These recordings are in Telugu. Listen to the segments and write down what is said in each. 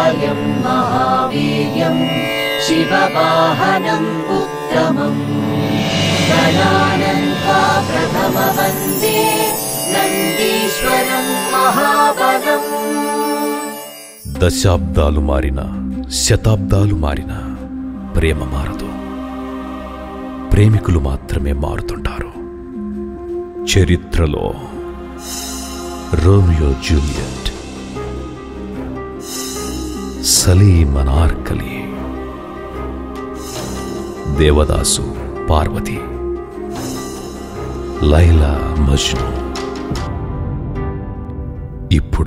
कायं महावीर्यं शिववाहनम् उत्तमम् गणानन्दा प्रथमवन्दे నందీశ్వరం మహాబలం దశాబ్దాలు మారిన శతాబ్దాలు మారిన ప్రేమ మారదు ప్రేమికులు మాత్రమే మారుతుంటారు చరిత్రలో రోమియో జూలియట్ సలీం అనార్కలి దేవదాసు పార్వతి లైలా మజ్ను ఇప్పుడు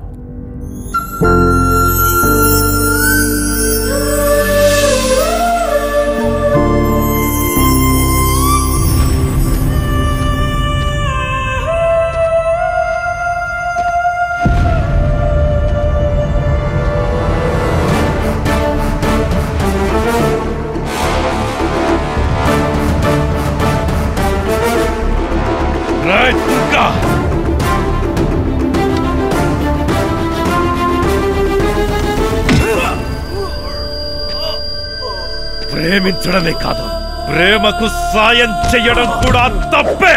ప్రేమించడమే కాదు ప్రేమకు సాయం చెయ్యడం కూడా తప్పే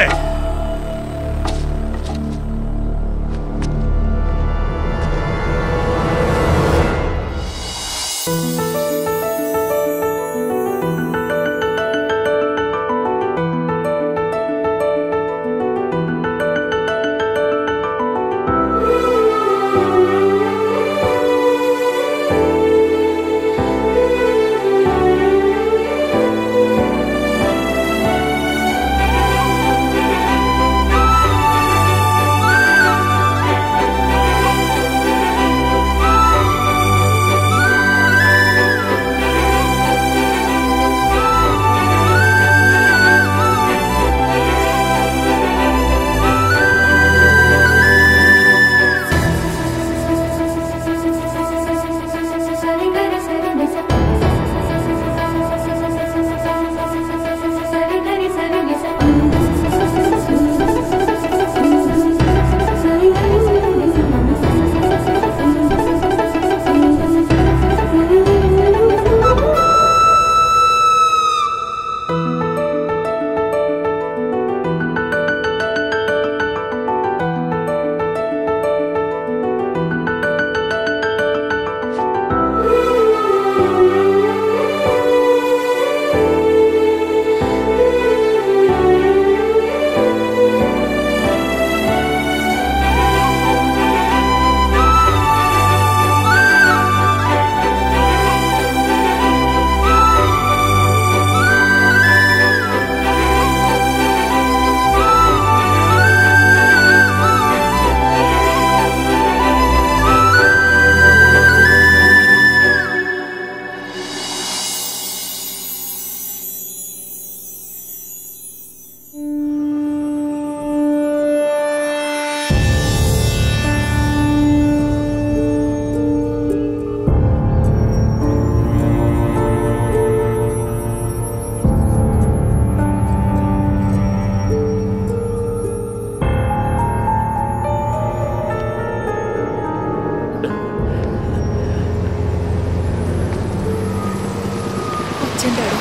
వచ్చండాడు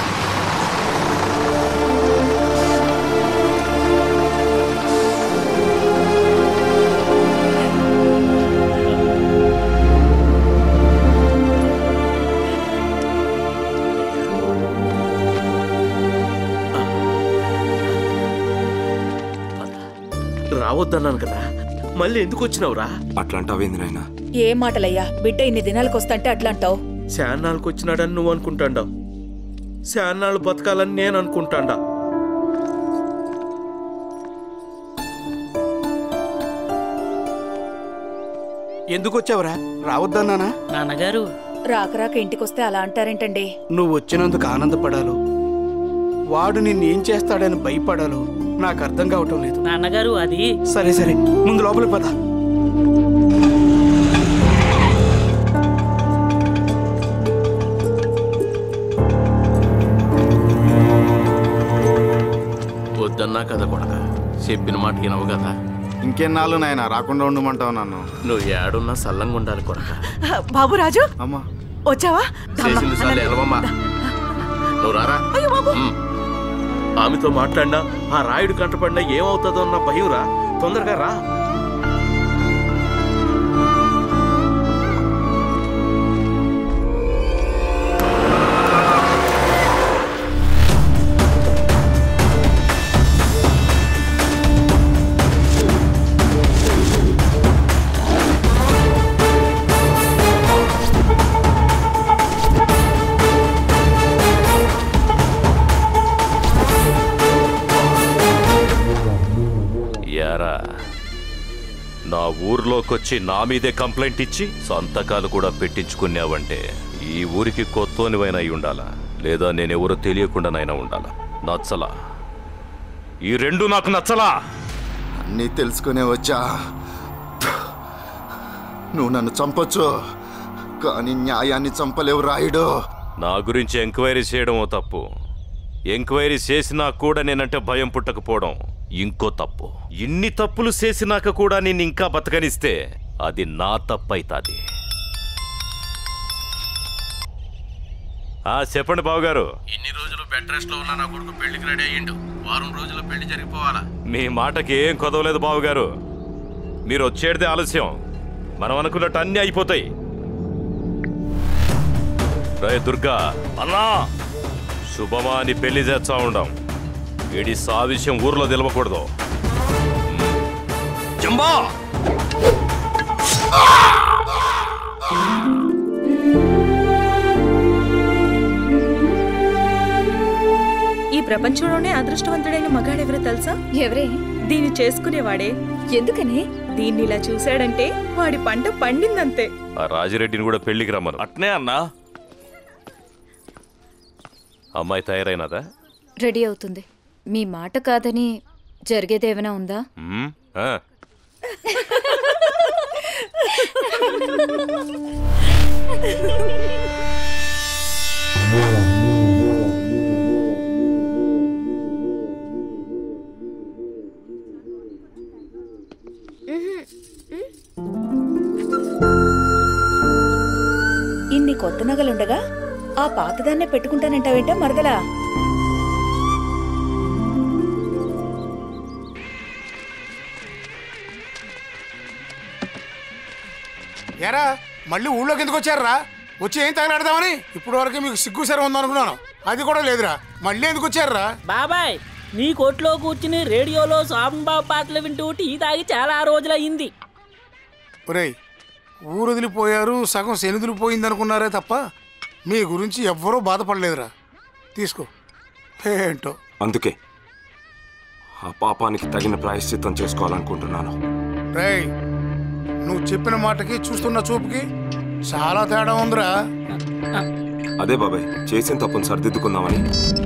రావద్దన్నాను కదా మళ్ళీ ఎందుకు వచ్చినావురా అట్లాంటావేంది నాయనా ఏ మాటలయ్యా బిడ్డ ఇన్ని దినాలకు వస్తంటే అట్లా అంటావు శానాళ్ళకి వచ్చినాడని నువ్వు అనుకుంటాండావు శానాళ్ళు బతకాలని నేను అనుకుంటాండా ఎందుకు వచ్చావురా రావద్దన్నానా నాన్నగారు రాక రాక ఇంటికొస్తే అలా అంటారేంటండి నువ్వు వచ్చినందుకు ఆనందపడాలో వాడు నిన్నేం చేస్తాడని భయపడాలో నాకు అర్థం కావటం లేదు నాన్నగారు అది సరే సరే ముందు లోపలికి పద వద్దన్నా కదా కొడక చెప్పిన మాట వినవు కదా ఇంకెన్నాళ్ళు నాయన రాకుండా ఉండమంటావు నన్ను నువ్వు ఏడున్నా సల్లంగా ఉండాలి కొరక బాబు రాజు అమ్మా వచ్చావా చేసింది సార్లు ఎలవమ్మా నువ్వు రారా ఉమ్. ఆమెతో మాట్లాడినా ఆ రాయుడు కంటపడినా ఏమవుతుందో అన్న భయం రా తొందరగా రా యారా నా ఊర్లోకొచ్చి నా మీదే కంప్లైంట్ ఇచ్చి సంతకాలు కూడా పెట్టించుకున్నావంటే ఈ ఊరికి కొత్తోనివైనా అయి ఉండాలా లేదా నేనెవరో తెలియకుండానైనా ఉండాలా నచ్చలా ఈ రెండు నాకు నచ్చలా అన్నీ తెలుసుకునే వచ్చా నువ్వు నన్ను చంపొచ్చు కానీ న్యాయాన్ని చంపలేవు రాయుడు నా గురించి ఎంక్వైరీ చేయడం ఓ తప్పు ఎంక్వైరీ చేసినా కూడా నేనంటే భయం పుట్టకపోవడం ఇంకో తప్పు ఇన్ని తప్పులు చేసినాక కూడా నేను ఇంకా బతకనిస్తే అది నా తప్పైతాది ఆ చెప్పండి బావగారు ఇన్ని రోజులు బెడ్ రెస్ట్ లో ఉన్న నా కొడుకు పెళ్లికి రెడీ అయ్యిండు వారం రోజుల్లో పెళ్లి జరిగిపోవాలా మీ మాటకి ఏం కొదవలేదు బావగారు మీరు వచ్చేటిదే ఆలస్యం మనం అనుకున్నట్టు అన్నీ అయిపోతాయి రే దుర్గా అన్నా శుభమా అని పెళ్లి చేస్తా ఉండం ఏడి సా విషయం ఊర్లో తెలవకూడదు జంబా ఈ ప్రపంచంలోనే అదృష్టవంతుడైన మగాడెవరో తెలుసా ఎవరే దీన్ని చేసుకునేవాడే ఎందుకని దీన్ని ఇలా చూశాడంటే వాడి పంట పండిందంతే ఆ రాజిరెడ్డిని కూడా పెళ్లికి రమ్మను అట్నే అన్నా అమ్మాయి తయారైనదా రెడీ అవుతుంది మీ మాట కాదని జరిగేదేమైనా ఉందా మ్మ్? ఆ. ఇన్ని కొత్త నగలుండగా ఆ పాతదాన్నే పెట్టుకుంటానంటావేంటా మరదలా ఎరా మళ్ళీ ఊళ్ళోకి ఎందుకు వచ్చారా వచ్చి ఏం తగలాడదామని ఇప్పుడు వరకు మీకు సిగ్గు సరే ఉందనుకున్నాను అది కూడా లేదురా మళ్ళీ ఎందుకు వచ్చారా బాబాయ్ నీ కొట్లో కూర్చుని రేడియోలో సాంబాబు పాటలు వింటూ టీ తాగి చాలా రోజులయ్యింది ఒరేయ్ ఊరు వదిలిపోయారు సగం శనిదులు పోయింది అనుకున్నారే తప్ప మీ గురించి ఎవ్వరూ బాధపడలేదురా తీసుకో ఏంటో అందుకే ఆ పాపానికి తగిన ప్రాయశ్చిత్తం చేసుకోవాలనుకుంటున్నాను రేయ్ నువ్వు చెప్పిన మాటకి చూస్తున్న చూపుకి చాలా తేడా ఉందిరా అదే బాబాయ్ చేసిన తప్పును సరిదిద్దుకుందామని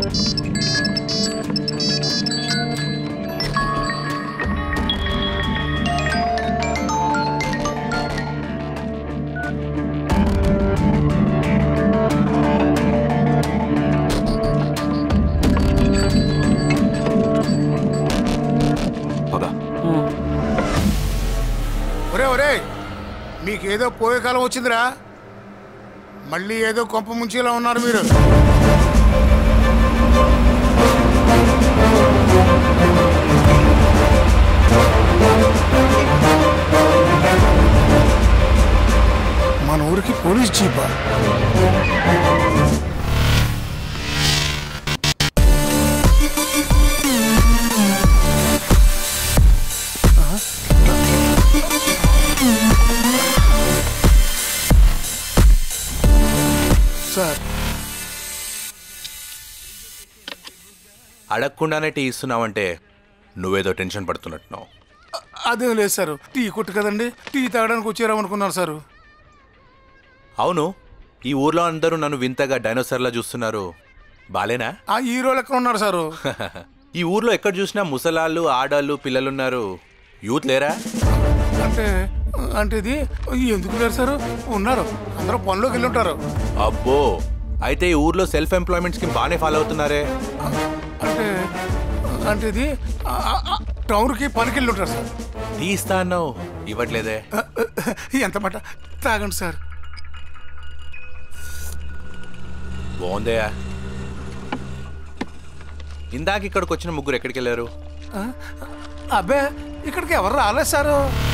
పద ఒరే ఒరే మీకేదో పోయే కాలం వచ్చిందిరా మళ్ళీ ఏదో కొంప ముంచేలా ఉన్నారు మీరు మన ఊరికి పోలీస్ జీపా సార్ అడగకుండానే టీ ఇస్తున్నావంటే నువ్వేదో టెన్షన్ పడుతున్నట్టున్నావు అదేం లేదు సార్ టీ కొట్టు కదండి టీ తాగడానికి వచ్చారామనుకున్నాను సారు అవును ఈ ఊర్లో అందరూ నన్ను వింతగా డైనోసార్లా చూస్తున్నారు బాలేనా ఆ హీరోలు ఎక్కడ ఉన్నారు సారు ఈ ఊర్లో ఎక్కడ చూసినా ముసలాళ్ళు ఆడాళ్ళు పిల్లలున్నారు యూత్ లేరా అంటే అంటే ఇది ఎందుకు లేరు సారు ఉన్నారు అందరూ పనిలోకి వెళ్ళి ఉంటారు అబ్బో అయితే ఈ ఊర్లో సెల్ఫ్ ఎంప్లాయ్మెంట్ స్కీమ్ బాగానే ఫాలో అవుతున్నారే అంటే అంటే ఇది ఆ, ఆ, ఆ, టౌన్కి పనికి వెళ్ళి ఉంటారు సార్ టీ ఇస్తా అన్నావు ఇవ్వట్లేదే ఎంత మాట తాగండి సార్ బాగుందయ్యా ఇందాక ఇక్కడికి వచ్చిన ముగ్గురు ఎక్కడికి వెళ్ళారు ఆ? అబ్బే ఇక్కడికి ఎవరు రాలేదు సారు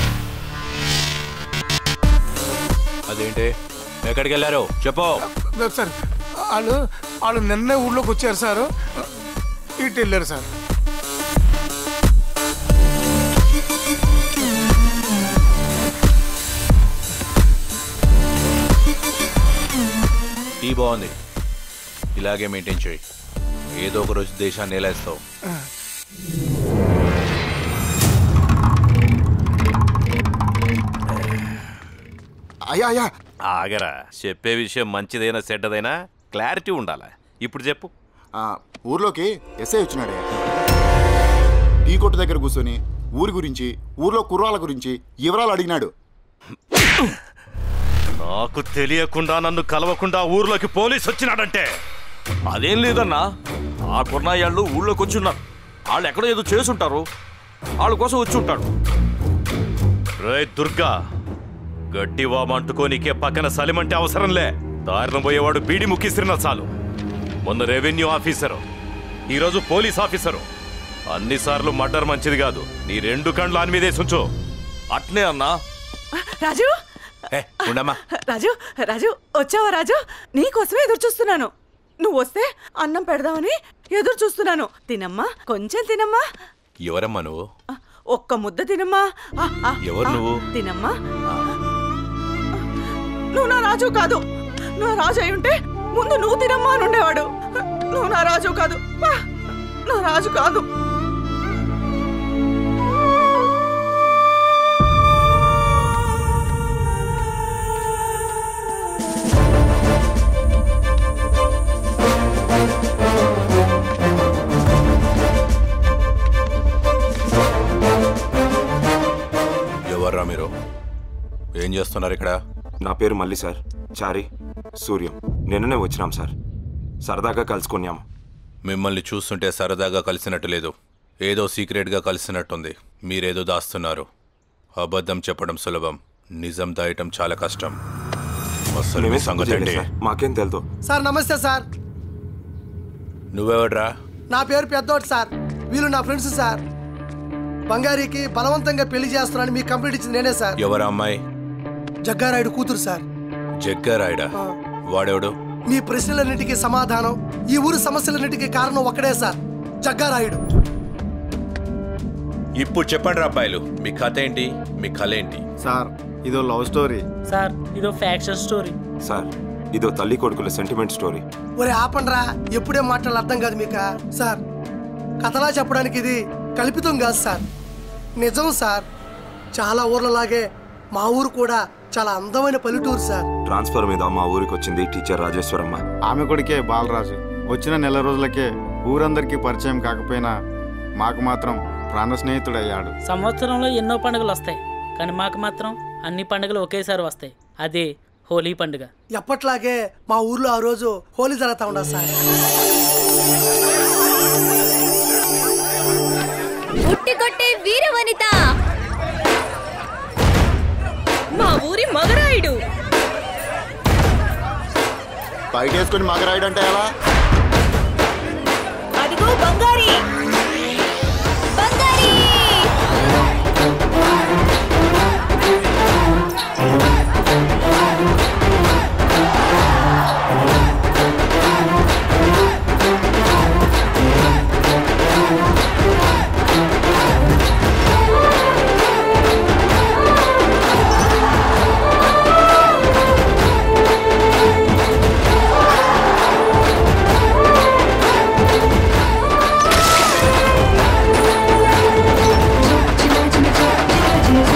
అదేంటి ఎక్కడికి వెళ్ళారు చెప్పు లేదు సార్ వాళ్ళు వాళ్ళు నిన్నే ఊళ్ళోకి వచ్చారు సారు ఇటు వెళ్ళారు సార్ టీ బాగుంది ఇలాగే మెయింటైన్ చేయి ఏదో ఒక రోజు దేశాన్ని ఏలేస్తావు అయ్యా అయ్యా ఆగరా చెప్పే విషయం మంచిదైనా చెడ్డదైనా క్లారిటీ ఉండాలా ఇప్పుడు చెప్పు ఆ, ఊర్లోకి ఎస్ఐ వచ్చినాడే టీ కొట్టు దగ్గర కూర్చొని ఊరి గురించి ఊర్లో కుర్రాల గురించి వివరాలు అడిగినాడు నాకు తెలియకుండా నన్ను కలవకుండా ఊర్లోకి పోలీస్ వచ్చినాడంటే అదేం లేదన్నా ఆ కుర్నాయాళ్ళు ఊళ్ళోకి వచ్చి ఉన్నారు వాళ్ళు ఎక్కడో ఏదో చేసుంటారు వాళ్ళ కోసం వచ్చి ఉంటాడు రే దుర్గా గట్టి వామంటుకోనికే పక్కన సలిమంటే అవసరంలే దారిన పోయేవాడు బీడి ముక్కిసిరిన చాలు మొన్న రెవెన్యూ ఆఫీసరు ఈరోజు పోలీస్ ఆఫీసరు అన్నిసార్లు మర్డర్ మంచిది కాదు నీ రెండు కండ్లు ఆని మీదే ఉంచు అట్నే అన్నా రాజు ఏ ఉండమ్మా రాజు రాజు వచ్చావా రాజు నీకోసమే ఎదురు చూస్తున్నాను నువ్వు వస్తే అన్నం పెడదామని ఎదురు చూస్తున్నాను తినమ్మా కొంచెం తినమ్మా ఎవరమ్మా నువ్వు ఒక్క ముద్ద తినమ్మా ఆ, ఆ, ఎవరు ఆ, నువ్వు? తినమ్మా నువ్వు నా రాజు కాదు నువ్వు నా రాజు అయి ఉంటే ముందు నువ్వు తినమ్మా అని ఉండేవాడు నువ్వు నా రాజు కాదు ఆ, నా రాజు కాదు ఎవర్రా మీరు ఏం చేస్తున్నారు ఇక్కడ నా పేరు మల్లి సార్ చారి సూర్యం నిన్ననే వచ్చినాం సార్ సరదాగా కలుసుకున్నాం మిమ్మల్ని చూస్తుంటే సరదాగా కలిసినట్టు లేదు ఏదో సీక్రెట్గా కలిసినట్టుంది మీరేదో దాస్తున్నారు అబద్ధం చెప్పడం సులభం నిజం దాయటం చాలా కష్టం అసలు మీ మేమే సంగతి చేయలేదు ఏంటి సార్. మాకేం తెలుదు సార్ నమస్తే సార్ నువ్వెవడ్రా నా పేరు పెద్దోటి సార్ వీళ్ళు నా ఫ్రెండ్స్ సార్ బంగారీకి బలవంతంగా పెళ్లి చేస్తున్నానని మీకు కంప్లీట్ ఇచ్చింది నేనే సార్ ఎవరా అమ్మాయి జగ్గారాయుడు కూతురు సార్ జగ్గారాయుడా వాడెవడు మీ ప్రశ్నలన్నిటికీ సమాధానం ఈ ఊరు సమస్యలన్నిటికీ కారణం ఒక్కడే సార్ జగ్గారాయుడు ఇప్పుడు చెప్పండి రా అబ్బాయిలు మీ కథ ఏంటి మీ కళ ఏంటి సార్ ఇదో లవ్ స్టోరీ సార్ ఇదో ఫ్యాక్షన్ స్టోరీ సార్ ఇదో తల్లి కొడుకుల సెంటిమెంట్ స్టోరీ ఒరే ఆపండ్రా ఎప్పుడే మాటలు అర్థం కాదు మీక సార్ కథలా చెప్పడానికి ఇది కల్పితం కాదు సార్ నిజం సార్ చాలా ఊర్లలాగే మా ఊరు కూడా చాలా అందమైన పల్లెటూరు సార్ ట్రాన్స్ఫర్ మీద మా ఊరికి వచ్చింది టీచర్ రాజేశ్వరమ్మ ఆమె కొడుకే బాలరాజు వచ్చిన నెల రోజులకే ఊరందరికీ పరిచయం కాకపోయినా మాకు మాత్రం ప్రాణ స్నేహితుడయ్యాడు సంవత్సరంలో ఎన్నో పండుగలు వస్తాయి కానీ మాకు మాత్రం అన్ని పండుగలు ఒకేసారి వస్తాయి అదే హోలీ పండుగ ఎప్పట్లాగే మా ఊర్లో ఆ రోజు హోలీ జరుగుతా ఉండదు సార్ ఉట్టి కొట్టే వీర వనిత మా ఊరి మగరాయుడు బయట వేసుకొని మగరాయుడు ఎలా అదిగో బంగారి బంగారి చిన్న చిన్న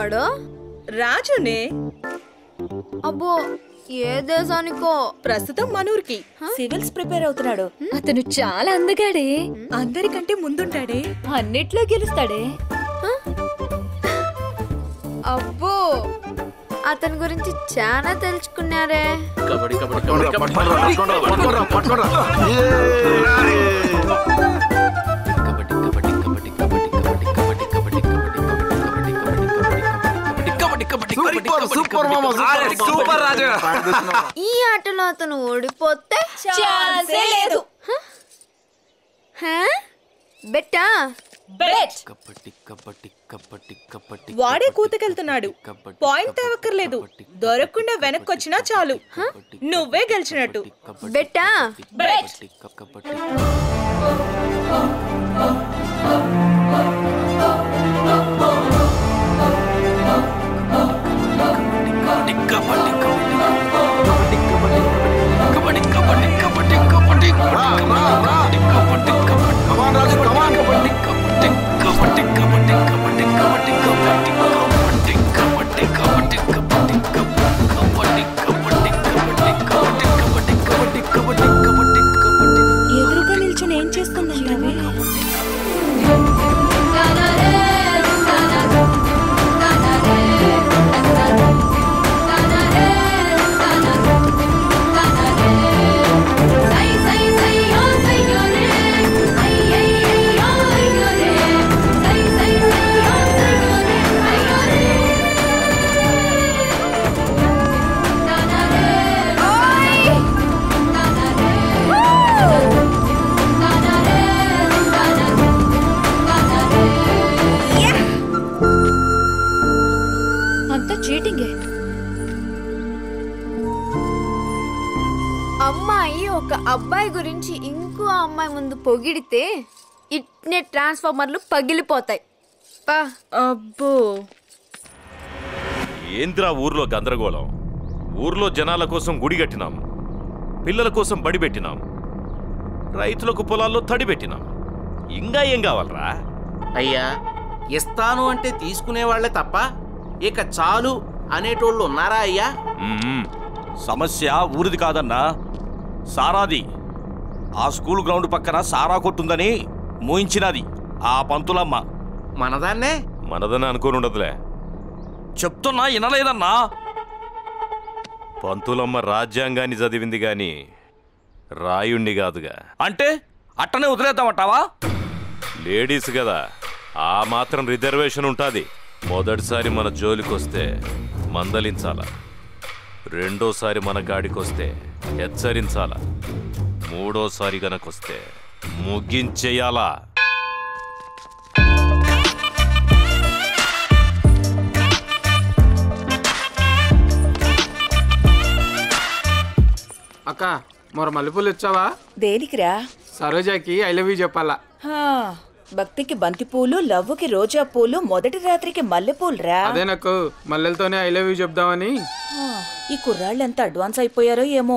వాడు రాజునే అబ్బో ఏ దేశానికో ప్రస్తుతం మనూరికి సివిల్స్ ప్రిపేర్ అవుతున్నాడు అతను చాలా అందగాడే అందరికంటే ముందుంటాడే అన్నిట్లో గెలుస్తాడే అబ్బో అతని గురించి చాలా తెలుసుకున్నారే కబడ్డీ కబడ్డీ కబడ్డీ పట్టుకోరా పట్టుకోరా సూపర్ సూపర్ మామ సూపర్ రాజు ఈ ఆటలో అతను ఓడిపోతే ఛాన్సే లేదు. హా? బెట్టా బెట్ కబడ్డీ కబడ్డీ కబడ్డీ కబడ్డీ వాడే కూతకెళ్తున్నాడు పాయింట్ తేవక్కర్లేదు దొరకకుండా వెనక్కొచ్చినా చాలు నువ్వే గెలిచినట్టు బెట్టా బెట్ కబడ్డీ ఎదురుగా నిల్చుని ఏం చేస్తుందంటావే అంతా చీటింగే అమ్మాయి ఒక అబ్బాయి గురించి ఇంకో అమ్మాయి ముందు పొగిడితే ఇట్నే ట్రాన్స్ఫార్మర్లు పగిలిపోతాయి పా అబ్బో ఏంద్రా ఊర్లో గందరగోళం ఊర్లో జనాల కోసం గుడి కట్టినాం పిల్లల కోసం బడి పెట్టినాం రైతులకు పొలాల్లో తడి పెట్టినాం ఇంకా ఏం కావాలరా అయ్యా ఇస్తాను అంటే తీసుకునే వాళ్ళే తప్ప ఇక చాలు అనేటోళ్ళు ఉన్నారా అయ్యా మ్మ్. సమస్య ఊరిది కాదన్నా సారాది ఆ స్కూల్ గ్రౌండ్ పక్కన సారా కొట్టుందని మూయించినది ఆ పంతులమ్మ మనదాన్నే మనదని అనుకోని ఉండదులే చెప్తున్నా వినలేదన్నా పంతులమ్మ రాజ్యాంగాన్ని చదివింది గాని రాయుణ్ణి కాదుగా అంటే అట్టనే వదిలేద్దామంటావా లేడీస్ కదా ఆ మాత్రం రిజర్వేషన్ ఉంటుంది మొదటిసారి మన జోలికొస్తే మందలించాల రెండోసారి మన గాడికొస్తే హెచ్చరించాల మూడోసారి గనకొస్తే ముగించేయాలా అక్క మరో మల్లెపూలు ఇచ్చావా దేనికిరా సరోజాకి ఐ లవ్ యూ చెప్పాలా హా, భక్తికి బంతిపూలు లవ్వుకి రోజా పూలు మొదటి రాత్రికి మల్లెపూలురా అదే నాకు మల్లెలతోనే ఐ లవ్ యూ చెప్దామని హా, ఈ కుర్రాళ్ళు ఎంత అడ్వాన్స్ అయిపోయారో ఏమో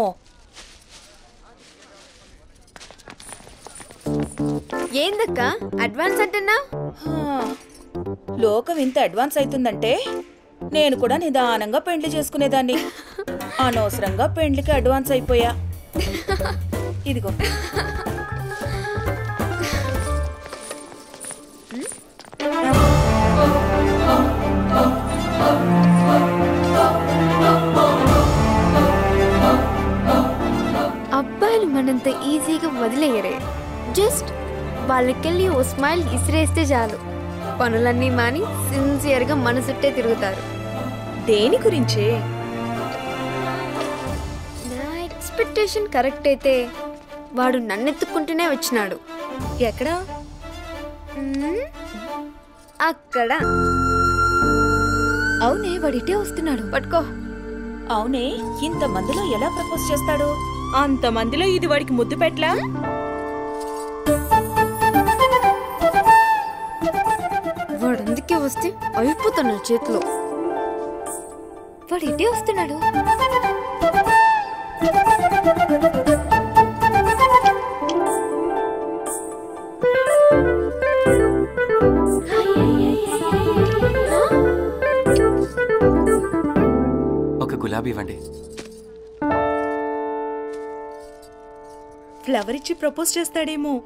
ఏందక్క అడ్వాన్స్ అంటున్నా హా, లోకం ఇంత అడ్వాన్స్ అవుతుందంటే నేను కూడా నిదానంగా పెండ్లి చేసుకునేదాన్ని అనవసరంగా పెండ్లికి అడ్వాన్స్ అయిపోయా ఇదిగో అబ్బాయిలు మనంత ఈజీగా వదిలేయరే జస్ట్ వాళ్ళకెళ్ళి ఓ స్మైల్ ఇసిరేస్తే చాలు పనులన్నీ మాని సిన్సియర్గా మన చుట్టే తిరుగుతారు దేని గురించే నా ఎక్స్పెక్టేషన్ కరెక్ట్ అయితే వాడు నన్నెత్తుకుంటూనే వచ్చినాడు ఎక్కడా మ్మ్, అక్కడ అవునే వాడిటే వస్తున్నాడు పట్టుకో అవునే ఇంత మందిలో ఎలా ప్రపోజ్ చేస్తాడు అంత మందిలో ఇది వాడికి ముద్దు పెట్లా వాడు అందుకే వస్తే అయిపోతున్నాడు చేతిలో వాడు ఇటే వస్తున్నాడు గులాబీ ఇవ్వండి ఫ్లవర్ ఇచ్చి ప్రపోజ్ చేస్తాడేమో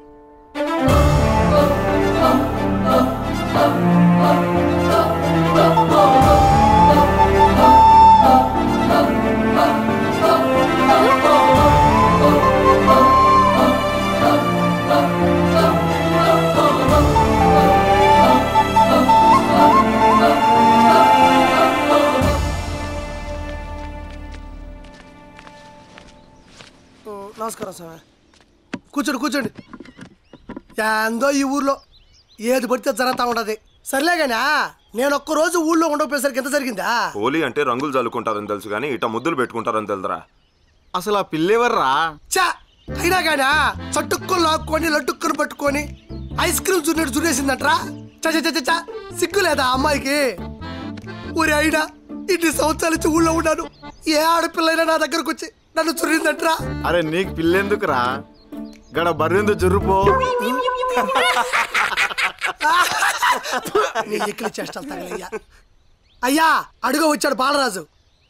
ఓ, నమస్కారం సార్ కూర్చోండి కూర్చోండి ఏందో ఈ ఊర్లో ఏది పడితే జరుగుతూ ఉండదు సర్లే కానీ నేను ఒక్క రోజు ఊళ్ళో ఉండకపోయేసరికి ఎంత జరిగిందా హోలీ అంటే రంగులు చల్లుకుంటారని తెలుసు కానీ ఇట ముద్దులు పెట్టుకుంటారని తెలుదురా అసలు ఆ పిల్లేవర్రా చా అయినా కానీ చట్టుక్కుని లాక్కొని లట్టుక్కుని పట్టుకొని ఐస్ క్రీమ్ చున్నట్టు చునేసిందట్రా చ చ, చ, చ, చ. సిగ్గు లేదా ఆ అమ్మాయికి ఊరి అయినా ఇన్ని సంవత్సరాల నుంచి ఊళ్ళో ఉన్నాను ఏ ఆడపిల్లైనా నా దగ్గరకు వచ్చి నన్ను చురిందట్రా అరే నీకు పిల్లెందుకురా గడ బర్రెందు జుర్రుపో నీ ఎక్కిలి చేష్టలు తగలయ్యా అయ్యా అడుగు వచ్చాడు బాలరాజు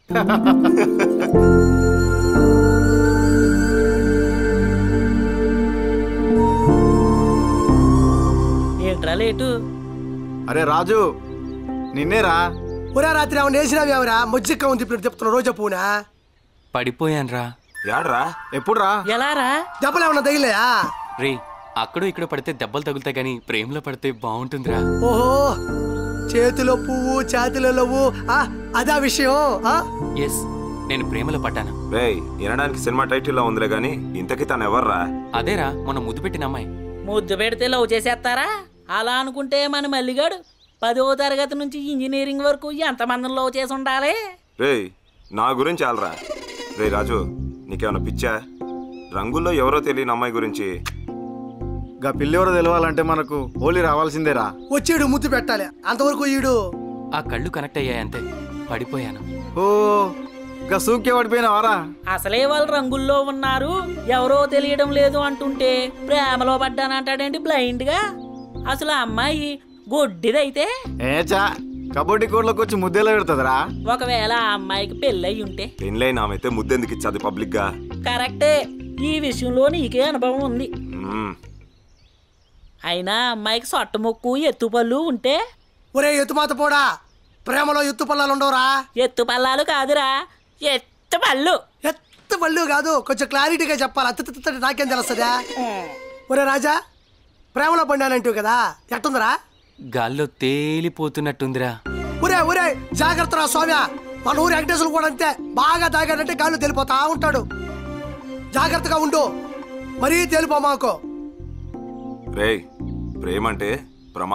ఏంట్రా లేటు అరే రాజు నిన్నేరా ఒరే రాత్రి ఆమె వేసినావేమరా మొజ్జిక్క ఉంది ఇప్పుడు చెప్తున్నా రోజా పూనా పడిపోయాన్రా యాడ్రా ఎప్పుడురా ఎలారా దెబ్బలు ఏమన్నా తగిలేయా రే అక్కడో ఇక్కడ పడితే దెబ్బలు తగులుతాయి కానీ ప్రేమలో పడితే బాగుంటుందిరా ఓహో చేతిలో పువ్వు చేతిలో లవ్వు ఆ, అదా విషయం ఆ? ఎస్ నేను ప్రేమలో పడ్డాను రేయ్ వినడానికి సినిమా టైటిల్లో ఉందిలే గాని ఇంతకీ తను ఎవర్రా అదేరా మొన్న ముద్దు పెట్టిన అమ్మాయి ముద్దు పెడితే లవ్ చేసేస్తారా అలా అనుకుంటే మన మల్లిగాడు పదో తరగతి నుంచి ఇంజనీరింగ్ వరకు ఎంతమందిని లవ్ చేసి ఉండాలి రేయ్ నా గురించి ఆలరా రే రాజు నీకేమైనా పిచ్చా రంగుల్లో ఎవరో తెలియని అమ్మాయి గురించి గా పిల్లెవరో తెలవాలంటే మనకు హోలీ రావాల్సిందేరా వచ్చేడు ముద్దు పెట్టాలి అంతవరకు ఈడు ఆ కళ్ళు కనెక్ట్ అయ్యాయి అంతే పడిపోయాను ఓ గా సూక్కే పడిపోయినావారా అసలే వాళ్ళు రంగుల్లో ఉన్నారు ఎవరో తెలియడం లేదు అంటుంటే ప్రేమలో పడ్డానంటాడేంటి బ్లైండ్ గా అసలు ఆ అమ్మాయి గొడ్డిదైతే ఏచా కబడ్డీ కోర్టులోకి వచ్చి ముద్దెలా పెడుతుందిరా ఒకవేళ ఆ అమ్మాయికి పెళ్ళయి ఉంటే పెళ్ళైన ఆమె అయితే ముద్దెందుకు ఇచ్చాది పబ్లిక్ గా కరెక్టే ఈ విషయంలో నీకే అనుభవం ఉంది మ్మ్. అయినా అమ్మాయికి సొట్ట ముక్కు ఎత్తుపళ్ళు ఉంటే ఒరే ఎత్తుమాత పోడా ప్రేమలో ఎత్తు పల్లాలు ఉండవురా ఎత్తు పల్లాలు కాదురా ఎత్తు పళ్ళు ఎత్తు పళ్ళు కాదు కొంచెం క్లారిటీగా చెప్పాలి అత్త అత్త అత్త నాకేం తెలుస్తుందా ఒరే రాజా ప్రేమలో పడినానంటావు కదా ఎట్టుందిరా గాల్లో తేలిపోతున్నట్టుందిరా ఒరే ఒరే జాగ్రత్త రా స్వామి మన ఊరి వెంకటేశ్వరులు కూడా అంతే బాగా తాగాడంటే గాల్లో తెలిపోతా ఉంటాడు జాగ్రత్తగా ఉండు మరీ తెలిపో మాకు రేయ్ ప్రేమంటే ప్రమా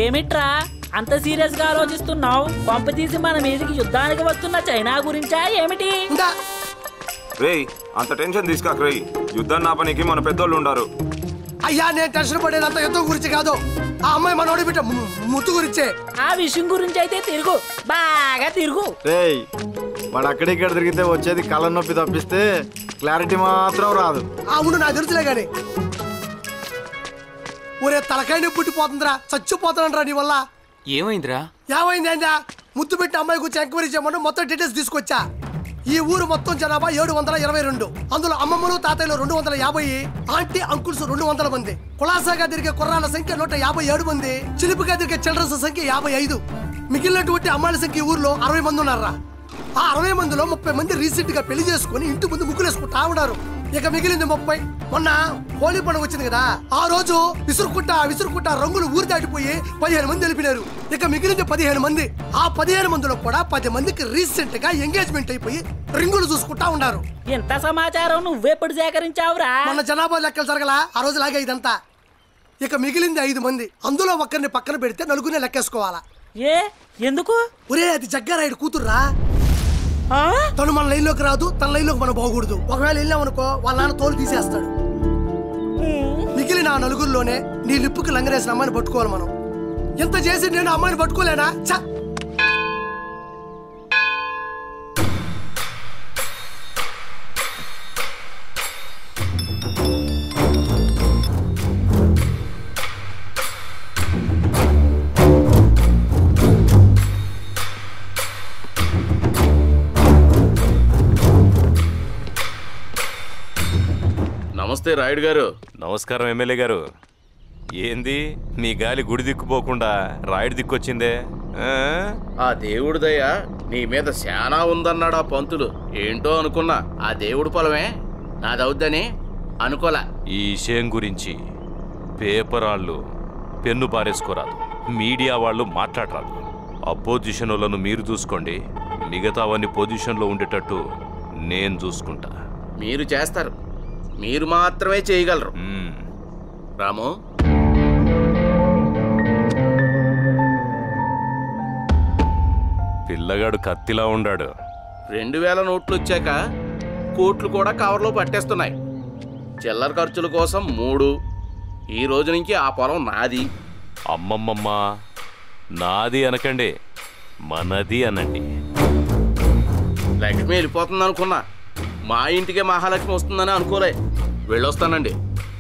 ఏమిట్రా అంత సీరియస్ గా ఆలోచిస్తున్నావు పంప తీసి మన మీదకి యుద్ధానికి వస్తున్న చైనా గురించా ఏమిటి రేయ్ అంత టెన్షన్ తీసుకోక రేయ్ యుద్ధం నాపనికి మన పెద్దోళ్ళు ఉండారు అయ్యా నేను టెన్షన్ పడేదంతా యుద్ధం గురించి కాదు ఆ అమ్మాయి మనోడి బిడ్డ ము- ముత్తు గురించే ఆ విషయం గురించి అయితే తిరుగు బాగా తిరుగు రేయ్ వాడు అక్కడిక్కడ తిరిగితే వచ్చేది కళ్ళ నొప్పి తప్పిస్తే క్లారిటీ మాత్రం రాదు అవును నాకు తెలుసులే గాని ఒరే తలకాయ పుట్టిపోతుందిరా చచ్చిపోతానంట్రా నీ వల్ల ఏమైందిరా ఏమైంది ఏందా ముద్దు పెట్టి అమ్మాయి గురించి ఎంక్వైరీ చేయమని మొత్తం డీటెయిల్స్ తీసుకొచ్చా ఈ ఊరు మొత్తం జనాభా ఏడు వందల ఇరవై రెండు అందులో అమ్మమ్మలు తాతయ్యలు రెండు వందల యాభై ఆంటీ అంకుల్స్ రెండు వందల మంది కులాసాగా తిరిగే కుర్రాల సంఖ్య నూట యాభై ఏడు మంది చిలిపిగా తిరిగే చిల్డ్రన్స్ సంఖ్య యాభై ఐదు మిగిలినటువంటి అమ్మాయిల సంఖ్య ఈ ఊర్లో అరవై మంది ఉన్నారా ఆ అరవై మందిలో ముప్పై మంది రీసెంట్ గా పెళ్లి చేసుకుని ఇంటి ముందు ముగ్గులేసుకుంటా ఉన్నారు ఇక మిగిలింది ముప్పై మొన్న హోలీ పండుగ వచ్చింది కదా ఆ రోజు విసురుకుంటా విసురుకుంటా రంగులు ఊరి దాటిపోయి పదిహేను మంది తెలిపినారు ఇక మిగిలింది పదిహేను మంది ఆ పదిహేను మందిలో కూడా పది మందికి రీసెంట్ గా ఎంగేజ్మెంట్ అయిపోయి రింగులు చూసుకుంటా ఉన్నారు ఇంత సమాచారం నువ్వెప్పుడు సేకరించావురా మన జనాభా లెక్కలు జరగలా ఆ రోజు లాగే ఇదంతా ఇక మిగిలింది ఐదు మంది అందులో ఒక్కరిని పక్కన పెడితే నలుగురిని లెక్కేసుకోవాలా ఏ ఎందుకు ఒరే అది జగ్గారాయుడు కూతుర్రా తను మన లైన్లోకి రాదు తన లైన్లోకి మనం పోకూడదు ఒకవేళ వెళ్ళామనుకో వాళ్ళ నాన్న తోలు తీసేస్తాడు మిగిలిన ఆ నలుగురిలోనే నీ లిప్పుకి లంగరేసిన అమ్మాయిని పట్టుకోవాలి మనం ఎంత చేసి నేను ఆ అమ్మాయిని పట్టుకోలేనా ఛ! నమస్తే రాయుడు గారు నమస్కారం ఎమ్మెల్యే గారు ఏంది మీ గాలి గుడి దిక్కుపోకుండా రాయుడు దిక్కొచ్చిందే ఆ? ఆ దేవుడి దయ నీ మీద శానా ఉందన్నాడు ఆ పంతులు ఏంటో అనుకున్నా ఆ దేవుడి పొలమే నాదవుద్దని అనుకోలా ఈ విషయం గురించి పేపర్ వాళ్ళు పెన్ను పారేసుకోరాదు మీడియా వాళ్ళు మాట్లాడరాదు అపోజిషన్ వాళ్ళను మీరు చూసుకోండి మిగతావన్నీ పొజిషన్లో ఉండేటట్టు నేను చూసుకుంటా మీరు చేస్తారు మీరు మాత్రమే చేయగలరు రాము పిల్లగాడు కత్తిలా ఉండాడు రెండు వేల నోట్లు వచ్చాక కోట్లు కూడా కవర్లో పట్టేస్తున్నాయి చిల్లర ఖర్చుల కోసం మూడు ఈ రోజు నుంచి ఆ పొలం నాది అమ్మమ్మమ్మ నాది అనకండి మనది అనండి లక్ష్మి వెళ్ళిపోతుంది అనుకున్నా మా ఇంటికే మహాలక్ష్మి వస్తుందని అనుకోలే వెళ్ళొస్తానండి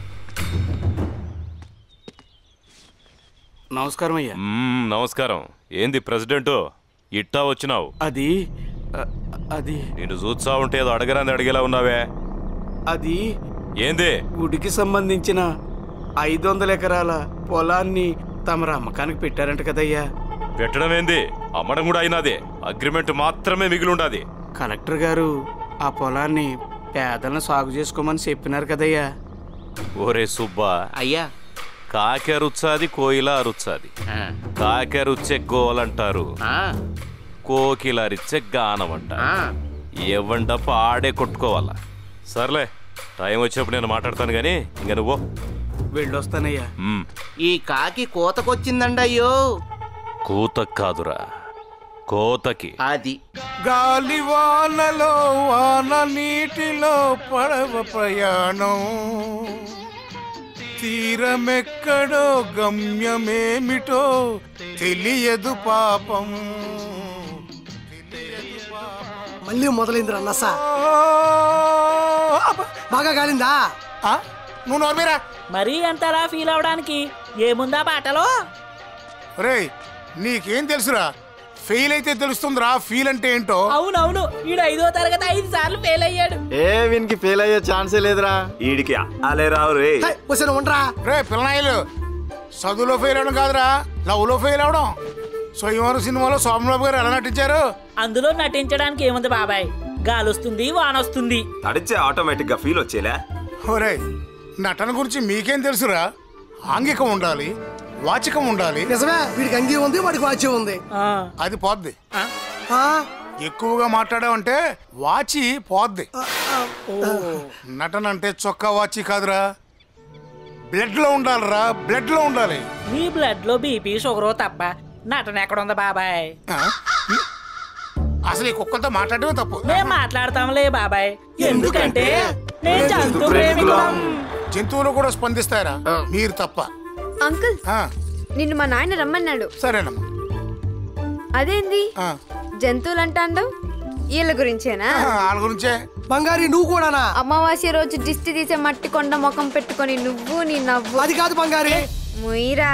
నమస్కారం అయ్యా నమస్కారం ఏంది ప్రెసిడెంట్ ఇట్టా వచ్చినావు అది అ- అది నేను చూస్తా ఉంటే ఏదో అడగరాని అడిగేలా ఉన్నావే అది ఏంది గుడికి సంబంధించిన ఐదు వందల ఎకరాల పొలాన్ని తమరు అమ్మకానికి పెట్టారంట కదయ్యా పెట్టడం ఏంది అమ్మడం కూడా అయినది అగ్రిమెంట్ మాత్రమే మిగిలి ఉండాది కలెక్టర్ గారు ఆ పొలాన్ని పేదలను సాగు చేసుకోమని చెప్పినారు కదయ్యా ఓరే సుబ్బా అయ్యా కాకి అరుచాది కోయిల అరుచాది కాకి అరుచ్చే గోలంటారు కోకిల అరిచ్చే గానం అంటారు ఎవ్వండప్ప ఆడే కొట్టుకోవాలా సర్లే టైం వచ్చినప్పుడు నేను మాట్లాడతాను గానీ ఇంక నువ్వు వెళ్ళొస్తానయ్యా మ్మ్. ఈ కాకి కోతకొచ్చిందండి అయ్యో కూత కాదురా కోతకి అది గాలి వానలో వాన నీటిలో పడవ ప్రయాణం తీరమెక్కడో గమ్యమేమిటో తెలియదు పాపం మళ్ళీ మొదలైంది రన్నస బాగా కాలిందా నువ్వు నోర్మీరా మరీ అంతలా ఫీల్ అవడానికి ఏముందా పాటలో రేయ్ నీకేం తెలుసురా ఫెయిల్ అయితే తెలుస్తుందిరా ఫీల్ అంటే ఏంటో అవునవును ఈడు ఐదో తరగతి ఐదు సార్లు ఫెయిల్ అయ్యాడు ఏ వీనికి ఫెయిల్ అయ్యే ఛాన్సే లేదురా వీడికి అలే రావు రే వచ్చాను ఉండరా రే పిల్లనాయలు చదువులో ఫెయిల్ అవడం కాదురా లవ్లో ఫెయిల్ అవడం స్వయంవరం సినిమాలో సోమబాబు గారు ఎలా నటించారు అందులో నటించడానికి ఏముంది బాబాయ్ గాలొస్తుంది వానొస్తుంది నడిచే ఆటోమేటిక్ గా ఫీల్ వచ్చేలే ఒరే నటన గురించి మీకేం తెలుసురా ఆంగికం ఉండాలి వాచికం ఉండాలి నిజమే వీడికి అంగీ ఉంది వాడికి వాచ్యం ఉంది అది పోద్ది ఆ, ఎక్కువగా మాట్లాడావంటే వాచి పోద్ది నటన అంటే చొక్కా వాచి కాదురా బ్లడ్ లో ఉండాలిరా బ్లడ్ లో ఉండాలి మీ బ్లడ్ లో బీపీ షుగర్ తప్ప నటన ఎక్కడుంది బాబాయ్ అసలు ఈ కుక్కలతో మాట్లాడమే తప్పు మేము మాట్లాడతాంలే బాబాయ్ ఎందుకంటే నేను జంతు ప్రేమికులం జంతువులు కూడా స్పందిస్తారా మీరు తప్ప అంకుల్ ఆ, నిన్ను మా నాయన రమ్మన్నాడు సరేనమ్మా అదేంది ఆ. జంతువులు అంటాండవు వీళ్ళ గురించేనా వాళ్ళ గురించే బంగారి నువ్వు కూడానా అమావాస్య రోజు దిష్టి తీసే మట్టి కొండ ముఖం పెట్టుకొని నువ్వు నీ నవ్వు అది కాదు బంగారి ముయిరా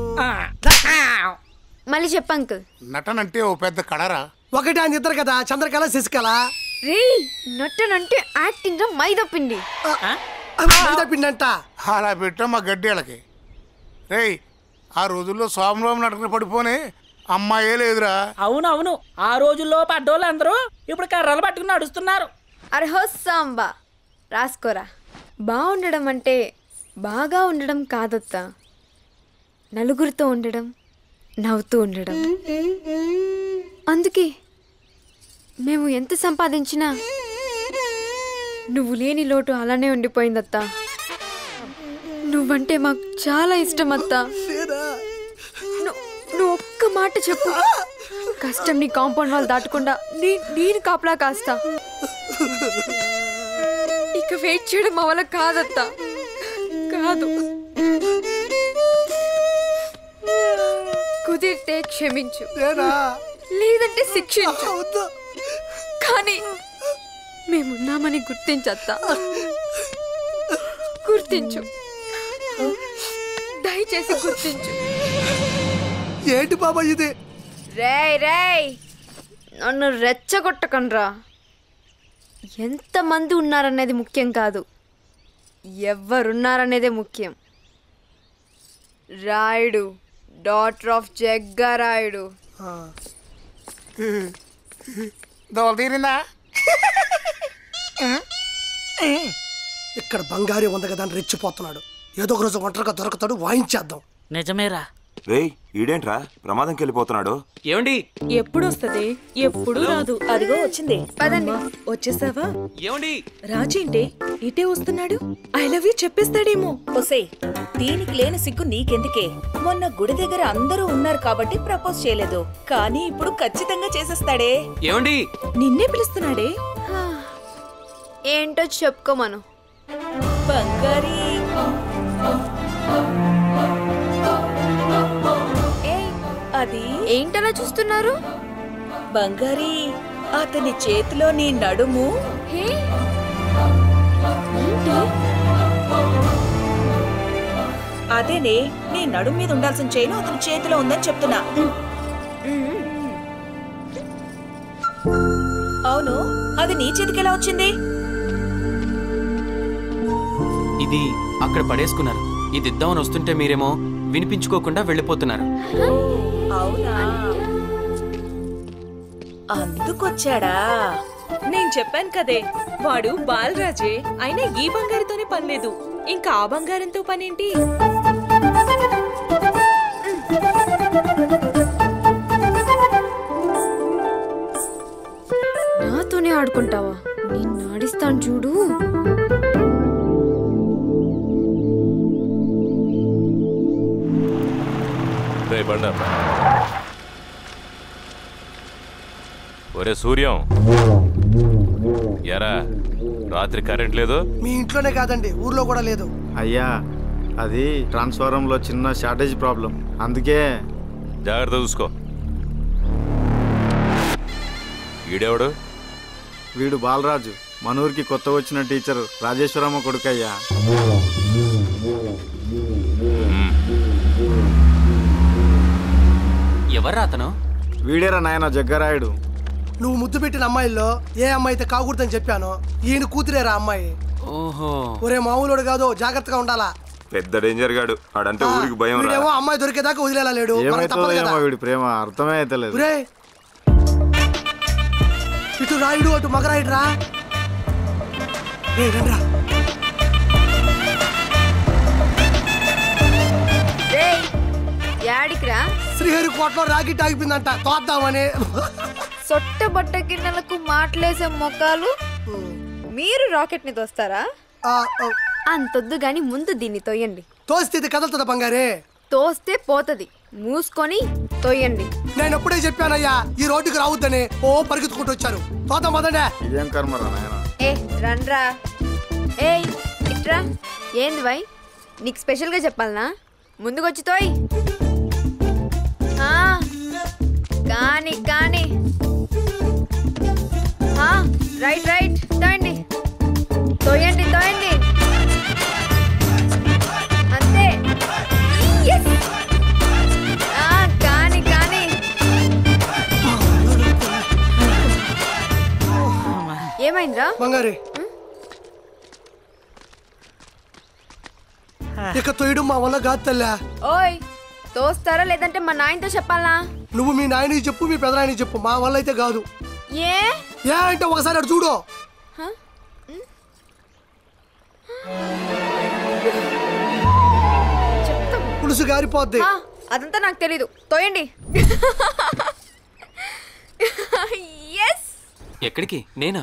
మళ్ళీ చెప్పు అంకుల్ నటన అంటే ఓ పెద్ద కళరా ఒకటి ఆయన ఇద్దరు కదా చంద్రకళ శశికళ రే నట్టనంటే యాక్టింగ్ రా మైదా పిండి మైదా పిండి అంట అలా పెట్టాం మా గడ్డేళ్ళకి రేయ్ ఆ రోజుల్లో సోమరాము నటన పడిపోనే అమ్మాయే లేదురా అవునవును ఆ రోజుల్లో పడ్డోళ్ళందరూ ఇప్పుడు కర్రలు పట్టుకుని నడుస్తున్నారు అరే హో సాంబా రాసుకోరా బాగుండడం అంటే బాగా ఉండడం కాదత్తా నలుగురితో ఉండడం నవ్వుతూ ఉండడం అందుకే మేము ఎంత సంపాదించినా నువ్వు లేని లోటు అలానే ఉండిపోయిందత్తా నువ్వంటే మాకు చాలా ఇష్టం అత్తా ను- నువ్వు ఒక్క మాట చెప్పు కష్టం నీ కాంపౌండ్ వాళ్ళు దాటకుండా నీ నేను కాపలా కాస్తా ఇక వెయిట్ చేయడం మా వల్ల కాదత్తా కాదు కుదిరితే క్షమించు లేదంటే శిక్షించు కానీ మేమున్నామని గుర్తించత్తా గుర్తించు దయచేసి గుర్తించు ఏంటి బాబా ఇది రేయ్ రేయ్ నన్ను రెచ్చగొట్టకండ్రా ఎంతమంది ఉన్నారనేది ముఖ్యం కాదు ఎవరున్నారనేదే ముఖ్యం రాయుడు డాటర్ ఆఫ్ జగ్గారాయుడు దోల తీరిందా ఇక్కడ బంగారి ఉంది కదా అని రెచ్చిపోతున్నాడు ఏదో ఒక రోజు ఒంటరిగా దొరకతాడు వాయించేద్దాం నిజమేరా రేయ్ ఈడేంట్రా ప్రమాదంకి వెళ్ళిపోతున్నాడు ఏమండి ఎప్పుడు వస్తది ఎప్పుడు రాదు అదిగో వచ్చింది పదండి వచ్చేసావా ఏమండి రాజేంటి ఇటే వస్తున్నాడు ఐ లవ్ యూ చెప్పేస్తాడేమో ఒసే దీనికి లేని సిగ్గు నీకెందుకే మొన్న గుడి దగ్గర అందరూ ఉన్నారు కాబట్టి ప్రపోజ్ చేయలేదు కానీ ఇప్పుడు ఖచ్చితంగా చేసేస్తాడే ఏమండి నిన్నే పిలుస్తున్నాడే ఏంటో చెప్పుకోమను బంగారీ అది ఏంటలా చూస్తున్నారు బంగారీ అతని చేతిలో నీ నడుము హే అదేనే నీ నడుము మీద ఉండాల్సిన చైను అతని చేతిలో ఉందని చెప్తున్నా అవును అది నీ చేతికి ఎలా వచ్చింది ఇది అక్కడ పడేసుకున్నారు ఇది ఇద్దామని వస్తుంటే మీరేమో వినిపించుకోకుండా వెళ్ళిపోతున్నారు అవునా అందుకొచ్చాడా నేను చెప్పాను కదే వాడు బాలరాజే అయినా ఈ బంగారుతోనే పనిలేదు ఇంకా ఆ బంగారంతో పనేంటి నాతోనే ఆడుకుంటావా నేను ఆడిస్తాను చూడు రే బండర్ ఒరే సూర్యం ఎరా రాత్రి కరెంట్ లేదు మీ ఇంట్లోనే కాదండి ఊర్లో కూడా లేదు అయ్యా అది ట్రాన్స్ఫారంలో చిన్న షార్టేజ్ ప్రాబ్లం అందుకే జాగ్రత్త చూసుకో ఈడెవడు వీడు బాలరాజు మన ఊరికి కొత్త వచ్చిన టీచర్ రాజేశ్వరమ్మ కొడుకయ్యా ఎవర్రా అతను వీడేరా నాయన జగ్గరాయుడు నువ్వు ముద్దు పెట్టిన అమ్మాయిల్లో ఏ అమ్మాయి అయితే కాకూడదని చెప్పాను ఈయన కూతురేరా అమ్మాయి ఓహో ఒరే మామూలుడు కాదు జాగ్రత్తగా ఉండాలా పెద్ద డేంజర్ గాడు ఆడంటే ఊరికి భయం రా వీడేమో అమ్మాయి దొరికేదాకా వదిలేలా లేడు మనకు ఏమైతుందో తప్పదు ఏమో కదా వీడి ప్రేమ అర్థమే అయితలేదు ఒరే ఇటు రాయుడు అటు మగరాయుడు రా రేయ్, రండ్రా. రేయ్ యాడికిరా శ్రీహరికోటలో రాకెట్ ఆగిపోయిందంట తోద్దామని సొట్ట బట్ట గిన్నెలకు మాటలేసే మొక్కలు మీరు రాకెట్ ని తోస్తారా అంతొద్దు గాని ముందు దీన్ని తోయండి తోస్తే ఇది కదలుతుందా బంగారే తోస్తే పోతది మూసుకొని తొయ్యండి నేను ఎప్పుడే చెప్పానయ్యా ఈ రోడ్డుకి రావద్దని ఓ పరిగెత్తుకుంటూ వచ్చారు పోతాం పదండే ఇదేం కర్మరా నాయన ఏ రండ్రా ఏయ్ ఇట్రా ఏంది వై నీకు స్పెషల్గా చెప్పాలనా ముందుకొచ్చి తోయ్ ఆ, కానీ కానీ ఆ, రైట్ రైట్ తోయండి తోయండి తోయండి అంతే Yes! ఆ, కానీ కానీ ఏమైందిరా బంగారే ఇక తొయ్యడం మా వల్ల కాదు తల్లా ఓయ్ తోస్తారా లేదంటే మా నాయనతో చెప్పాలా నువ్వు మీ నాయనకి చెప్పు మీ పెదనాయనకి చెప్పు మా వల్ల అయితే కాదు ఏ ఏ అంటే ఒకసారి అటు చూడు హ? పులుసు గారిపోద్ది ఆ, అదంతా నాకు తెలీదు తోయండి ఎస్ ఎక్కడికి నేనా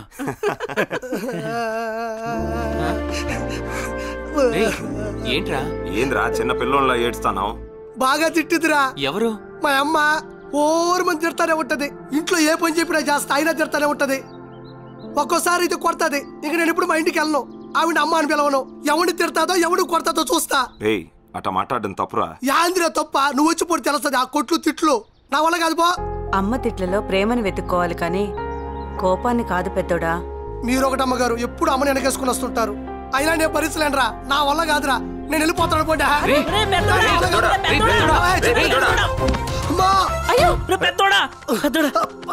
రేయ్, ఏంట్రా ఏంద్రా చిన్న పిల్లోళ్ళ ఏడుస్తానావు బాగా తిట్టిదిరా ఎవరు మా అమ్మ ఓరు మంది తిడతానే ఉంటది ఇంట్లో ఏ పని చెప్పినా చేస్తా అయినా తిడతానే ఉంటది ఒక్కోసారి ఇది కొడతది ఇంక నేను ఇప్పుడు మా ఇంటికి వెళ్ళను ఆవిడ అమ్మ అని పిలవను ఎవడిని తిడతాదో ఎవడు కొడతాదో చూస్తా ఏయ్ అట మాట్లాడడం తప్పురా యాంద్ర తప్ప నువ్వు వచ్చి పొడి తెలుస్తుంది ఆ కొట్లు తిట్లు నా వల్ల కాదు పో అమ్మ తిట్లలో ప్రేమని వెతుక్కోవాలి కానీ కోపాన్ని కాదు పెద్దోడా మీరు ఒకటి అమ్మగారు ఎప్పుడు అమ్మని వెనకేసుకుని వస్తుంటారు అయినా నేను భరించలేనురా నా వల్ల కాదురా నేను వెళ్ళిపోతాను పోండి అమ్మా అయ్యో పెద్దోడా పెద్దోడా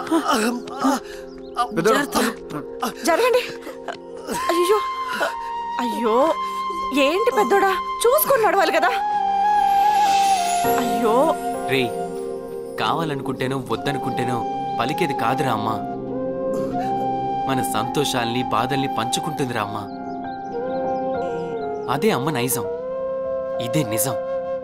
జరగండి అయ్యో అయ్యో ఏంటి పెద్దోడా చూసుకొని నడవాలి కదా అయ్యో రేయ్ కావాలనుకుంటేనో వద్దనుకుంటేనో పలికేది కాదురా అమ్మా మన సంతోషాల్ని బాధల్ని పంచుకుంటుందిరా అమ్మా అదే అమ్మ నైజం ఇదే నిజం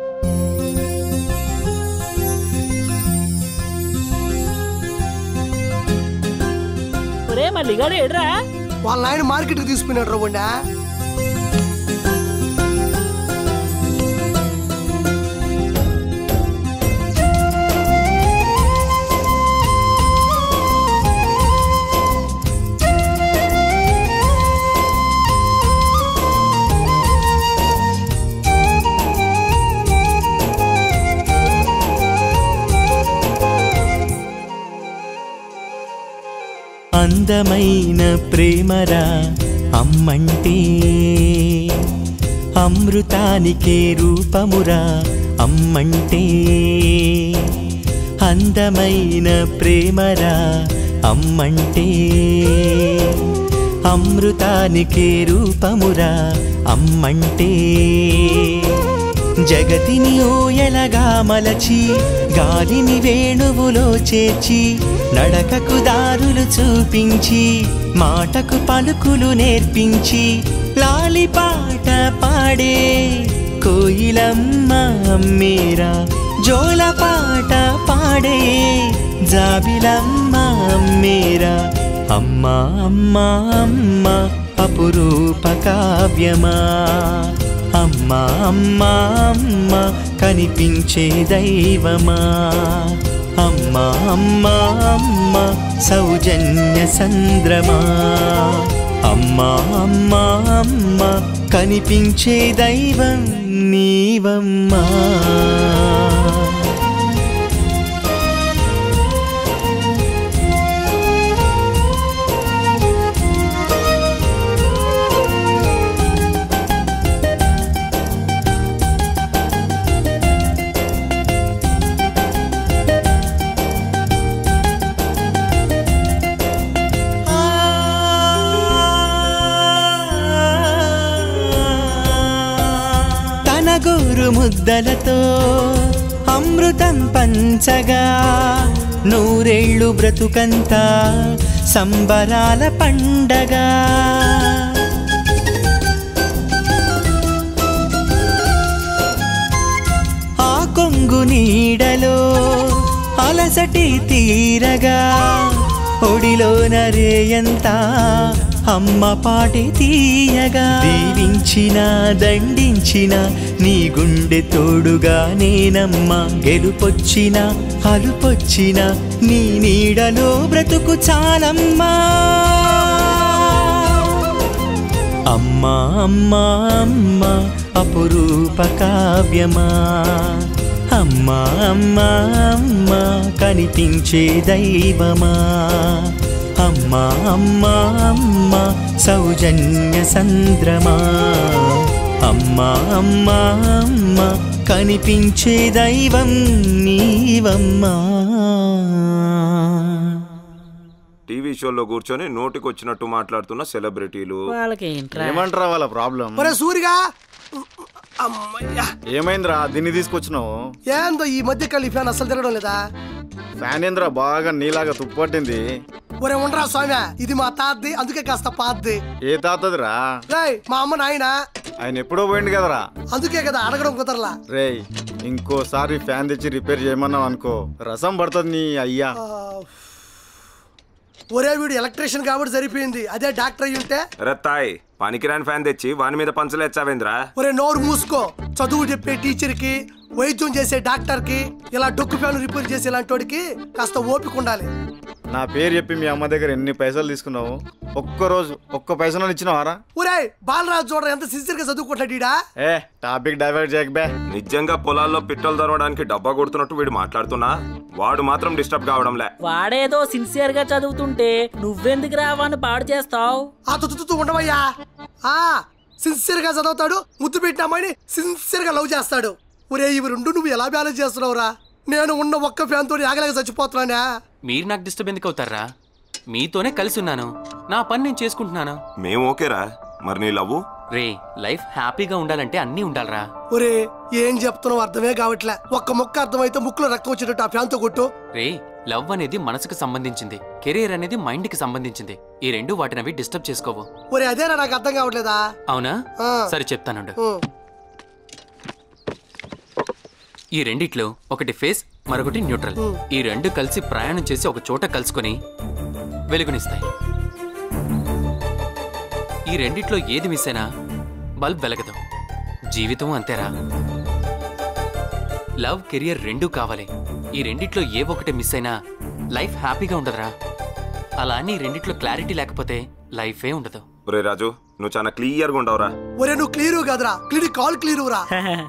ఒరే మల్లిగాడు ఏడ్రా వాళ్ళ ఆయన మార్కెట్కి తీసుకున్నాడు రవ్వండా అందమైన ప్రేమరా అమ్మంటే అమృతానికే రూపమురా అమ్మంటే అందమైన ప్రేమరా అమ్మంటే అమృతానికే రూపమురా అమ్మంటే జగతిని ఓయలగా మలచి గాలిని వేణువులో చేర్చి నడకకు దారులు చూపించి మాటకు పలుకులు నేర్పించి లాలిపాట పాడే కోయిలమ్మ అమ్మేరా జోలపాట పాడే జాబిలమ్మ అమ్మేరా అమ్మా అమ్మా అమ్మ అపురూప కావ్యమా అమ్మా అమ్మా అమ్మ కనిపించే దైవమా అమ్మా అమ్మా అమ్మ సౌజన్య సంద్రమా అమ్మా అమ్మా అమ్మ కనిపించే దైవం నీవమ్మా తన గోరు ముద్దలతో అమృతం పంచగా నూరేళ్ళు బ్రతుకంతా సంబరాల పండగ ఆ కొంగు నీడలో అలసటి తీరగా ఒడిలో నరేయంతా అమ్మ పాటే తీయగా దీవించిన దండించిన నీ గుండె తోడుగా నేనమ్మా గెలుపొచ్చిన అలుపొచ్చిన నీ నీడలో బ్రతుకు చాలమ్మా అమ్మా అమ్మా అమ్మా అపురూప కావ్యమా అమ్మా అమ్మా అమ్మా కనిపించే దైవమా అమ్మా అమ్మా అమ్మా సౌజన్య సంద్రమా అమ్మా అమ్మా అమ్మా కనిపించే దైవం నీవమ్మా టీవీ షోలో కూర్చొని నోటికొచ్చినట్టు మాట్లాడుతున్న సెలబ్రిటీలు వాళ్ళకి ఏంట్రా ఏమంటారా వాళ్ళ ప్రాబ్లం ఒరే సూరిగా అమ్మయ్యా ఏమైందిరా దీన్ని తీసుకొచ్చినావు ఏందో ఈ మధ్య కాలం ఈ ఫ్యాన్ అసలు తిరగడం లేదా ఫ్యాన్ ఏంద్రా బాగా నీలాగా తుప్పట్టింది ఒరే ఉండరా స్వామి ఇది మా తాతది అందుకే కాస్త పాతది ఏ తాతదిరా రేయ్ మా అమ్మ నాయన ఆయన ఎప్పుడో పోయింది కదరా అందుకే కదా అడగడం కుదరలా రేయ్ ఇంకోసారి ఫ్యాన్ తెచ్చి రిపేర్ చేయమన్నావు అనుకో రసం పడుతుంది నీ అయ్యా ఒరే వీడు ఎలక్ట్రీషియన్ కాబట్టి సరిపోయింది అదే డాక్టర్ అయి ఉంటే రత్తాయ్ పనికిరాని ఫ్యాన్ తెచ్చి వాని మీద పంచలేచ్చావేంద్రా ఒరే నోరు మూసుకో చదువు చెప్పే టీచర్ కి వైద్యం చేసే డాక్టర్ కి ఇలా డొక్కు ఫ్యాన్ రిపేర్ చేసే ఇలాంటి వాడికి కాస్త ఓపిక ఉండాలి నా పేరు చెప్పి మీ అమ్మ దగ్గర ఎన్ని పైసలు తీసుకున్నావు ఒక్క రోజు ఒక్క పైసలు ఇచ్చినావారా ఒరే బాలరాజు చూడరా ఎంత సిన్సియర్ గా చదువుకుంటాడీడా ఏ టాపిక్ డైవర్ట్ చేయక బే నిజంగా పొలాల్లో పిట్టలు దొరవడానికి డబ్బా కొడుతున్నట్టు వీడు మాట్లాడుతున్నా వాడు మాత్రం డిస్టర్బ్ కావడంలే వాడేదో సిన్సియర్ గా చదువుతుంటే నువ్వెందుకు రావాన్ని పాడు చేస్తావు ఆ తుత్తు ఉండవయ్యా ఆ సిన్సియర్ గా చదువుతాడు ముద్దు పెట్టిన అమ్మాయిని సిన్సియర్ గా లవ్ చేస్తాడు ఒరే ఇవి రెండు నువ్వు ఎలా బ్యాలెన్స్ చేస్తున్నావురా నేను ఉన్న ఒక్క ఫ్యాన్ తోటి ఆగలేక చచ్చిపోతున్నానా మీరు నాకు డిస్టర్బ్ ఎందుకు అవుతారా మీతోనే కలిసి ఉన్నాను నా పని నేను చేసుకుంటున్నాను మేము ఓకేరా మరి నీ లవ్వు రే లైఫ్ హ్యాపీగా ఉండాలంటే అన్నీ ఉండాలిరా ఒరే ఏం చెప్తున్నావు అర్థమే కావట్లే ఒక్క ముక్క అర్థమైతే ముక్కులో రక్తం వచ్చేటట్టు ఆ ఫ్యాన్ తో కొట్టు రే లవ్ అనేది మనసుకు సంబంధించింది కెరీర్ అనేది మైండ్ కి సంబంధించింది ఈ రెండు వాటినవి డిస్టర్బ్ చేసుకోవు ఒరే అదేనా నాకు అర్థం కావట్లేదా అవునా ఆ. సరే చెప్తానుండు ఉం. ఈ రెండిట్లో ఒకటి ఫేస్ మరొకటి న్యూట్రల్ ఈ రెండు కలిసి ప్రయాణం చేసి ఒక చోట కలుసుకొని వెలుగునిస్తాయి ఈ రెండిట్లో ఏది మిస్ అయినా బల్బ్ వెలగదు జీవితం అంతేరా లవ్ కెరియర్ రెండూ కావాలి ఈ రెండిట్లో ఏ ఒకటి మిస్ అయినా లైఫ్ హ్యాపీగా ఉండదురా అలా అని ఈ రెండిట్లో క్లారిటీ లేకపోతే లైఫే ఉండదు ఒరే రాజు నువ్వు చాలా క్లియర్గా ఉండవురా ఒరే నువ్వు క్లియర్ కదరా క్లినిక్ కాల్ క్లియర్ రా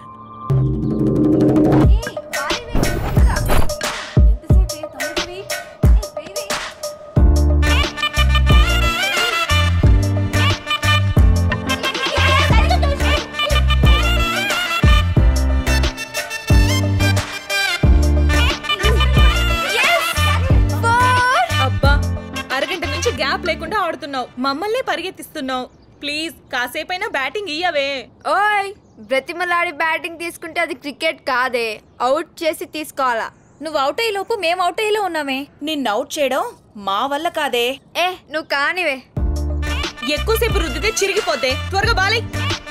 అబ్బా అరగంట నుంచి గ్యాప్ లేకుండా ఆడుతున్నావు మమ్మల్ని పరిగెత్తిస్తున్నావు ప్లీజ్ కాసేపైనా బ్యాటింగ్ ఇయ్యవే ఓయ్ బ్రతిమలాడి బ్యాటింగ్ తీసుకుంటే అది క్రికెట్ కాదే అవుట్ చేసి తీసుకోవాలా నువ్వు అవుట్ అయ్యే లోపు మేము అవుట్ అయ్యేలో ఉన్నామే నిన్ను అవుట్ చేయడం మా వల్ల కాదే ఏ నువ్వు కానివే ఎక్కువసేపు రుద్దితే చిరిగిపోతే త్వరగా బాలై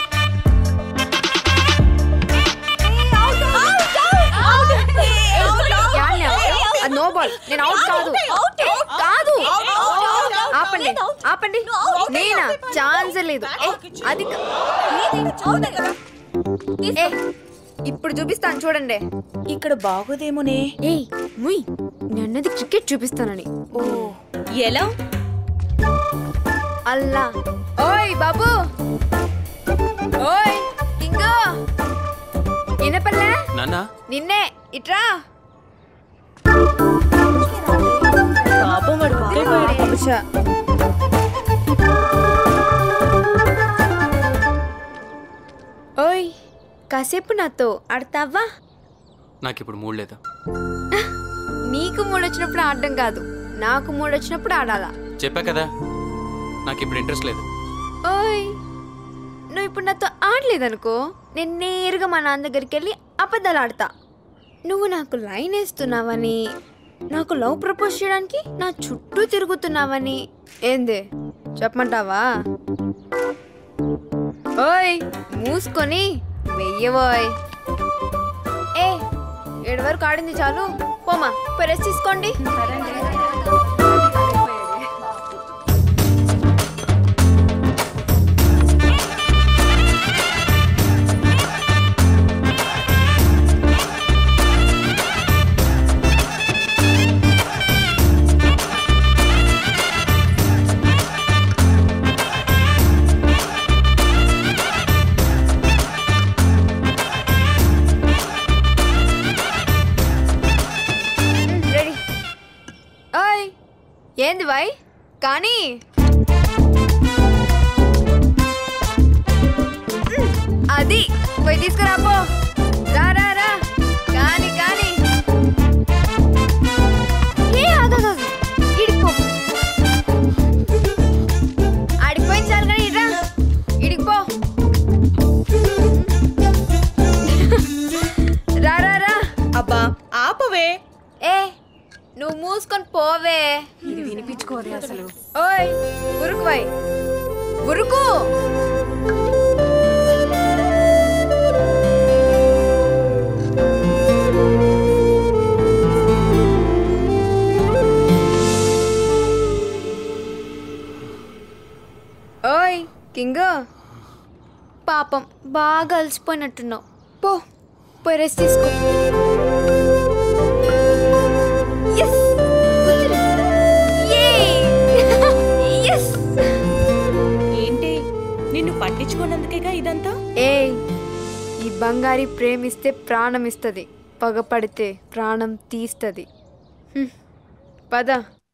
అది నో బాల్ నేను అవుట్ కాదు కాదు ఆపండి ఆపండి నేనా ఛాన్స్ లేదు ఏ, అది కా- ఏ, ఇప్పుడు చూపిస్తాను చూడండి ఇక్కడ బాగోదేమోనే ఏయ్ ముయ్ నన్నది క్రికెట్ చూపిస్తానని ఓ ఎలా అల్లా ఓయ్ బాబు ఓయ్ ఇంగో వినపల్లే నాన్నా నిన్నే ఇట్రా పాపం వాడు అబ్బచ్చా. ఓయ్ కాసేపు నాతో ఆడతావా నాకు ఇప్పుడు మూడ్ లేదు నీకు మూడొచ్చినప్పుడు ఆడడం కాదు నాకు మూడొచ్చినప్పుడు ఆడాలా చెప్పా కదా నాకు ఇప్పుడు ఇంట్రెస్ట్ లేదు ఓయ్ నువ్వు ఇప్పుడు నాతో ఆడలేదనుకో నేను నేరుగా మా నాన్న దగ్గరికి వెళ్ళి అబద్ధాలు ఆడతా నువ్వు నాకు లైన్ వేస్తున్నావని నాకు లవ్ ప్రపోజ్ చేయడానికి నా చుట్టూ తిరుగుతున్నావని ఏంది చెప్పమంటావా ఓయ్ మూసుకొని వెయ్యబోయ్ ఏ ఏడు వరకు ఆడింది చాలు పోమా పోయి రెస్ట్ తీసుకోండి ఏంది బాయ్ కానీ ఉమ్, అది పోయి తీసుకురా పో రా రా రా కానీ కానీ ఏ ఆగా ఇడిపో ఆడిపోయి చాలు కానీ ఇరా ఇడిపో రా రా రా అబ్బా ఆపవే ఏ నువ్వు మూసుకొని పోవే ఇది వినిపించుకోదే అసలు ఓయ్ ఉరుకు వై ఉరుకు ఓయ్ కింగ్ పాపం బాగా అలసిపోయినట్టున్నావు పో పోయి రెస్ట్ తీసుకో Yes! కూర్చో. Yay! Yes! ఏంటి నిన్ను పట్టించుకున్నందుకేగా ఇదంతా ఏయ్ ఈ బంగారి ప్రేమిస్తే ప్రాణం ఇస్తుంది పగపడితే ప్రాణం తీస్తుంది హ్మ్. పద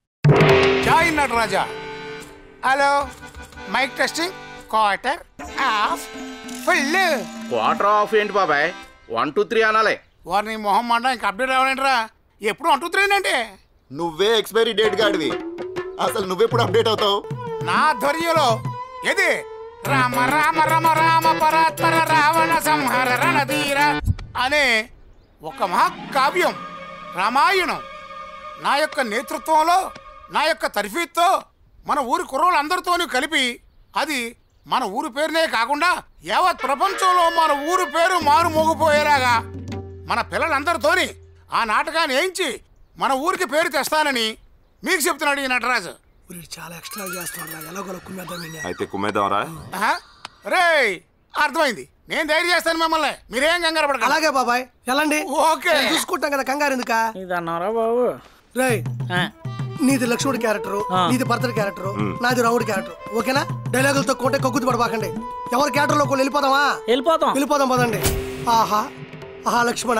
joy Nataraja hello mike testing quarter of full quarter of ఏంటి బాబాయ్ వన్ టూ త్రీ అనాలే వారిని మొహం మాట ఇంకా అప్డేట్ అవ్వాలంటరా ఎప్పుడు అంటూ అంటే నువ్వే ఎక్స్పైరీ డేట్ గాడివి అసలు నువ్వెప్పుడు అప్డేట్ అవుతావు నా ధ్వర్యంలో ఇది రామ రామ రామ రామ పరాత్పర రావణ సంహార రణధీర అనే ఒక మహాకావ్యం రామాయణం నా యొక్క నేతృత్వంలో నా యొక్క తర్ఫీత్తో మన ఊరి కుర్రోళ్ళందరితోనూ కలిపి అది మన ఊరి పేరునే కాకుండా యావత్ ప్రపంచంలో మన ఊరి పేరు మారు మోగిపోయేలాగా మన పిల్లలందరితోని ఆ నాటకాన్ని వేయించి మన ఊరికి పేరు తెస్తానని మీకు చెప్తున్నాడు ఈ నటరాజు చాలా ఎక్స్ట్రా చేస్తున్నాడు ఎలాగోలా కుమ్మేద్దాం వీడిని. అయితే కుమ్మేద్దాంరా ఆహా. రేయ్ అర్థమైంది నేను ధైర్యం చేస్తాను మిమ్మల్ని మీరేం కంగారు పడకండి అలాగే బాబాయ్ ఎలాండి ఓకే నేను చూసుకుంటాం కదా కంగారు ఎందుకా ఇది అన్నారా బాబు రేయ్ నీది లక్ష్మణుడి క్యారెక్టర్ నీది భర్తడి క్యారెక్టర్ నాది రాముడి క్యారెక్టర్ ఓకేనా డైలాగులతో కొంటే కక్కుతు పడబాకండి ఎవరి క్యారెక్టర్ లో వెళ్ళిపోదామా వెళ్ళిపోతాం వెళ్ళిపోదాం పదండి ఆహా ఆహా లక్ష్మణ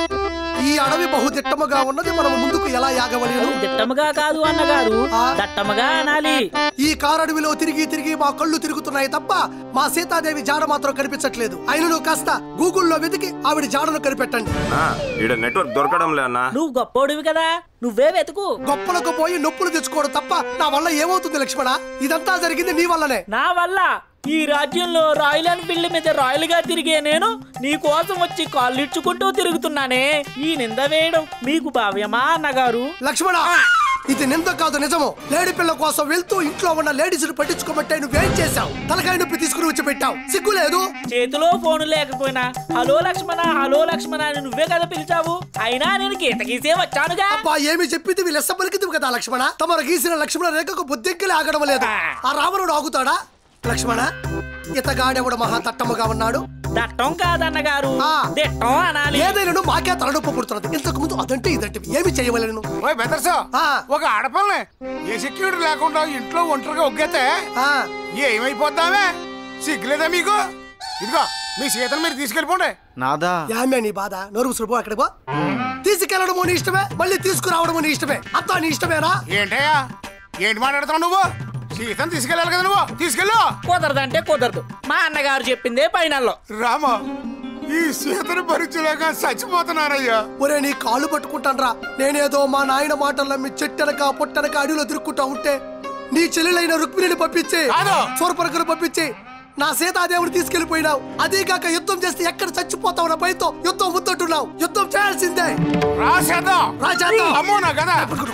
ఈ అడవి బహుదిట్టముగా ఉన్నది మనం ముందుకు ఎలా యాగవలేను దిట్టముగా కాదు అన్నగారు దట్టముగా అనాలి ఈ కారడవిలో తిరిగి తిరిగి మా కళ్ళు తిరుగుతున్నాయి తప్ప మా సీతాదేవి జాడ మాత్రం కనిపించట్లేదు అయినను కాస్త గూగుల్లో వెతికి ఆవిడ జాడను కనిపెట్టండి ఆ, ఈడ నెట్వర్క్ దొరకడం లే అన్నా నువ్వు గొప్పోడివి కదా నువ్వే వెతుకు గొప్పలకు పోయి నొప్పులు తెచ్చుకోవడం తప్ప నా వల్ల ఏమవుతుంది లక్ష్మణ ఇదంతా జరిగింది నీ వల్లనే నా వల్ల ఈ రాజ్యంలో రాయల్ ఎన్ఫీల్డ్ మీద రాయల్ గా తిరిగే నేను నీ కోసం వచ్చి కాళ్ళిడ్చుకుంటూ తిరుగుతున్నానే ఈ నింద వేయడం మీకు భావ్యమా అన్నగారు లక్ష్మణ ఇది నింద కాదు నిజము లేడీ పిల్ల కోసం వెళ్తూ ఇంట్లో ఉన్న లేడీస్ ని పట్టించుకోబట్టే నువ్వేం చేశావు తలకాయ నొప్పి తీసుకుని వచ్చి పెట్టావు సిగ్గు లేదు చేతిలో ఫోన్ లేకపోయినా హలో లక్ష్మణ హలో లక్ష్మణ అని నువ్వే కదా పిలిచావు అయినా నేను గీత గీసే వచ్చానుగా అబ్బా ఏమి చెప్పింది వీళ్ళు ఎస్స పలికింది కదా లక్ష్మణ తమరు గీసిన లక్ష్మణ రేఖకు బుద్ధింకలే ఆగడం లేదు ఆ రావణుడు ఆగుతాడా లక్ష్మణ ఇతగాడెవడు మహా తట్టముగా ఉన్నాడు దట్టం కాదన్నగారు దిట్టం అనాలి ఏదైనా మాకే తలనొప్పి పుడుతున్నది ఇంతకు ముందు అదంటే ఇదంటే ఏమి చేయవలను ఓయ్ బెదర్సా ఒక ఆడపిల్లని ఏ సెక్యూరిటీ లేకుండా ఇంట్లో ఒంటరిగా ఒగ్గేతే ఏమైపోద్దామే సిగ్గులేదా మీకు ఇదిగో మీ సీతను మీరు తీసుకెళ్ళిపోండి నాదా యామే నీ బాధ నోరు ముసురు పో అక్కడికి పో తీసుకెళ్లడము నీ ఇష్టమే మళ్ళీ తీసుకురావడము నీ ఇష్టమే అంతా నీ ఇష్టమేనా ఏంటయ్యా ఏంటి మాట్లాడుతున్నావు నువ్వు సీతను తీసుకెళ్ళాలి కదా నువ్వు తీసుకెళ్ళు కుదరదంటే కుదరదు మా అన్నగారు చెప్పిందే పైనల్లో రామా ఈ సీతను భరించలేక చచ్చిపోతున్నానయ్యా ఒరే నీ కాళ్ళు పట్టుకుంటాన్రా నేనేదో మా నాయన మాటల్లో మీ చెట్టనక పొట్టనక అడవిలో తిరుక్కుంటా ఉంటే నీ చెల్లెలైన రుక్మిణిని పంపించి సూరపరకను పంపించి నా సీతాదేవుని తీసుకెళ్లిపోయినావు అదే కాక యుద్ధం చేస్తే ఎక్కడ చచ్చిపోతావు నా భయంతో యుద్ధం ముద్దంటున్నావు యుద్ధం చేయాల్సిందే రాసేద్దాం రా చేద్దాం. అమ్మో నా కదా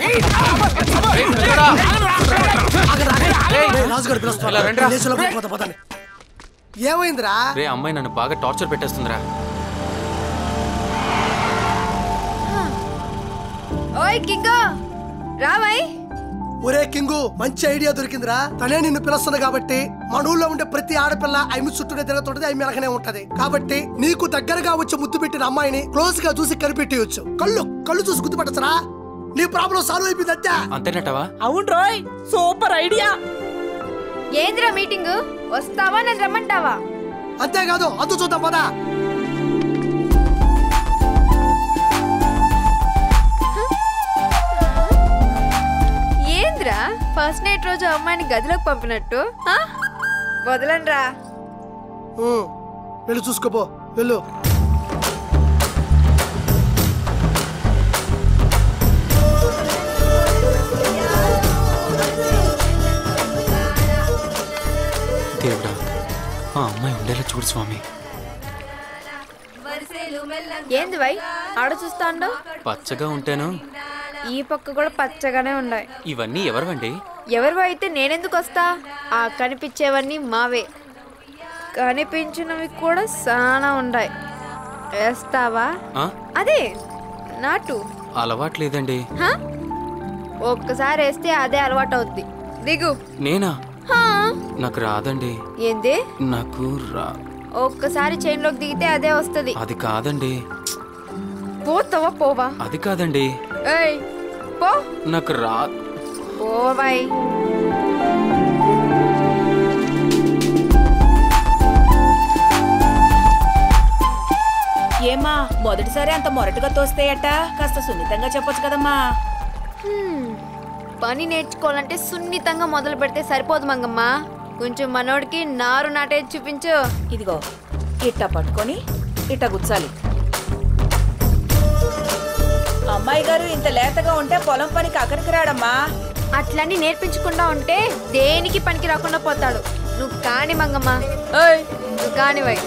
రేయ్, రాజుగారు పిలుస్తున్నారు. దేశంలోకి వెళ్ళిపోతా పదండి. ఏమైందిరా రే అమ్మాయి నన్ను బాగా టార్చర్ పెట్టేస్తుందిరా ఓయ్ కింగో రావై ఒరే కింగు మంచి ఐడియా దొరికిందిరా తనే నిన్ను పిలుస్తుంది కాబట్టి మన ఊళ్ళో ఉండే ప్రతి ఆడపిల్ల ఐమి చుట్టూనే తిరుగుతుంటది ఐమి వెనకనే ఉంటది కాబట్టి నీకు దగ్గరగా వచ్చి ముద్దు పెట్టిన అమ్మాయిని క్లోజ్ గా చూసి కనిపెట్టేయచ్చు కళ్ళు కళ్ళు చూసి గుర్తుపట్టచ్చరా నీ ప్రాబ్లం సాల్వ్ అయిపోయింది అంతే అంతేనటవా అవును రోయ్ సూపర్ ఐడియా ఏంద్రా మీటింగ్ వస్తావా నేను రమ్మంటావా అంతేకాదు అంతు చూద్దాం పదా ఏంద్రా ఫస్ట్ నైట్ రోజు అమ్మాయిని గదిలోకి పంపినట్టు ఆ? వదలండ్రా ఉమ్, వెళ్ళి చూసుకోపో వెళ్ళు దేవుడా ఆ అమ్మాయి ఉండేలా చూడు స్వామి ఏంది వై ఆడ చూస్తాండో పచ్చగా ఉంటేను ఈ పక్క కూడా పచ్చగానే ఉన్నాయి ఇవన్నీ ఎవరివండి ఎవరు అయితే నేనెందుకు వస్తా ఆ కనిపించేవన్నీ మావే కనిపించినవి కూడా చాలా ఉన్నాయి వేస్తావా ఆ? అదే నాటు అలవాట్లేదండి హా? ఒక్కసారి వేస్తే అదే అలవాటు అవుద్ది దిగు నేనా హా? నాకు రాదండి ఏంది నాకు రా ఒక్కసారి చైన్లోకి దిగితే అదే వస్తుంది అది కాదండి పోతావా పోవా అది కాదండి ఏయ్ పో నాకు రా పోవాయ్ ఏమా మొదటిసారి అంత మొరటుగా తోస్తేయట కాస్త సున్నితంగా చెప్పొచ్చు కదమ్మా హ్మ్. పని నేర్చుకోవాలంటే సున్నితంగా మొదలు పెడితే సరిపోదు మంగమ్మ కొంచెం మనోడికి నారు నాటేది చూపించు ఇదిగో ఇట్ట పట్టుకొని ఇట్ట గుచ్చాలి అమ్మాయి గారు ఇంత లేతగా ఉంటే పొలం పనికి అక్కడికి రాడమ్మా అట్లన్నీ నేర్పించకుండా ఉంటే దేనికి పనికి రాకుండా పోతాడు నువ్వు కాని మంగమ్మ ఏయ్ నువ్వు కానివై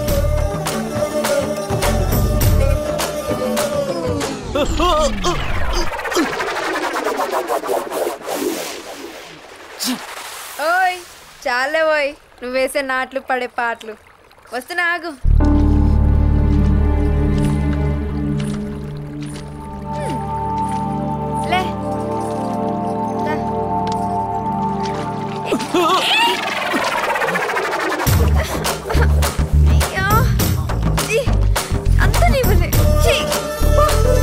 ఓయ్ చాలే ఓయ్ నువ్వు వేసే నాట్లు పడే పాటలు వస్తున్నా ఆగు హ్మ్. లే దా. అయ్యో ఛీ, అంతా నీ వల్లే. ఛీ, పో.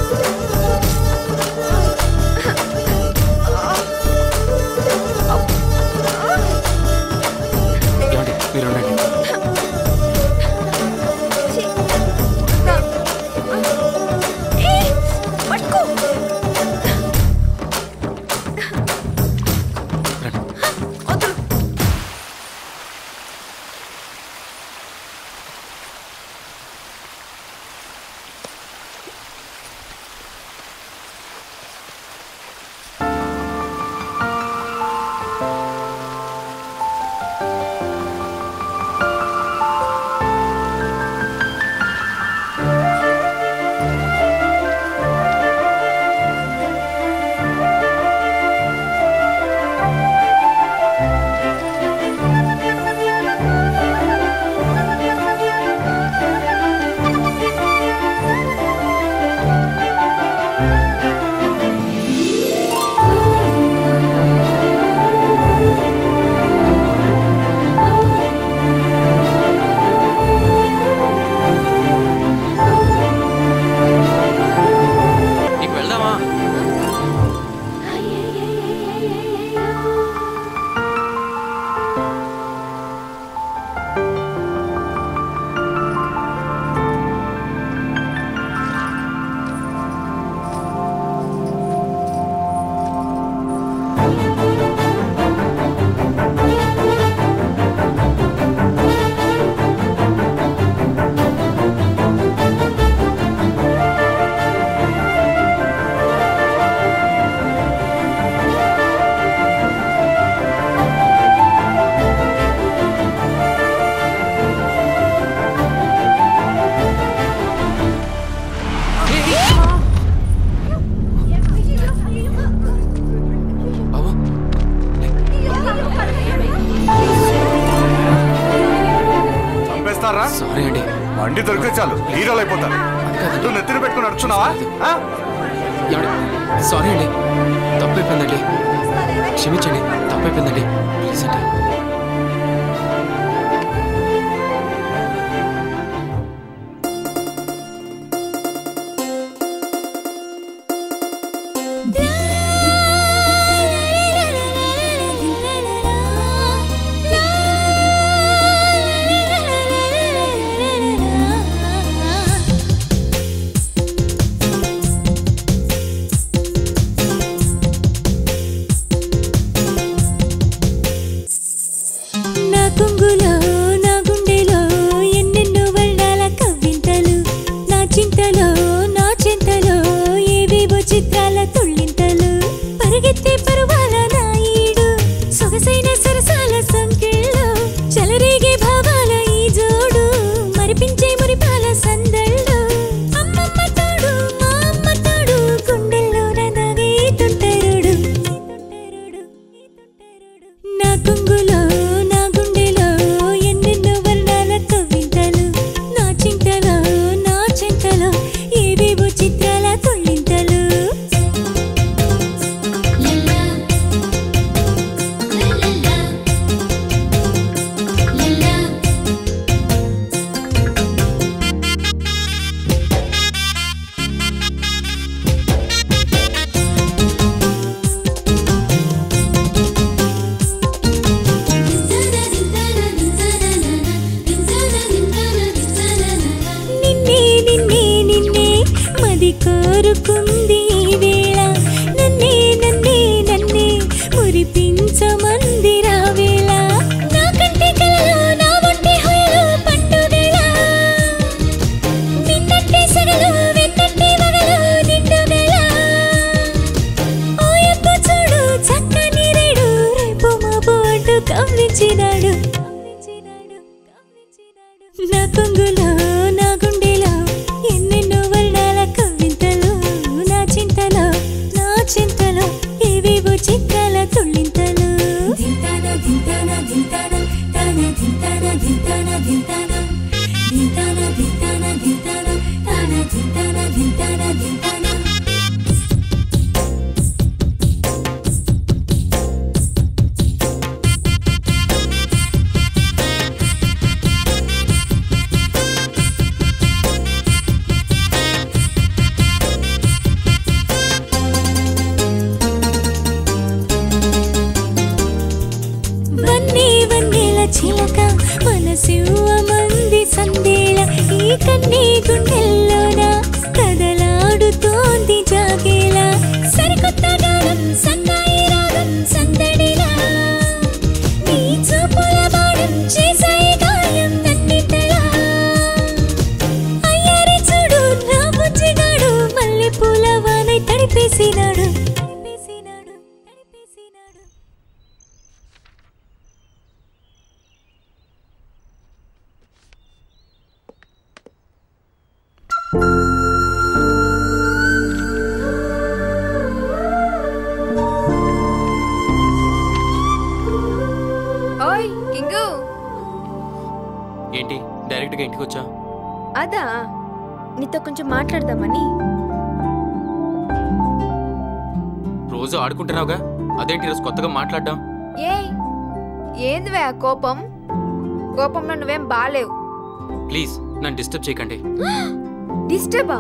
ఏమండి మీరు ఉండండి ఏయ్, పట్టుకో ఇక వెళ్దామా చంపేస్తారా సారీ అండి బండి దొరికితే చాలు హీరోలు అయిపోతారు నువ్వు నెత్తిన పెట్టుకుని నడుచున్నావా ఆ? ఏమండి సారీ అండి తప్పైపోయిందండి క్షమించండి తప్పైపోయిందండి ప్లీజ్ అండి ఆ కోరుకుంది ఈ వేళ నన్నే నన్నే నన్నే మురిపించమంది రావేళ నా కంటి కలలో నా ఒంటి హొయలు పండుగల నిన్నట్టే సగలు వెన్నట్టే వగలు నిండు వేళ ఓయప్ప చూడు చక్కని రేడు రేపు మా బోటు కవ్వించినాడు నా కొంగులో నా గుండెలో ఎన్నెన్నో వర్ణాల కవింతలు నా చింతలో నా చింతలో ఏవేవో చిత్రాల తుళ్ళింతలు దింతాన దింతాన దింతాన తాన దింతాన దింతాన దింతాన దింతాన దింతాన దింతాన తాన దింతాన దింతాన దింతాన వన్నే వన్నేల చిలక మనసివ్వ మంది సందేళ ఈ కన్నే గుండెల్లోన కదలాడుతోంది జాగేలా సరికొత్త గానం సన్నాయి రాగం సందడిలా నీ చూపుల బాణం చేసాయి గాయం నన్నింతలా అయ్యారి చూడు నా బుజ్జిగాడు మల్లె పూల వానై తడిపేసినాడు ఓయ్ కింగు ఏంటి డైరెక్ట్గా ఇంటికి వచ్చా అదా నీతో కొంచెం మాట్లాడదామని రోజు ఆడుకుంటున్నావుగా అదేంటి ఈరోజు కొత్తగా మాట్లాడ్డాం ఏ ఏందివే ఆ కోపం కోపంలో నువ్వేం బాలేవు ప్లీజ్ నన్ను డిస్టర్బ్ చేయకండి డిస్టర్బా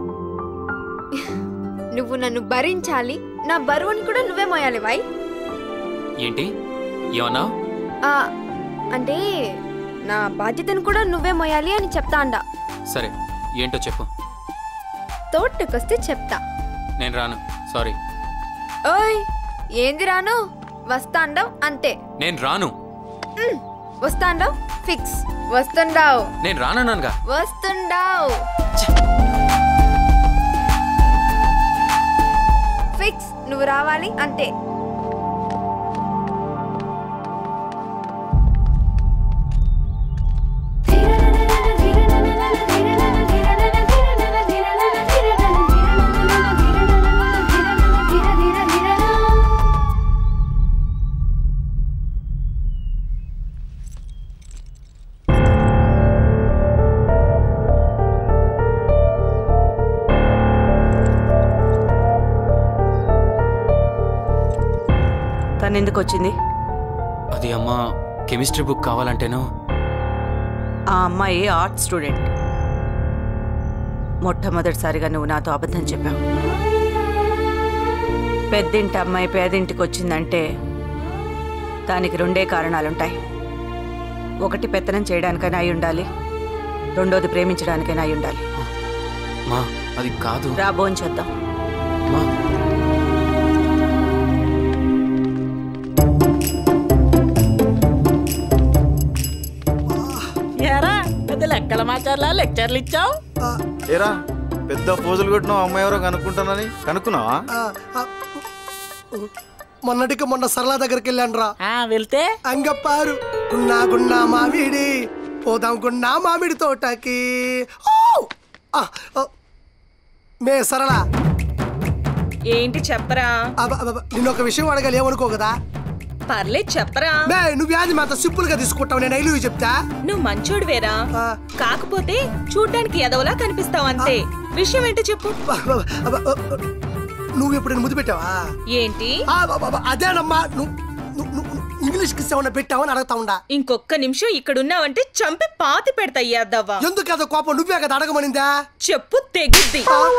నువ్వు నన్ను భరించాలి నా బరువుని కూడా నువ్వే మోయాలి వై ఏంటి ఏమన్నా ఆ, అంటే నా బాధ్యతను కూడా నువ్వే మోయాలి అని చెప్తా అండా సరే ఏంటో చెప్పు తోటకొస్తే చెప్తా నేను రాను సారీ ఓయ్ ఏంది రాను వస్తాండవ్ అంతే నేను రాను ఉమ్, వస్తాండవ్ ఫిక్స్ వస్తుండావ్ నేను రానన్నానుగా వస్తుండావ్ ఫిక్స్ నువ్వు రావాలి అంతే తను ఎందుకు వచ్చింది అది అమ్మ కెమిస్ట్రీ బుక్ కావాలంటేను ఆ అమ్మాయి ఆర్ట్ స్టూడెంట్ మొట్టమొదటిసారిగా నువ్వు నాతో అబద్ధం చెప్పావు పెద్దింటి అమ్మాయి పేదింటికి వచ్చిందంటే దానికి రెండే కారణాలుంటాయి ఒకటి పెత్తనం చేయడానికైనా అయి ఉండాలి రెండోది ప్రేమించడానికైనా అయి ఉండాలి మా అది కాదు రా చేద్దాం మా ఏరా పెద్ద లెక్కల మాచార్లా లెక్చర్లు ఇచ్చావు ఏరా పెద్ద పోజులు కొట్టిన అమ్మాయి ఎవరో కనుక్కుంటానని కనుక్కున్నావా ఆ, ఆ, మొన్నటికి మొన్న సరళ దగ్గరికి వెళ్ళాను రా వెళ్తే అంగప్పారు గున్నా గున్నా మామిడి పోదాం గున్నా మామిడి తోటకి ఓ! ఆ, ఆ, మే సరళ ఏంటి చెప్పరా నిన్న ఒక విషయం అడగాలి ఏమనుకో కదా పర్లేదు చెప్పరా మే నువ్వు వ్యాధి మాత సింపుల్ గా తీసుకుంటావు నేను ఐలు చెప్తా నువ్వు మంచోడు వేరా కాకపోతే చూడ్డానికి ఎదవలా కనిపిస్తావు అంతే విషయం ఏంటో చెప్పు నువ్వు ఎప్పుడైనా ముద్దు పెట్టావా ఏంటి ఆ, బా, బా, బా, అదేనమ్మా నువ్వు నువ్వు- నువ్వు ఇంగ్లీష్ కిస్ ఏమన్నా పెట్టావని అడుగుతా ఉండా ఇంకొక్క నిమిషం ఇక్కడున్నావంటే చంపి పాతి పెడతా అయ్యాదవ్వా ఎందుకు కదా కోపం నువ్వే కదా అడగమనిందా చెప్పు తెగుద్ది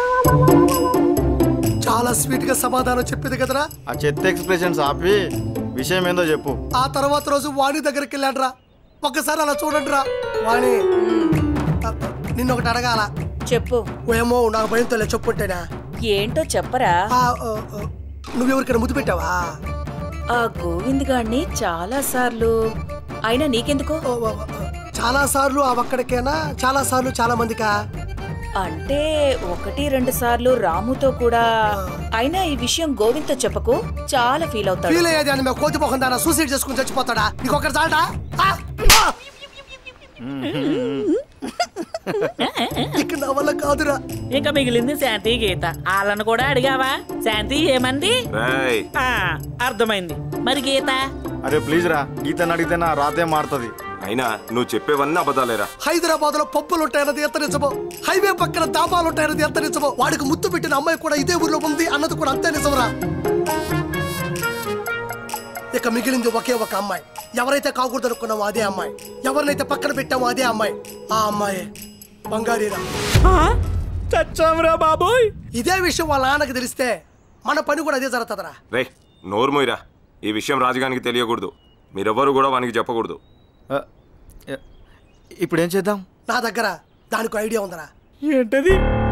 చాలా స్వీట్ గా సమాధానం చెప్పింది కదరా ఆ చెత్త ఎక్స్ప్రెషన్స్ ఆపి విషయం ఏందో చెప్పు ఆ తర్వాత రోజు వాణి దగ్గరికి వెళ్ళాడ్రా ఒక్కసారి అలా చూడండి రా వాణి నిన్న ఒకటి అడగాల చెప్పు ఏమో నాకు భయంతో చెప్పుంటేనా ఏంటో చెప్పరా నువ్వెవరికైనా ముద్దు పెట్టావా ఆ గోవింద్ గాడిని చాలా సార్లు అయినా నీకెందుకో చాలా సార్లు ఆ ఒక్కడికేనా చాలా సార్లు చాలా మందికా అంటే ఒకటి రెండు సార్లు రాముతో కూడా అయినా ఈ విషయం గోవింద్తో చెప్పకు చాలా ఫీల్ అవుతాడు ఫీల్ అయ్యేది అని మేము కోతి మొహం దానా సూసైడ్ చేసుకుని చచ్చిపోతాడా నీకు ఒకటి చాలడా ఆ! ఆ! ఇక నా వల్ల కాదురా ఇంకా మిగిలింది శాంతి గీత వాళ్ళను కూడా అడిగావా శాంతి ఏమంది రేయ్ ఆ, అర్థమైంది మరి గీత అరే ప్లీజ్ రా గీతని అడిగితే నా రాతే మారుతుంది అయినా నువ్వు చెప్పేవన్నీ అబద్ధాలేరా హైదరాబాద్ లో పప్పులు ఉంటాయన్నది ఎంత నిజమో హైవే పక్కన దాబాలు ఉంటాయన్నది ఎంత నిజమో వాడికి ముద్దు పెట్టిన అమ్మాయి కూడా ఇదే ఊర్లో ఉంది అన్నది కూడా అంతే నిజమరా ఇక మిగిలింది ఒకే ఒక అమ్మాయి ఎవరైతే కాకూడదు అనుకున్నామో అదే అమ్మాయి ఎవరినైతే పక్కన పెట్టామో అదే అమ్మాయి ఆ అమ్మాయి బంగారీరా చచ్చాంరా బాబోయ్ ఇదే విషయం వాళ్ళ నాన్నకి తెలిస్తే మన పని కూడా అదే జరుగుతుందిరా రే నోరుమోయిరా ఈ విషయం రాజుగానికి తెలియకూడదు మీరెవ్వరు కూడా వానికి చెప్పకూడదు ఇప్పుడు ఏం చేద్దాం నా దగ్గర దానికి ఐడియా ఉందరా ఏంటది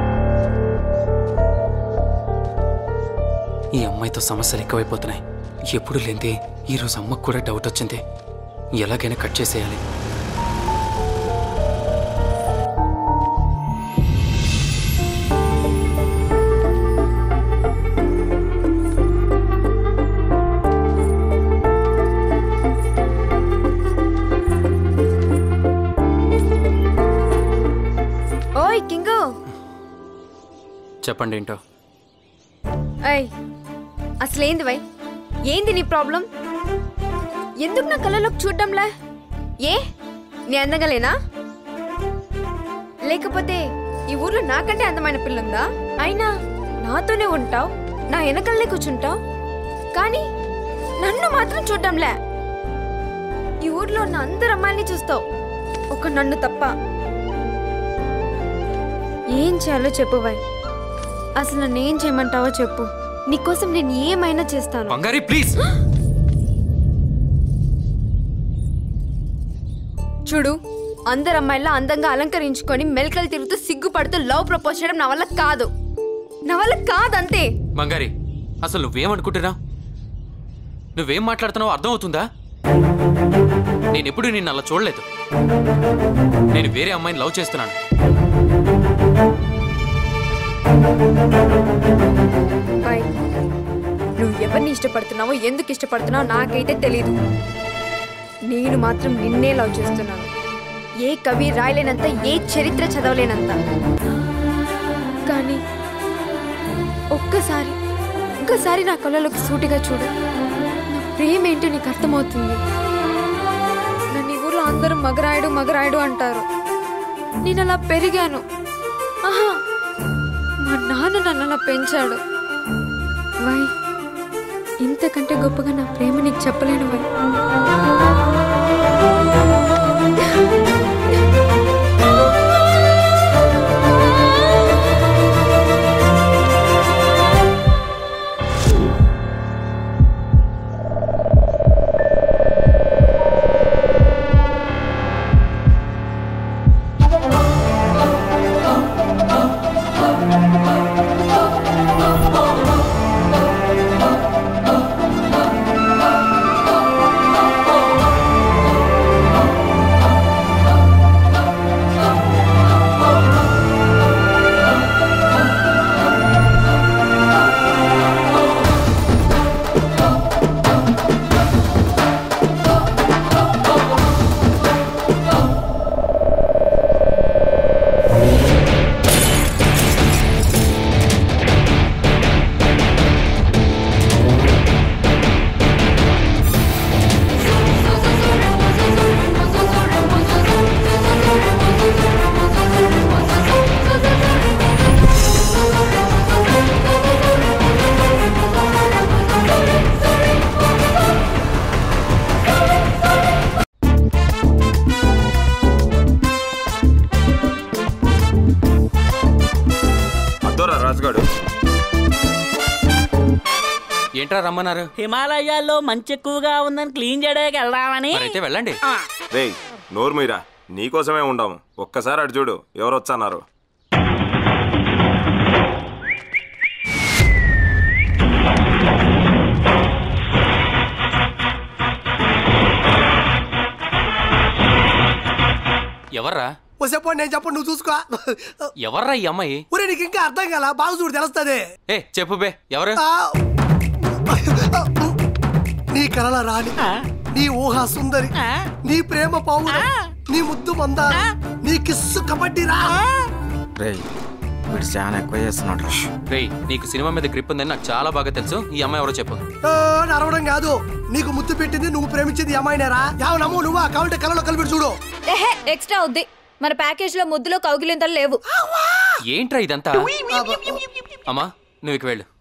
ఈ అమ్మాయితో సమస్యలు ఎక్కువైపోతున్నాయి ఎప్పుడు లేంది ఈరోజు అమ్మకు కూడా డౌట్ వచ్చింది ఎలాగైనా కట్ చేసేయాలి ఓయ్ కింగు చెప్పండి ఏంటో అయ్ అసలేంది వై ఏంది నీ ప్రాబ్లం ఎందుకు నా కళ్ళలోకి చూడడంలే ఏ నీ అందంగా లేనా లేకపోతే ఈ ఊర్లో నాకంటే అందమైన పిల్లుందా అయినా నాతోనే ఉంటావు నా వెనకల్నే కూర్చుంటావు కానీ నన్ను మాత్రం చూడడంలే ఈ ఊర్లో ఉన్న అందరు అమ్మాయిల్ని చూస్తావు ఒక నన్ను తప్ప ఏం చేయాలో చెప్పు వై అసలు నన్ను ఏం చేయమంటావో చెప్పు నీకోసం నేను ఏమైనా చేస్తాను బంగారి ప్లీజ్ చూడు అందరు అమ్మాయిలా అందంగా అలంకరించుకొని మెలకలు తిరుగుతూ సిగ్గుపడుతూ లవ్ ప్రపోజ్ చేయడం నా వల్ల కాదు నా వల్ల కాదంతే బంగారి అసలు నువ్వేమనుకుంటున్నావు నువ్వేం మాట్లాడుతున్నావో అర్థమవుతుందా నేను ఎప్పుడు నిన్ను అలా చూడలేదు నేను వేరే అమ్మాయిని లవ్ చేస్తున్నాను బాయ్ నువ్వు ఎవరిని ఇష్టపడుతున్నావో ఎందుకు ఇష్టపడుతున్నావో నాకైతే తెలీదు నేను మాత్రం నిన్నే లవ్ చేస్తున్నాను ఏ కవి రాయలేనంత ఏ చరిత్ర చదవలేనంత కానీ ఒక్కసారి ఒక్కసారి నా కళ్ళలోకి సూటిగా చూడు నా ప్రేమ ఏంటో నీకు అర్థమవుతుంది నన్ను ఈ ఊర్లో అందరూ మగరాయుడు మగరాయుడు అంటారు నేను అలా పెరిగాను ఆహా మా నాన్న నన్ను అలా పెంచాడు వై ఇంతకంటే గొప్పగా నా ప్రేమ నీకు చెప్పలేను వై అద్దోరా రాజుగాడు ఏంట్రా రమ్మన్నారు హిమాలయాల్లో మంచి ఎక్కువగా ఉందని క్లీన్ చేయడానికి వెళ్దామని మరైతే వెళ్ళండి రేయ్ నోరుమీరా నీకోసమే ఉండాము ఒక్కసారి అటు చూడు ఎవరు వచ్చన్నారు ఎవర్రా ఓ చెప్పండి నేను చెప్పండి నువ్వు చూసుకో ఎవర్రా ఈ అమ్మాయి ఒరే నీకు ఇంకా అర్థం కాల బాగా చూడు తెలుస్తుంది ఏ చెప్పు బే ఎవరు నీ కలల రాణి నీ ఊహ సుందరి నీ ప్రేమ పావులు నీ ముద్దు మందార నీ కిస్సు కబడ్డీ రా రే వీడు చాలా ఎక్కువ చేస్తున్నాడు రేయ్ నీకు సినిమా మీద గ్రిప్ ఉందని నాకు చాలా బాగా తెలుసు ఈ అమ్మాయి ఎవరో చెప్పు ఆ, నరవడం కాదు నీకు ముద్దు పెట్టింది నువ్వు ప్రేమించింది ఈ అమ్మాయినేరా యావ నమ్ము నువ్వు కావాలంటే కలలో కలిపి చూడు ఎహే ఎక్స్ట్రా అవుద్ది మన ప్యాకేజ్ లో ముద్దులో కౌగిలింతలు లేవు ఏంట్రా ఇదంతా అమ్మా నువ్వు ఇక వెళ్ళు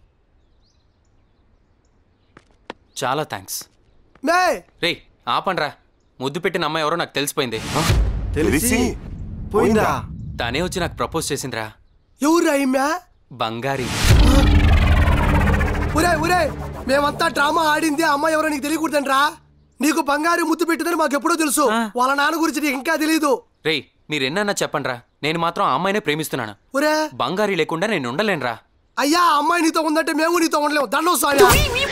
చాలా థ్యాంక్స్ మే రేయ్ ఆపండ్రా ముద్దు పెట్టిన అమ్మాయి ఎవరో నాకు తెలిసిపోయింది తెలిసి పోయిందా తనే వచ్చి నాకు ప్రపోజ్ చేసిందిరా ఎవరు అయ్యా బంగారి ఒరే ఒరే మేమంతా డ్రామా ఆడింది ఆ అమ్మాయి ఎవరో నీకు తెలియకూడదంట్రా నీకు బంగారు ముద్దు పెట్టిందని మాకు ఎప్పుడో తెలుసు వాళ్ళ నాన్న గురించి నీకు ఇంకా తెలియదు రేయ్ మీరెన్నన్నా చెప్పండ్రా నేను మాత్రం ఆ అమ్మాయినే ప్రేమిస్తున్నాను ఒరే బంగారి లేకుండా నేను ఉండలేనురా అయ్యా ఆ అమ్మాయి నీతో ఉందంటే మేము నీతో ఉండలేము దండం స్వామి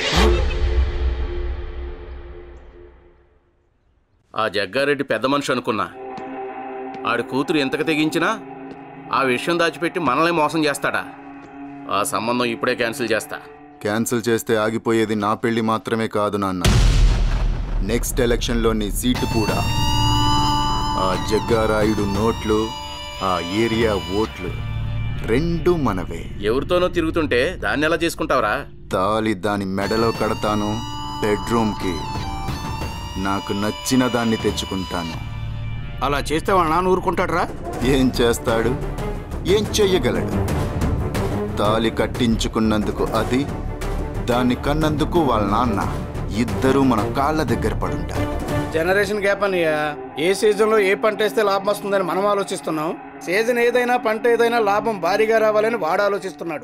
ఆ జగ్గారెడ్డి పెద్ద మనిషి అనుకున్నా ఆడి కూతురు ఎంతకు తెగించినా ఆ విషయం దాచిపెట్టి మనల్ని మోసం చేస్తాడా ఆ సంబంధం ఇప్పుడే క్యాన్సిల్ చేస్తా క్యాన్సిల్ చేస్తే ఆగిపోయేది నా పెళ్లి మాత్రమే కాదు నాన్న నెక్స్ట్ ఎలక్షన్లో నీ సీటు కూడా ఆ జగ్గారాయుడు నోట్లు ఆ ఏరియా ఓట్లు రెండు మనవే ఎవరితోనో తిరుగుతుంటే దాన్ని ఎలా చేసుకుంటావురా తాలి దాని మెడలో కడతాను బెడ్రూమ్కి నాకు నచ్చిన దాన్ని తెచ్చుకుంటాను అలా చేస్తే వాళ్ళ నాన్న ఊరుకుంటాడ్రా ఏం చేస్తాడు ఏం చెయ్యగలడు తాలి కట్టించుకున్నందుకు అది దాన్ని కన్నందుకు వాళ్ళ నాన్న ఇద్దరూ మన కాళ్ళ దగ్గర పడుంటారు జనరేషన్ గ్యాప్ అన్నయ్య ఏ సీజన్లో ఏ పంట వేస్తే లాభం వస్తుందని మనం ఆలోచిస్తున్నాం సీజన్ ఏదైనా పంట ఏదైనా లాభం భారీగా రావాలని వాడు ఆలోచిస్తున్నాడు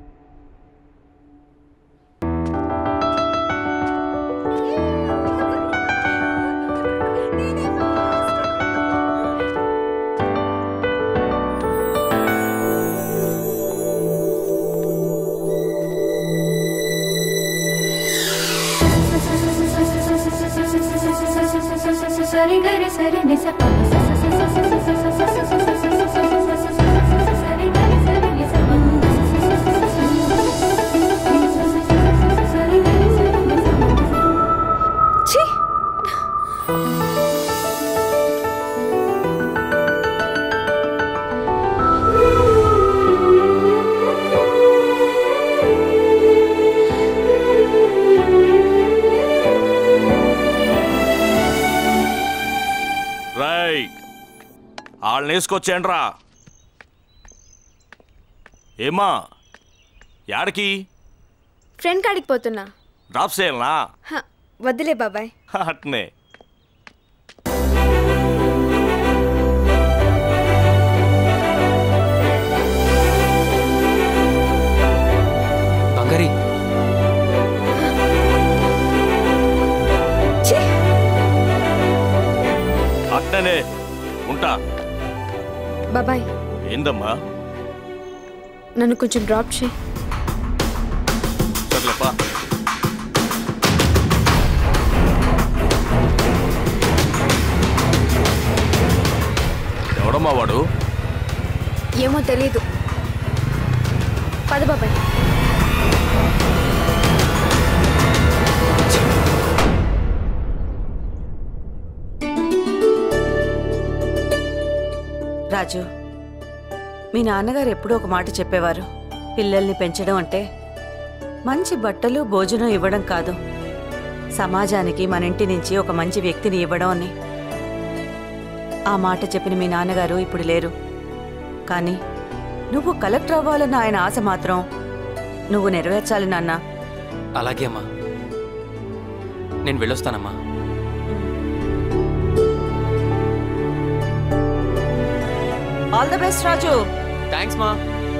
సరి గరి సరి నిస ప స స స స స స స స స స స సరి గరి సరి నిస ప సరి గరి సరి నిస ఛీ రై వాళ్ళని వేసుకొచ్చేయండ్రా ఏమా యాడికి ఫ్రెండ్ కాడికి పోతున్నా డ్రాప్ చేయాలనా హ, వద్దులే బాబాయ్ అట్నే బంగారి అట్నే ఉంటా బాబాయ్ ఏందమ్మా నన్ను కొంచెం డ్రాప్ చేయి సర్లేపా ఎవడమ్మా వాడు ఏమో తెలీదు పద బాబాయ్ రాజు మీ నాన్నగారు ఎప్పుడూ ఒక మాట చెప్పేవారు పిల్లల్ని పెంచడం అంటే మంచి బట్టలు భోజనం ఇవ్వడం కాదు సమాజానికి మన ఇంటి నుంచి ఒక మంచి వ్యక్తిని ఇవ్వడం అని ఆ మాట చెప్పిన మీ నాన్నగారు ఇప్పుడు లేరు కానీ నువ్వు కలెక్టర్ అవ్వాలన్న ఆయన ఆశ మాత్రం నువ్వు నెరవేర్చాలి నాన్న అలాగే అమ్మా నేను వెళ్ళొస్తానమ్మా all the best Raju thanks మా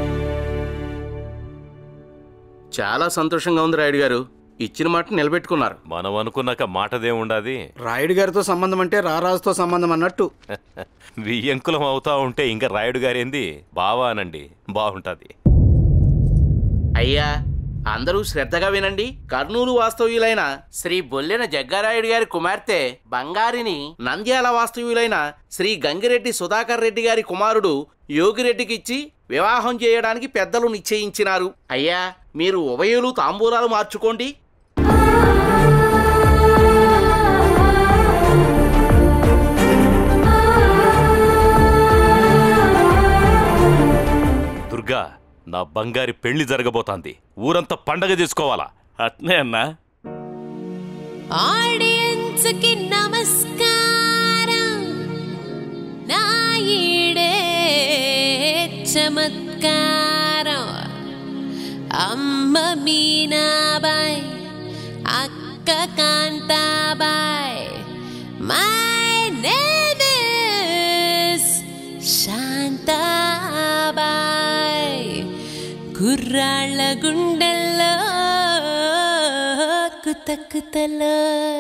చాలా సంతోషంగా ఉంది రాయుడు గారు ఇచ్చిన మాట నిలబెట్టుకున్నారు మనం అనుకున్నాక మాటదే ఉండాది రాయుడు గారితో సంబంధం అంటే రారాజుతో సంబంధం అన్నట్టు వియ్యంకులం అవుతా ఉంటే ఇంకా రాయుడు గారేంది బావా అనండి బాగుంటది అయ్యా అందరూ శ్రద్ధగా వినండి కర్నూలు వాస్తవ్యులైన శ్రీ బొల్లెన జగ్గారాయుడు గారి కుమార్తె బంగారిని నంద్యాల వాస్తవ్యులైన శ్రీ గంగిరెడ్డి సుధాకర్ రెడ్డి గారి కుమారుడు యోగిరెడ్డికిచ్చి వివాహం చేయడానికి పెద్దలు నిశ్చయించినారు అయ్యా మీరు ఉభయులు తాంబూలాలు మార్చుకోండి దుర్గా నా బంగారి పెళ్లి జరగబోతాంది ఊరంతా పండగ చేసుకోవాలా అట్నే అన్నా ఆడియన్స్ కి నమస్కారం నా ఈడే చమత్కారం అమ్మ మీనాబాయ్ అక్క Kantabai my name is Shantabai కుర్రాళ్ళ గుండెల్లో కుత కుతలో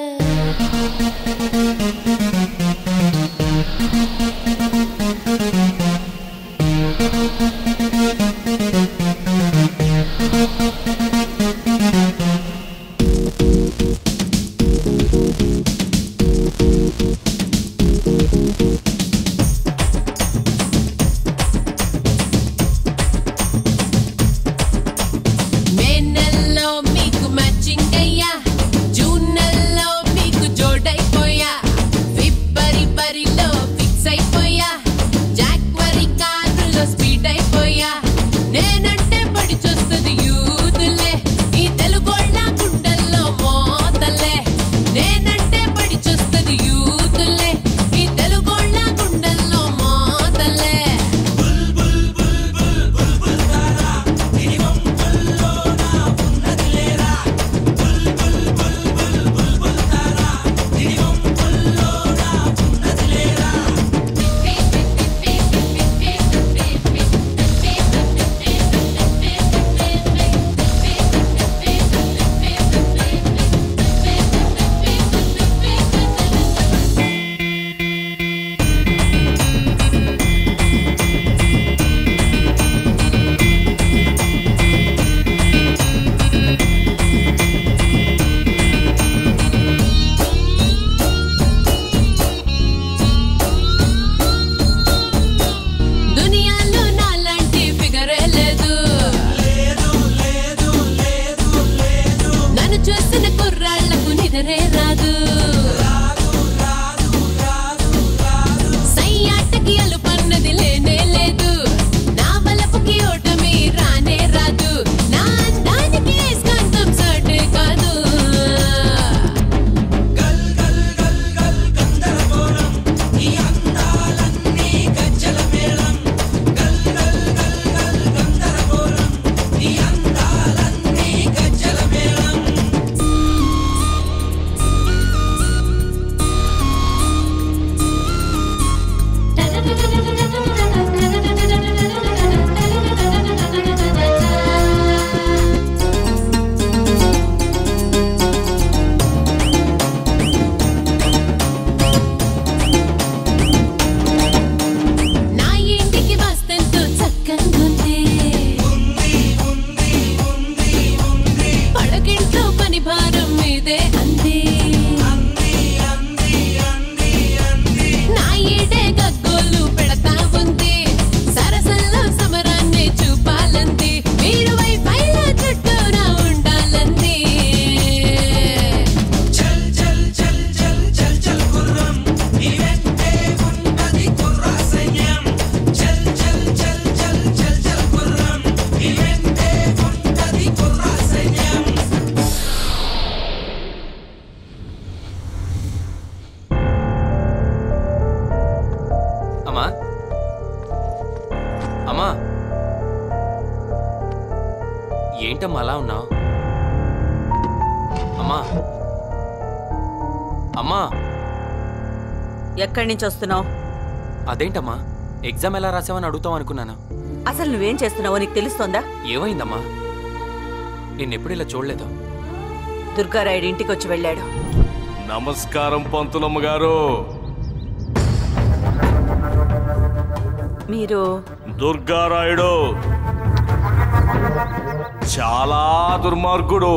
మే నెలలో మీకు మ్యాచింగ్ అయ్యా జూన్ నెలలో మీకు జోడైపోయా ఫిబ్బరి బరిలో ఫిక్స్ అయిపోయా జాక్వరి కారులో స్పీడ్ అయిపోయా నేనంటే పడి చూస్తుంది యూతులే ఈ తెలుగోళ్ళ గుండెల్లో మోతలే నేనంటే పడి చూస్తుంది యూతులే ఈ తెలుగోళ్ళ గుండెల్లో మోతలే దునియాలో నాలాంటి ఫిగరే లేదు నన్ను చూసిన కుర్రాళ్లకు నిదరే రాదు సయ్యాటకి అలుపన్నది లేనే లేదు నా బలపుకి ఓటమి రానే రాదు నా అందానికి స్కందం సాటే కాదు నా ఇంటికి వస్తెంతో చక్కంగుంది పడకింట్లో పని భారం మీదే అంది నా ఈడే గగ్గోలు పెడతా ఉంది సరసల్లో సమరాన్ని చూపాలంది మీరు వైఫైలో చుట్టూరా ఉండాలంది చల్ చల్ చల్ చల్ చల్ చల్ గుర్రం ఇవెంటే ఉన్నది కుర్రా సైన్యం చల్ చల్ చల్ చల్ చల్ చల్ గుర్రం ఇవెంటే ఉన్నది కుర్రా సైన్యం అమ్మా అమ్మా ఏంటమ్మా అలా ఉన్నావు అమ్మా అమ్మా ఎక్కడి నుంచి వస్తున్నావు అదేంటమ్మా ఎగ్జామ్ ఎలా రాసావని అడుగుతాం అనుకున్నాను అసలు నువ్వేం చేస్తున్నావో నీకు తెలుస్తోందా ఏమైందమ్మా నిన్నెప్పుడు ఇలా చూడలేదు దుర్గారాయుడు ఇంటికి వచ్చి వెళ్ళాడు నమస్కారం పంతులమ్మ గారు మీరు దుర్గారాయుడు చాలా దుర్మార్గుడు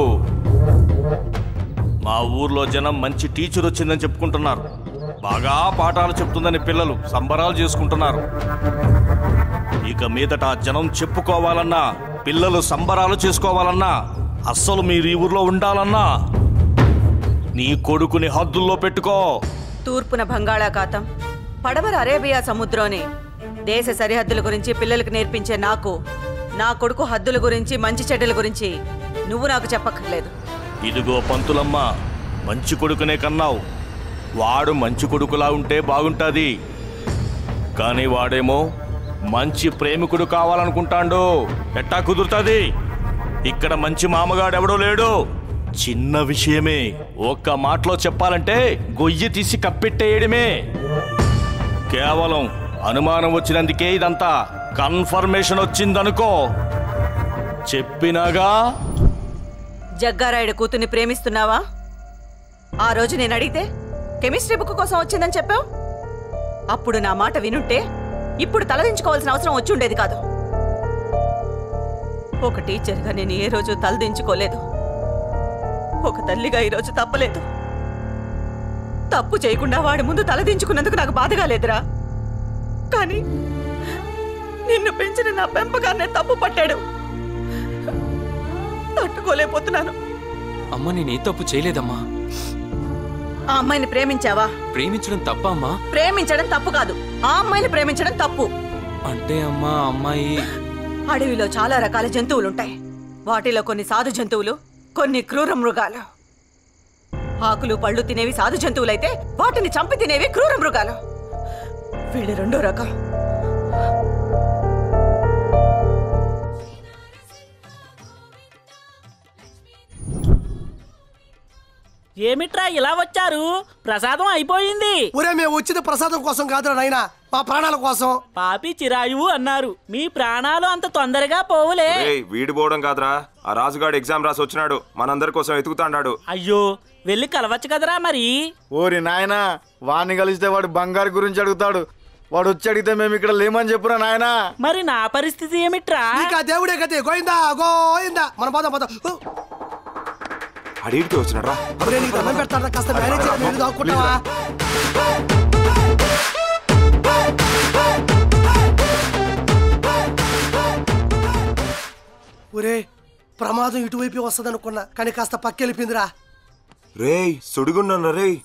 మా ఊర్లో జనం మంచి టీచర్ వచ్చిందని చెప్పుకుంటున్నారు బాగా పాఠాలు చెప్తుందని పిల్లలు సంబరాలు చేసుకుంటున్నారు ఇక మీదట ఆ జనం చెప్పుకోవాలన్నా పిల్లలు సంబరాలు చేసుకోవాలన్నా అస్సలు మీరు ఈ ఊర్లో ఉండాలన్నా నీ కొడుకుని హద్దుల్లో పెట్టుకో తూర్పున బంగాళాఖాతం పడమర అరేబియా సముద్రంని దేశ సరిహద్దుల గురించి పిల్లలకు నేర్పించే నాకు నా కొడుకు హద్దుల గురించి మంచి చెడ్డల గురించి నువ్వు నాకు చెప్పక్కర్లేదు ఇదిగో పంతులమ్మ మంచి కొడుకునే కన్నావు వాడు మంచి కొడుకులా ఉంటే బాగుంటుంది కానీ వాడేమో మంచి ప్రేమికుడు కావాలనుకుంటాండు ఎట్టా కుదురుతుంది ఇక్కడ మంచి మామగాడెవడో లేడు చిన్న విషయమే ఒక్క మాటలో చెప్పాలంటే గొయ్యి తీసి కప్పెట్టేయడమే కేవలం అనుమానం వచ్చినందుకే ఇదంతా కన్ఫర్మేషన్ వచ్చిందనుకో చెప్పినాగా జగ్గారాయుడు కూతుర్ని ప్రేమిస్తున్నావా ఆ రోజు నేను అడిగితే కెమిస్ట్రీ బుక్ కోసం వచ్చిందని చెప్పావు అప్పుడు నా మాట వినుంటే ఇప్పుడు తలదించుకోవాల్సిన అవసరం వచ్చి ఉండేది కాదు ఒక టీచర్గా నేను ఏ రోజు తలదించుకోలేదు ఒక తల్లిగా ఈరోజు తప్పలేదు తప్పు చేయకుండా వాడి ముందు తలదించుకున్నందుకు నాకు బాధగా లేదురా కానీ నిన్ను పెంచిన నా పెంపకాన్నే తప్పు పట్టాడు తట్టుకోలేకపోతున్నాను అమ్మ నేనే తప్పు చేయలేదమ్మా ఆ అమ్మాయిని ప్రేమించావా ప్రేమించడం తప్ప అమ్మా ప్రేమించడం తప్పు కాదు ఆ అమ్మాయిని ప్రేమించడం తప్పు అంటే అమ్మా అమ్మాయి అడవిలో చాలా రకాల జంతువులుంటాయి వాటిలో కొన్ని సాధు జంతువులు కొన్ని క్రూర మృగాలు ఆకులు పళ్ళు తినేవి సాధు జంతువులైతే వాటిని చంపి తినేవి క్రూర మృగాలు వీళ్ళు రెండో రకం ఏమిట్రా ఇలా వచ్చారు ప్రసాదం అయిపోయింది ఒరే మేము వచ్చింది ప్రసాదం కోసం కాదురా నాయనా మా ప్రాణాల కోసం పాపి చిరాయువు అన్నారు మీ ప్రాణాలు అంత తొందరగా పోవులే ఏయ్ వీడి పోవడం కాదురా ఆ రాజుగాడు ఎగ్జామ్ రాసి వచ్చినాడు మనందరి కోసం ఎతుకుతాండాడు అయ్యో వెళ్ళి కలవచ్చు కదరా మరి ఓరి నాయనా వాడిని కలిస్తే వాడు బంగారు గురించి అడుగుతాడు వాడు వచ్చి అడిగితే మేము ఇక్కడ లేమని చెప్పురా నాయనా మరి నా పరిస్థితి ఏమిట్రా ఇంకా దేవుడే గతి గోయిందా గోయిందా మన పోదాం పోదాం ఓ, అడిగితే వచ్చినాడు ఒరే నీకు దండం పెడతాడా కాస్త మేనేజ్ చేయాలి నేను దాక్కుంటావా ఒరే ప్రమాదం ఇటువైపు వస్తుంది అనుకున్నా కానీ కాస్త పక్కెళ్ళిపోయిందిరా రేయ్ సుడిగున్నా రేయ్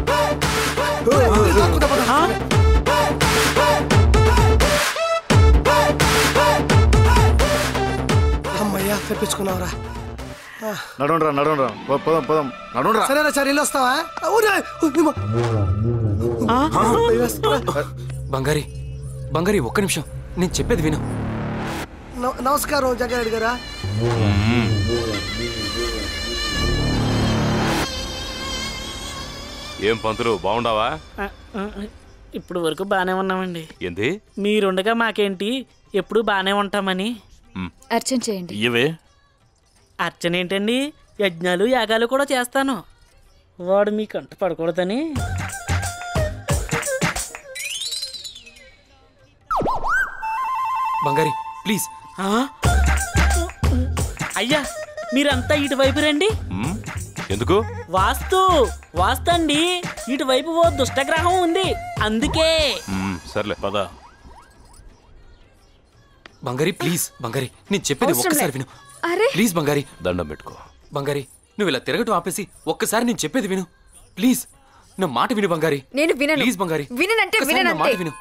అమ్మయ్యా తెప్పించుకున్నావురా ఆ, నడుండ్రా నడుండ్రా పో- పోదాం పోదాం నడుండ్రా సరేనా సరే వెళ్ళి వస్తావా ఊరే, ఉమ్మా. బంగారి బంగారి ఒక్క నిమిషం నేను చెప్పేది విను నమ- నమస్కారం జగ్గారెడ్డి గారా ఏం పంతులు బాగుండావా ఆ, ఆ, ఇప్పుడు వరకు బానే ఉన్నామండి ఏంది మీరుండగా మాకేంటి ఎప్పుడు బానే ఉంటామని అర్చన చేయండి ఇవే అర్చన ఏంటండి యజ్ఞాలు యాగాలు కూడా చేస్తాను వాడు మీ కంట పడకూడదని బంగారి ప్లీజ్ ఆ? అయ్యా మీరంతా ఇటువైపు రండి మ్మ్? ఎందుకు వాస్తు వాస్తు అండి ఇటువైపు ఓ దుష్టగ్రహం ఉంది అందుకే మ్మ్, సర్లే పద బంగారి ప్లీజ్ బంగారి నేను చెప్పేది అవసరం ఒక్కసారి లేదు. విను అరే ప్లీజ్ బంగారి దండం పెట్టుకో బంగారి నువ్వు ఇలా తిరగటం ఆపేసి ఒక్కసారి నేను చెప్పేది విను ప్లీజ్ నా మాట విను బంగారి నేను వినను ప్లీజ్ బంగారి విననంటే ఒక్కసారి నా మాట విననంతే విను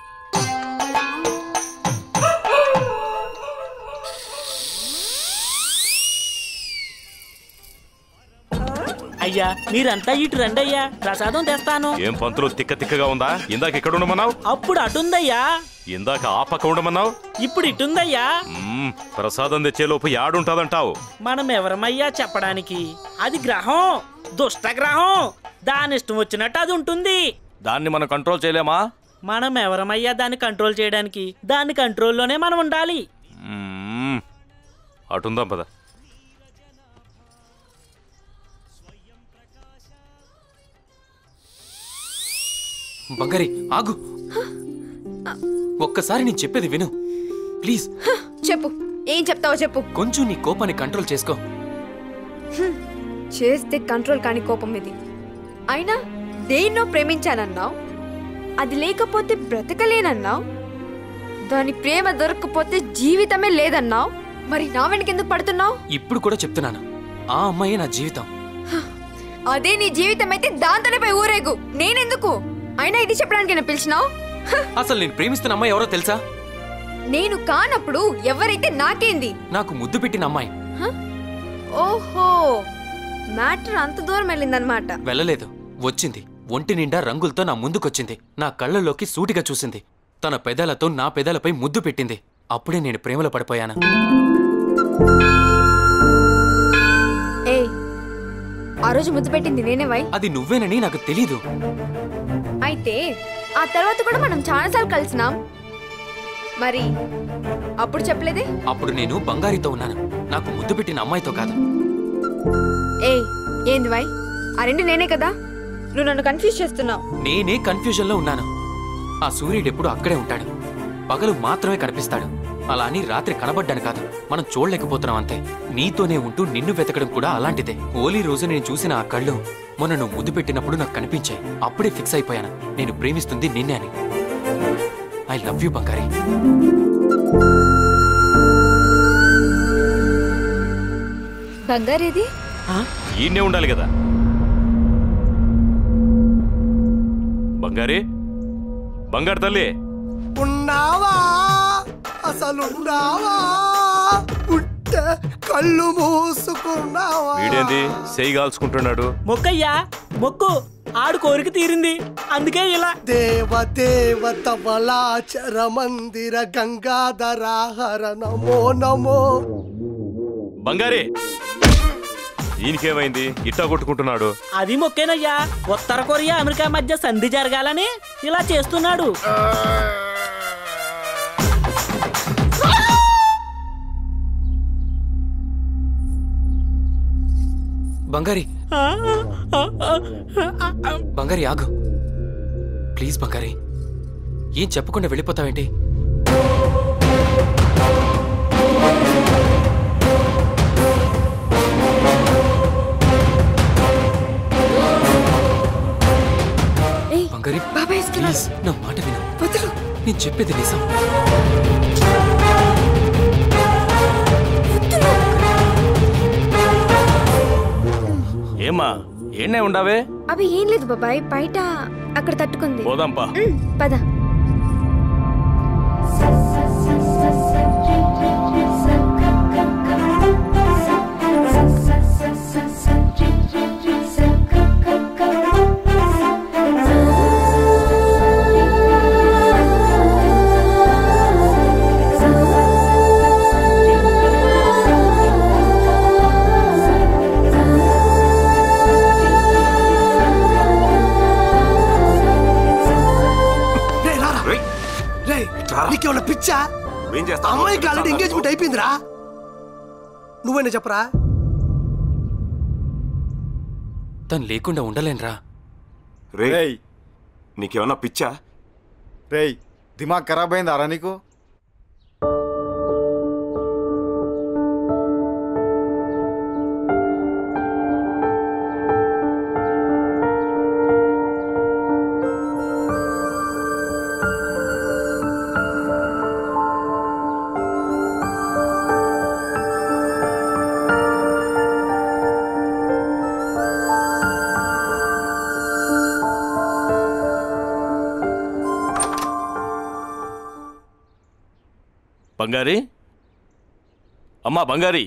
అయ్యా మీరంతా ఇటు రండి అయ్యా ప్రసాదం తెస్తాను ఏం పంతులు తిక్క తిక్కగా ఉందా ఇందాక ఇక్కడ ఉండమన్నావు అప్పుడు అటుందయ్యా ఇందాక ఆ పక్క ఉండమన్నావు ఇప్పుడు ఇటుందయ్యా మ్మ్, ప్రసాదం తెచ్చేలోపు యాడుంటాదంటావు మనం ఎవరమయ్యా చెప్పడానికి అది గ్రహం దుష్టగ్రహం దాని ఇష్టం వచ్చినట్టు అది ఉంటుంది దాన్ని మనం కంట్రోల్ చేయలేమా మనం ఎవరమయ్యా దాన్ని కంట్రోల్ చేయడానికి దాని కంట్రోల్లోనే మనం ఉండాలి మ్మ్. అటుందాం పద బంగారి ఆగు ఒక్కసారి నేను చెప్పేది విను ప్లీజ్ చెప్పు ఏం చెప్తావో చెప్పు కొంచెం నీ కోపాన్ని కంట్రోల్ చేసుకో హ్మ్. చేస్తే కంట్రోల్ కాని కోపం ఇది అయినా దేన్నో ప్రేమించానన్నావు అది లేకపోతే బ్రతకలేనన్నావు దాని ప్రేమ దొరకకపోతే జీవితమే లేదన్నావు మరి నా వెనకెందుకు పడుతున్నావు ఇప్పుడు కూడా చెప్తున్నాను ఆ అమ్మాయే నా జీవితం అదే నీ జీవితం అయితే దాంతోనే పోయి ఊరేగు నేనెందుకు అయినా ఇది చెప్పడానికి నేను పిలిచినావు అసలు నేను ప్రేమిస్తున్న అమ్మాయి ఎవరో తెలుసా నేను కానప్పుడు ఎవరైతే నాకేంది నాకు ముద్దు పెట్టిన అమ్మాయి హ? ఓహో మ్యాటర్ అంత దూరం వెళ్ళిందనమాట వెళ్ళలేదు వచ్చింది ఒంటి నిండా రంగులతో నా ముందుకొచ్చింది నా కళ్ళలోకి సూటిగా చూసింది తన పెదాలతో నా పెదాలపై ముద్దు పెట్టింది అప్పుడే నేను ప్రేమలో పడిపోయాను ఏ ఆ రోజు ముద్దు పెట్టింది నేనే వై అది నువ్వేనని నాకు తెలీదు అయితే ఆ తర్వాత కూడా మనం చాలాసార్లు కలిసినాం మరి అప్పుడు చెప్పలేదే అప్పుడు నేను బంగారితో ఉన్నాను నాకు ముద్దు పెట్టిన అమ్మాయితో కాదు ఏయ్ ఏంది వై ఆ రెండు నేనే కదా నువ్వు నన్ను కన్ఫ్యూజ్ చేస్తున్నావు నేనే కన్ఫ్యూజన్ లో ఉన్నాను ఆ సూర్యుడు ఎప్పుడు అక్కడే ఉంటాడు పగలు మాత్రమే కనిపిస్తాడు అలా అని రాత్రి కనబడ్డాను కాదు మనం చూడలేకపోతున్నాం అంతే నీతోనే ఉంటూ నిన్ను వెతకడం కూడా అలాంటిదే హోలీ రోజు నేను చూసిన ఆ కళ్ళు మొన్న నువ్వు ముద్దు పెట్టినప్పుడు నాకు కనిపించాయి అప్పుడే ఫిక్స్ అయిపోయాను నేను ప్రేమిస్తుంది నిన్నే అని ఐ లవ్ యూ బంగారి బంగారేది ఈయన్నే ఉండాలి కదా బంగారి బంగారు తల్లి ఉన్నావా అసలున్నావా ఉంటే కళ్ళు మూసుకున్నావా వీడేంది చేయి కాల్చుకుంటున్నాడు మొక్కయ్యా మొక్కు ఆడు కోరిక తీరింది అందుకే ఇలా దేవ దేవత బలాచర మందిర గంగాధరాహర నమో నమో బంగారి ఈయనకేమైంది ఇట్టా కొట్టుకుంటున్నాడు అది మొక్కేనయ్యా ఉత్తర కొరియా అమెరికా మధ్య సంధి జరగాలని ఇలా చేస్తున్నాడు బంగారి బంగారి ఆగు ప్లీజ్ బంగారి ఏం చెప్పకుండా వెళ్ళిపోతావేంటి ఏయ్ బంగారి బాబాయ్ ప్లీజ్ నా మాట విను నేను చెప్పేది నిజం ఏమ్మా ఏనే ఉండవే అవి ఏం లేదు బాబాయ్ బయట అక్కడ తట్టుకుంది పోదాంపా ఉమ్, పద రే రారా రే నీకేమన్నా పిచ్చా ఏం చేస్తా అమ్మాయికి ఆల్రెడీ ఎంగేజ్మెంట్ అయిపోయిందిరా నువ్వైనా చెప్పరా తను లేకుండా ఉండలేనురా రే నీకేమన్నా పిచ్చా రేయ్ దిమాగ్ ఖరాబ్ అయిందారా నీకు బంగారి అమ్మా బంగారి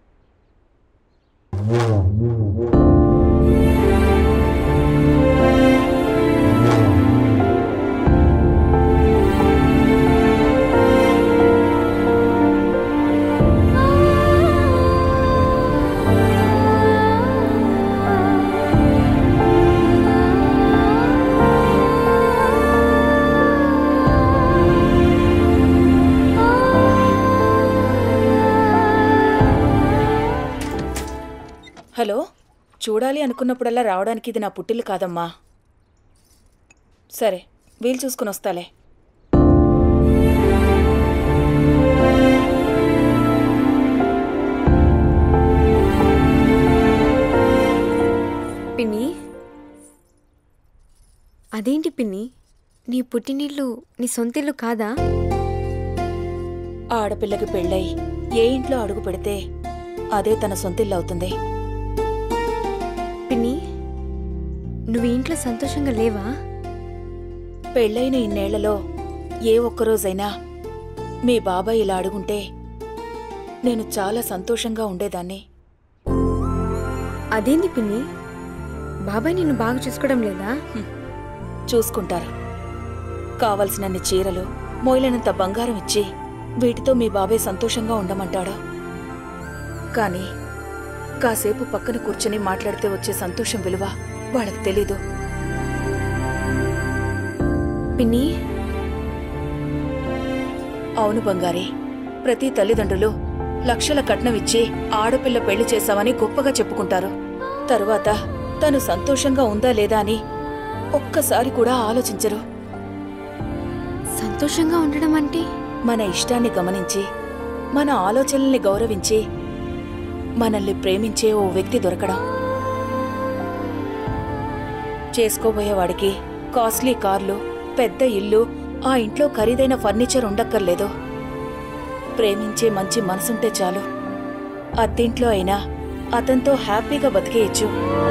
హలో చూడాలి అనుకున్నప్పుడల్లా రావడానికి ఇది నా పుట్టిల్లు కాదమ్మా సరే వీలు చూసుకుని వస్తాలే అదేంటి పిన్ని నీ పుట్టినిల్లు నీ సొంతిల్లు కాదా ఆడపిల్లకి పెళ్ళై ఏ ఇంట్లో అడుగు పెడితే అదే తన సొంతిల్లు అవుతుంది పిన్ని నువ్వు ఈ ఇంట్లో సంతోషంగా లేవా పెళ్ళైన ఇన్నేళ్లలో ఏ ఒక్కరోజైనా మీ బాబాయ్ ఇలా అడుగుంటే నేను చాలా సంతోషంగా ఉండేదాన్ని అదేంటి పిన్ని బాబాయ్ నిన్ను బాగా చూసుకోవడం లేదా చూసుకుంటారు కావలసినన్ని చీరలు మోయలేనంత బంగారం ఇచ్చి వీటితో మీ బాబాయ్ సంతోషంగా ఉండమంటాడు కానీ కాసేపు పక్కన కూర్చొని మాట్లాడితే వచ్చే సంతోషం విలువ వాళ్ళకి తెలీదు పిన్ని అవును బంగారి ప్రతి తల్లిదండ్రులు లక్షల కట్నం ఇచ్చి ఆడపిల్ల పెళ్లి చేశామని గొప్పగా చెప్పుకుంటారు తరువాత తను సంతోషంగా ఉందా లేదా అని ఒక్కసారి కూడా ఆలోచించరు సంతోషంగా ఉండడం అంటే మన ఇష్టాన్ని గమనించి మన ఆలోచనల్ని గౌరవించి మనల్ని ప్రేమించే ఓ వ్యక్తి దొరకడం చేసుకోబోయేవాడికి కాస్ట్లీ కార్లు పెద్ద ఇల్లు ఆ ఇంట్లో ఖరీదైన ఫర్నిచర్ ఉండక్కర్లేదు ప్రేమించే మంచి మనసుంటే చాలు అత్తింట్లో అయినా అతనితో హ్యాపీగా బతికేయచ్చు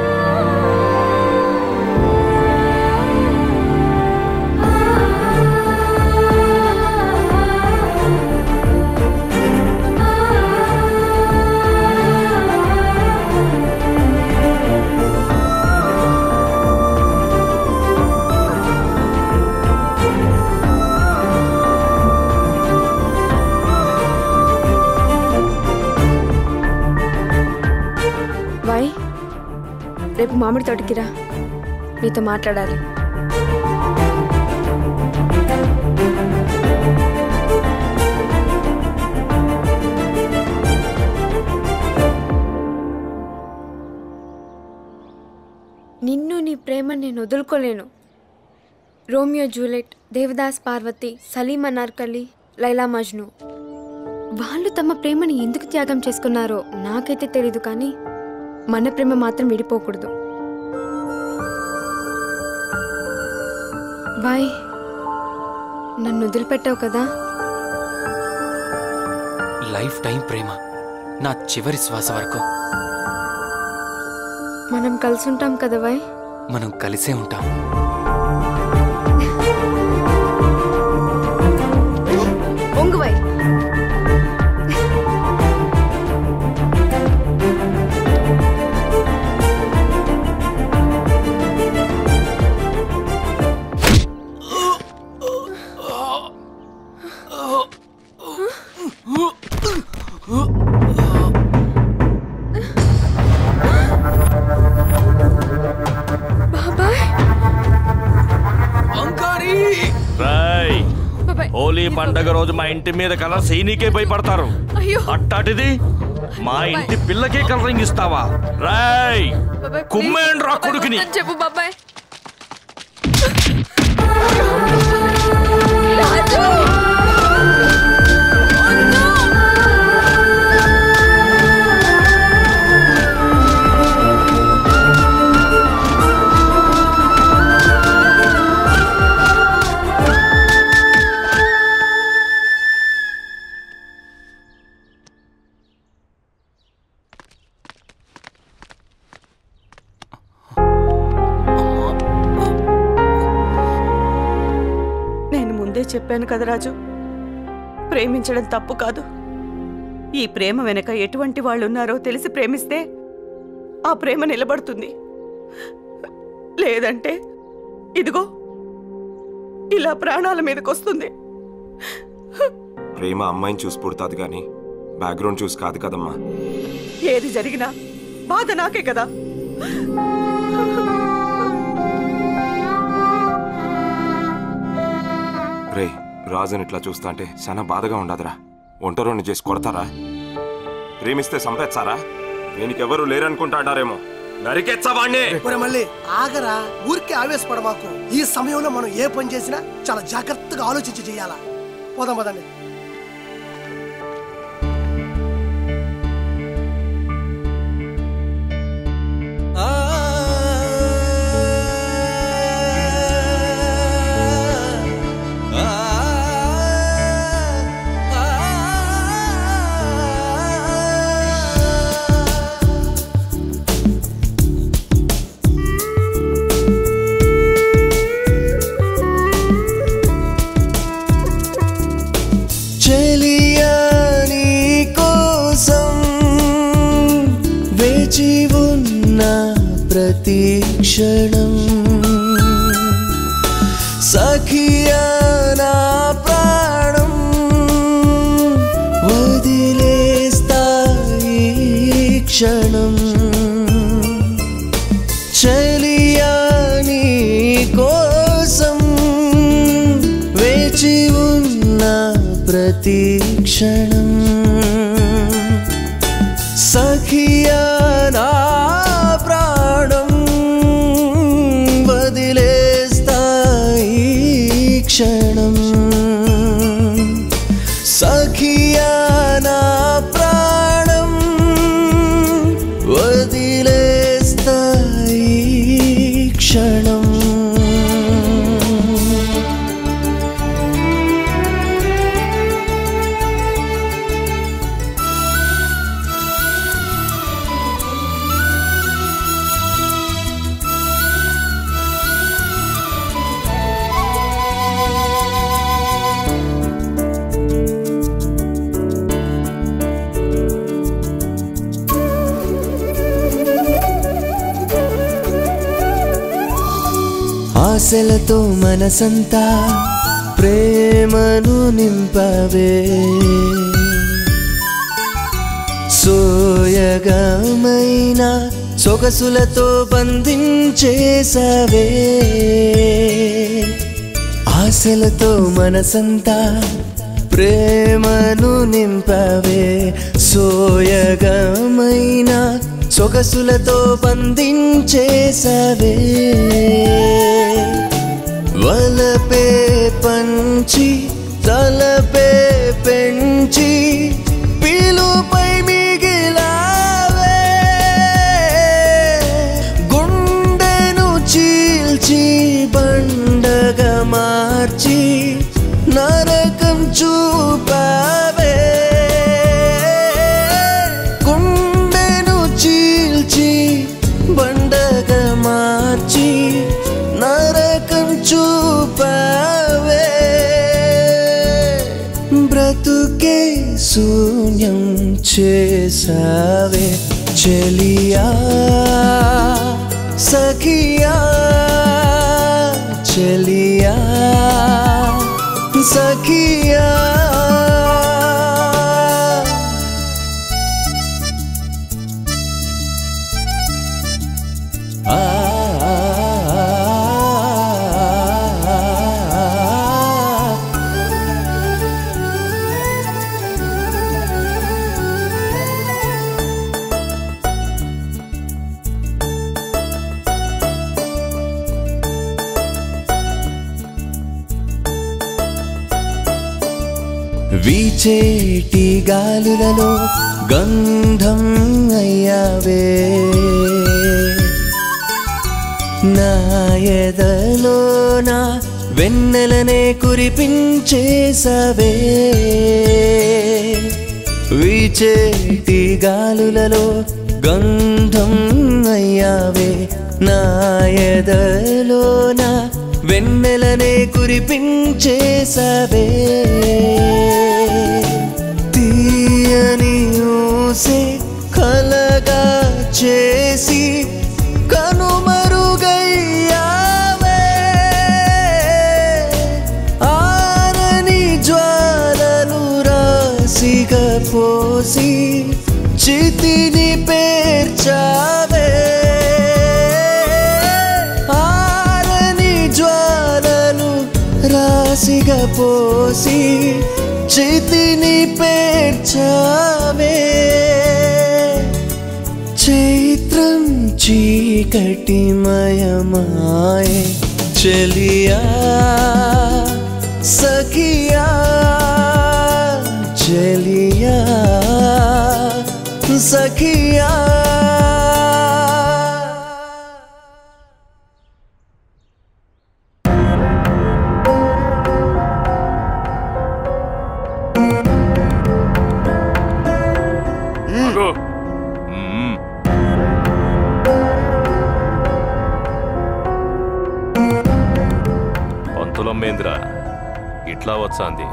వై రేపు మామిడి తోటకి రా నీతో మాట్లాడాలి నిన్ను నీ ప్రేమ నేను వదులుకోలేను రోమియో జూలెట్ దేవదాస్ పార్వతి సలీం అనార్కలి లైలా మజ్ను వాళ్ళు తమ ప్రేమని ఎందుకు త్యాగం చేసుకున్నారో నాకైతే తెలీదు కానీ మన ప్రేమ మాత్రం విడిపోకూడదు బాయ్ నన్ను వదిలిపెట్టావు కదా లైఫ్ టైం ప్రేమ నా చివరి శ్వాస వరకు మనం కలిసి ఉంటాం కదా బాయ్ మనం కలిసే ఉంటాం ఒంగు బాయ్ బాబాయ్ రాయ్ బాబాయ్ హోలీ పండగ రోజు మా ఇంటి మీద కలర్ సీనికే భయపడతారు అయ్యో అట్టాటిది మా ఇంటి పిల్లకే కలరింగ్ ఇస్తావా రాయ్ బాబాయ్ కుమ్మేండి రా కొడుకుని అని చెప్పు బాబాయ్ నేను ముందే చెప్పాను కదా రాజు ప్రేమించడం తప్పు కాదు ఈ ప్రేమ వెనక ఎటువంటి వాళ్ళు ఉన్నారో తెలిసి ప్రేమిస్తే ఆ ప్రేమ నిలబడుతుంది లేదంటే ఇదిగో ఇలా ప్రాణాల మీదకొస్తుంది ప్రేమ అమ్మాయిని చూసి పుడుతుంది కానీ బ్యాక్గ్రౌండ్ చూసి కాదు కదమ్మా ఏది జరిగినా బాధ నాకే కదా రే రాజుని ఇట్లా చూస్తా అంటే చాలా బాధగా ఉండదురా ఒంటరిని చేసి కొడతారా ప్రేమిస్తే సంపేచ్చారా దీనికెవరు లేరనుకుంటాడారేమో నరికెచ్చా వాణ్ణి ఒరే మళ్ళీ ఆగరా ఊరికే ఆవేశపడ మాకు ఈ సమయంలో మనం ఏ పని చేసినా చాలా జాగ్రత్తగా ఆలోచించి చేయాలా పోదాం పదండి ఆ వేచి ఉన్న ప్రతి క్షణం సఖియా నా ప్రాణం వదిలేస్తా ఈ క్షణం చలియా నీ కోసం వేచి ఉన్న ప్రతి క్షణం సఖియా నా ప్రాణం వదిలేస్తా ఈ క్షణం సఖియా నా ప్రాణం వదిలేస్తా ఈ క్షణం ఆశలతో మనసంతా ప్రేమను నింపవే సోయగమైన సొగసులతో బంధించేసవే ఆశలతో మనసంతా ప్రేమను నింపవే సోయగమైన సొగసులతో బంధించేసవే వలపే పంచి తలపే పెంచి పిలుపై మిగిలావే గుండెను చీల్చి బండగా మార్చి నరకం చూపావే గుండెను చీల్చి బండగా మార్చి నరకం చూపావే బ్రతుకే శూన్యం చేసావే చెలియా సఖియా చెలియా సఖియా ఆ వీచేటి గాలులలో గంధం అయ్యావే నా ఎదలో నా వెన్నెలనే కురిపించేసవే వీచేటి గాలులలో గంధం అయ్యావే నా ఎదలో నా వెన్నెలనే కురిపించేసవే తీయని ఊసే కలగా చేసి కనుమరుగయ్యావే ఆరని జ్వాలలు రాసిగా పోసి చితిని పేర్చావే ఆరని జ్వాలలు రాసిగా పోసి చితిని పేర్చావే చైత్రం చీకటిమయమాయ చెలియా సఖియా చెలియా సఖియా మ్మ్. పంతులమ్మేంద్ర ఇట్లా వచ్చాంది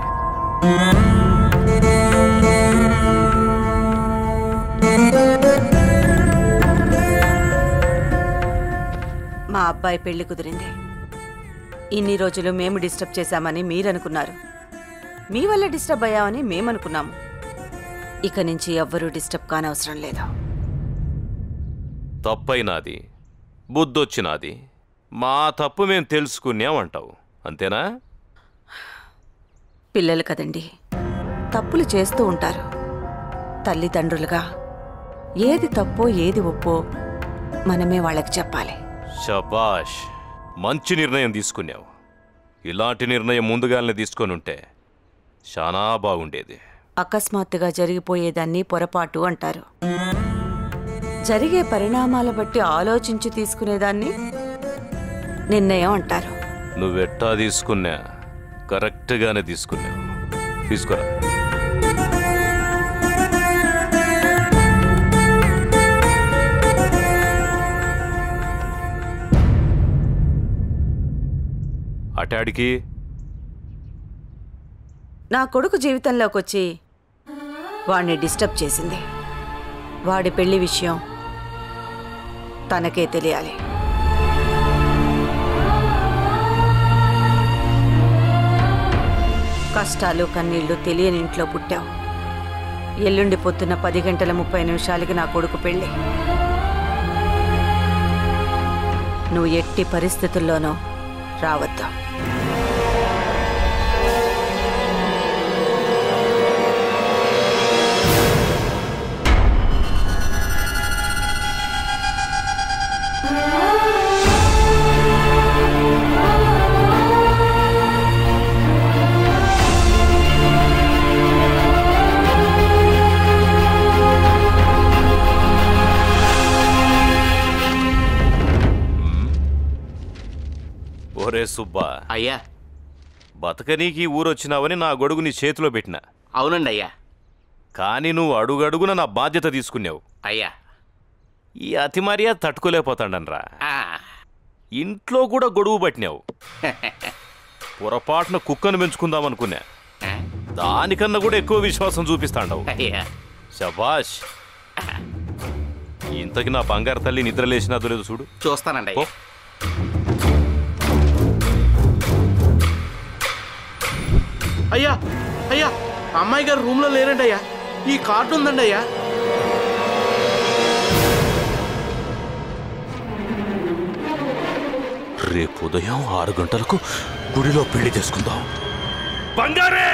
అబ్బాయి పెళ్లి కుదిరింది ఇన్ని రోజులు మేము డిస్టర్బ్ చేశామని మీరనుకున్నారు మీ వల్ల డిస్టర్బ్ అయ్యామని మేమనుకున్నాము ఇక నుంచి ఎవ్వరూ డిస్టర్బ్ కానవసరం లేదు తప్పైనాది బుద్ధొచ్చినాది మా తప్పు మేము తెలుసుకున్నామంటావు అంతేనా పిల్లలు కదండి తప్పులు చేస్తూ ఉంటారు తల్లిదండ్రులుగా ఏది తప్పో ఏది ఒప్పో మనమే వాళ్ళకి చెప్పాలి షబాష్ మంచి నిర్ణయం తీసుకున్నావు ఇలాంటి నిర్ణయం ముందుగానే తీసుకొని ఉంటే చాలా బాగుండేది అకస్మాత్తుగా జరిగిపోయేదాన్ని పొరపాటు అంటారు జరిగే పరిణామాల బట్టి ఆలోచించి తీసుకునేదాన్ని నిర్ణయం అంటారు నువ్వెట్టా తీసుకున్నా కరెక్ట్గానే తీసుకున్నావు తీసుకురా అటాడికి నా కొడుకు జీవితంలోకి వచ్చి వాడిని డిస్టర్బ్ చేసింది వాడి పెళ్లి విషయం తనకే తెలియాలి కష్టాలు కన్నీళ్లు తెలియని ఇంట్లో పుట్టావు ఎల్లుండి పొద్దున్న పది గంటల ముప్పై నిమిషాలకి నా కొడుకు పెళ్ళి నువ్వు ఎట్టి పరిస్థితుల్లోనూ రావద్దు ఒరే సుబ్బా అయ్యా బతకనీకి ఊరొచ్చినావని నా గొడుగు నీ చేతిలో పెట్టిన అవునండి అయ్యా కానీ నువ్వు అడుగడుగున నా బాధ్యత తీసుకున్నావు అయ్యా ఈ అతి మర్యాద తట్టుకోలేకపోతాడనరా ఇంట్లో కూడా గొడుగు పట్టినావు పొరపాటున కుక్కను పెంచుకుందాం అనుకున్నా దానికన్నా కూడా ఎక్కువ విశ్వాసం చూపిస్తాండవు అయ్యా శబాష్ ఇంతకి నా బంగారు తల్లి నిద్ర లేచినాదో లేదో చూడు చూస్తానండి అయ్యా అయ్యా అయ్యా అమ్మాయి గారు రూమ్ లో లేరండి అయ్యా ఈ కార్డు ఉందండి అయ్యా రేపు ఉదయం ఆరు గంటలకు గుడిలో పెళ్లి చేసుకుందాం బంగారే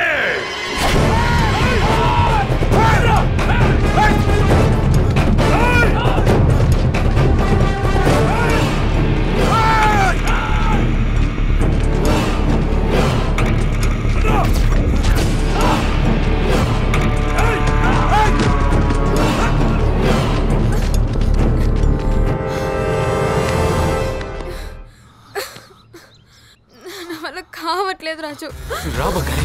నా వల్ల కావట్లేదు రాజు రా బంగారి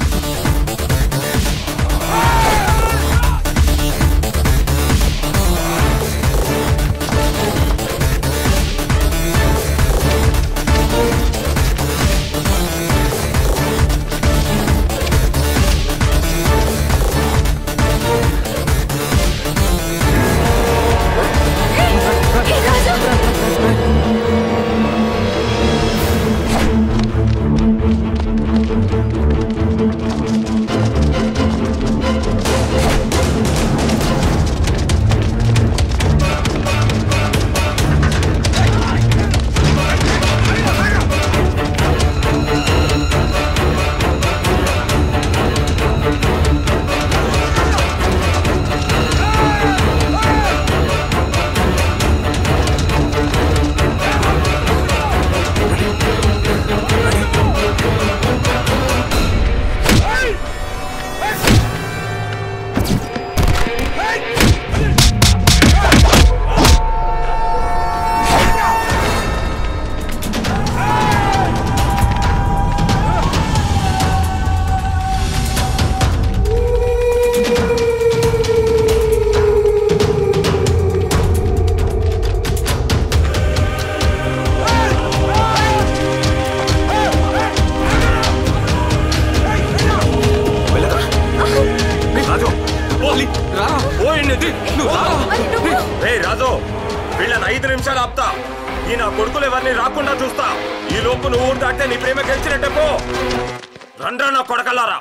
రాజు రా ఓ ఏంటి నువ్వు రా రే రాజు వీళ్ళని ఐదు నిమిషాలు ఆపుతా ఈ నా కొడుకులు ఎవరిని రాకుండా చూస్తా ఈ లోపు నువ్వు ఊరు దాటితే నీ ప్రేమ గెలిచినట్టే పో రండ్రా నా కొడకల్లారా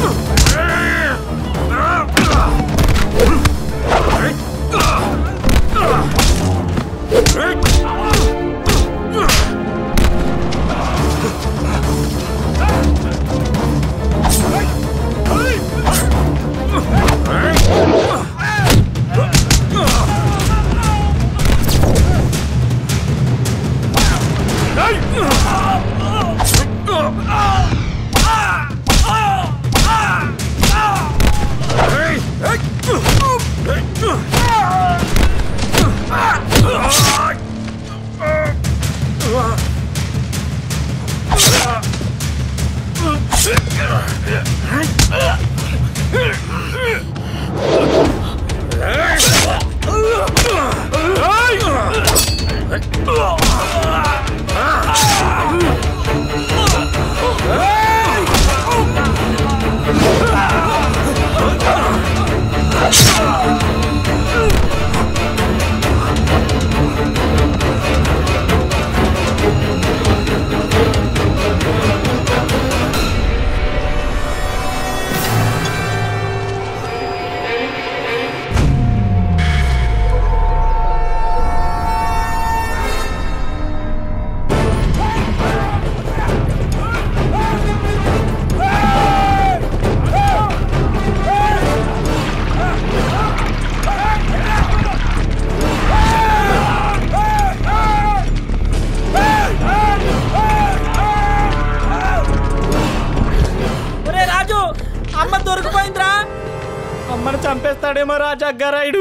ఒరే రాజు అమ్మ దొరికిపోయిందిరా అమ్మను చంపేస్తాడేమో రా జగ్గారాయుడు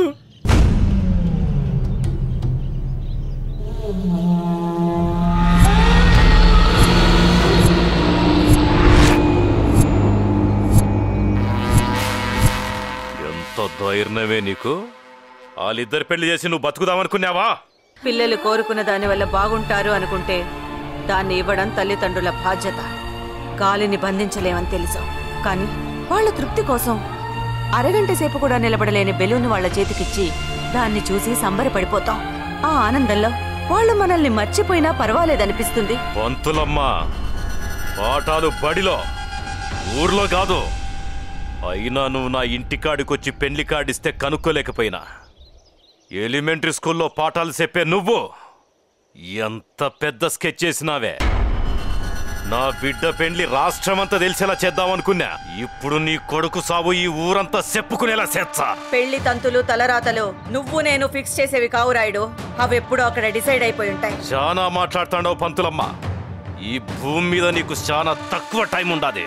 ఎంత ధైర్యమే నీకు వాళ్ళిద్దరు పెళ్లి చేసి నువ్వు బతుకుదామనుకున్నావా పిల్లలు కోరుకున్న దాని వల్ల బాగుంటారు అనుకుంటే దాన్ని ఇవ్వడం తల్లిదండ్రుల బాధ్యత గాలిని బంధించలేమని తెలుసు కానీ వాళ్ళ తృప్తి కోసం అరగంట సేపు కూడా నిలబడలేని బెలూన్ వాళ్ళ చేతికిచ్చి దాన్ని చూసి సంబరపడిపోతాం ఆ ఆనందంలో వాళ్ళు మనల్ని మర్చిపోయినా పర్వాలేదనిపిస్తుంది పంతులమ్మ పాఠాలు బడిలో ఊర్లో కాదు అయినా నువ్వు నా ఇంటికాడికొచ్చి పెళ్లి కాడిస్తే కనుక్కోలేకపోయినా ఎలిమెంటరీ స్కూల్లో పాఠాలు చెప్పే నువ్వు ఎంత పెద్ద స్కెచ్ చేసినావే నా బిడ్డ పెండ్లి రాష్ట్రమంతా తెలిసేలా చేద్దామనుకున్నా ఇప్పుడు నీ కొడుకు సావు ఈ ఊరంతా చెప్పుకునేలా చేస్తా పెళ్లి తంతులు తలరాతలు నువ్వు నేను ఫిక్స్ చేసేవి కావు రాయుడు అవెప్పుడో అక్కడ డిసైడ్ అయిపోయి ఉంటాయి చాలా మాట్లాడుతాండవు పంతులమ్మ ఈ భూమి మీద నీకు చాలా తక్కువ టైం ఉండాది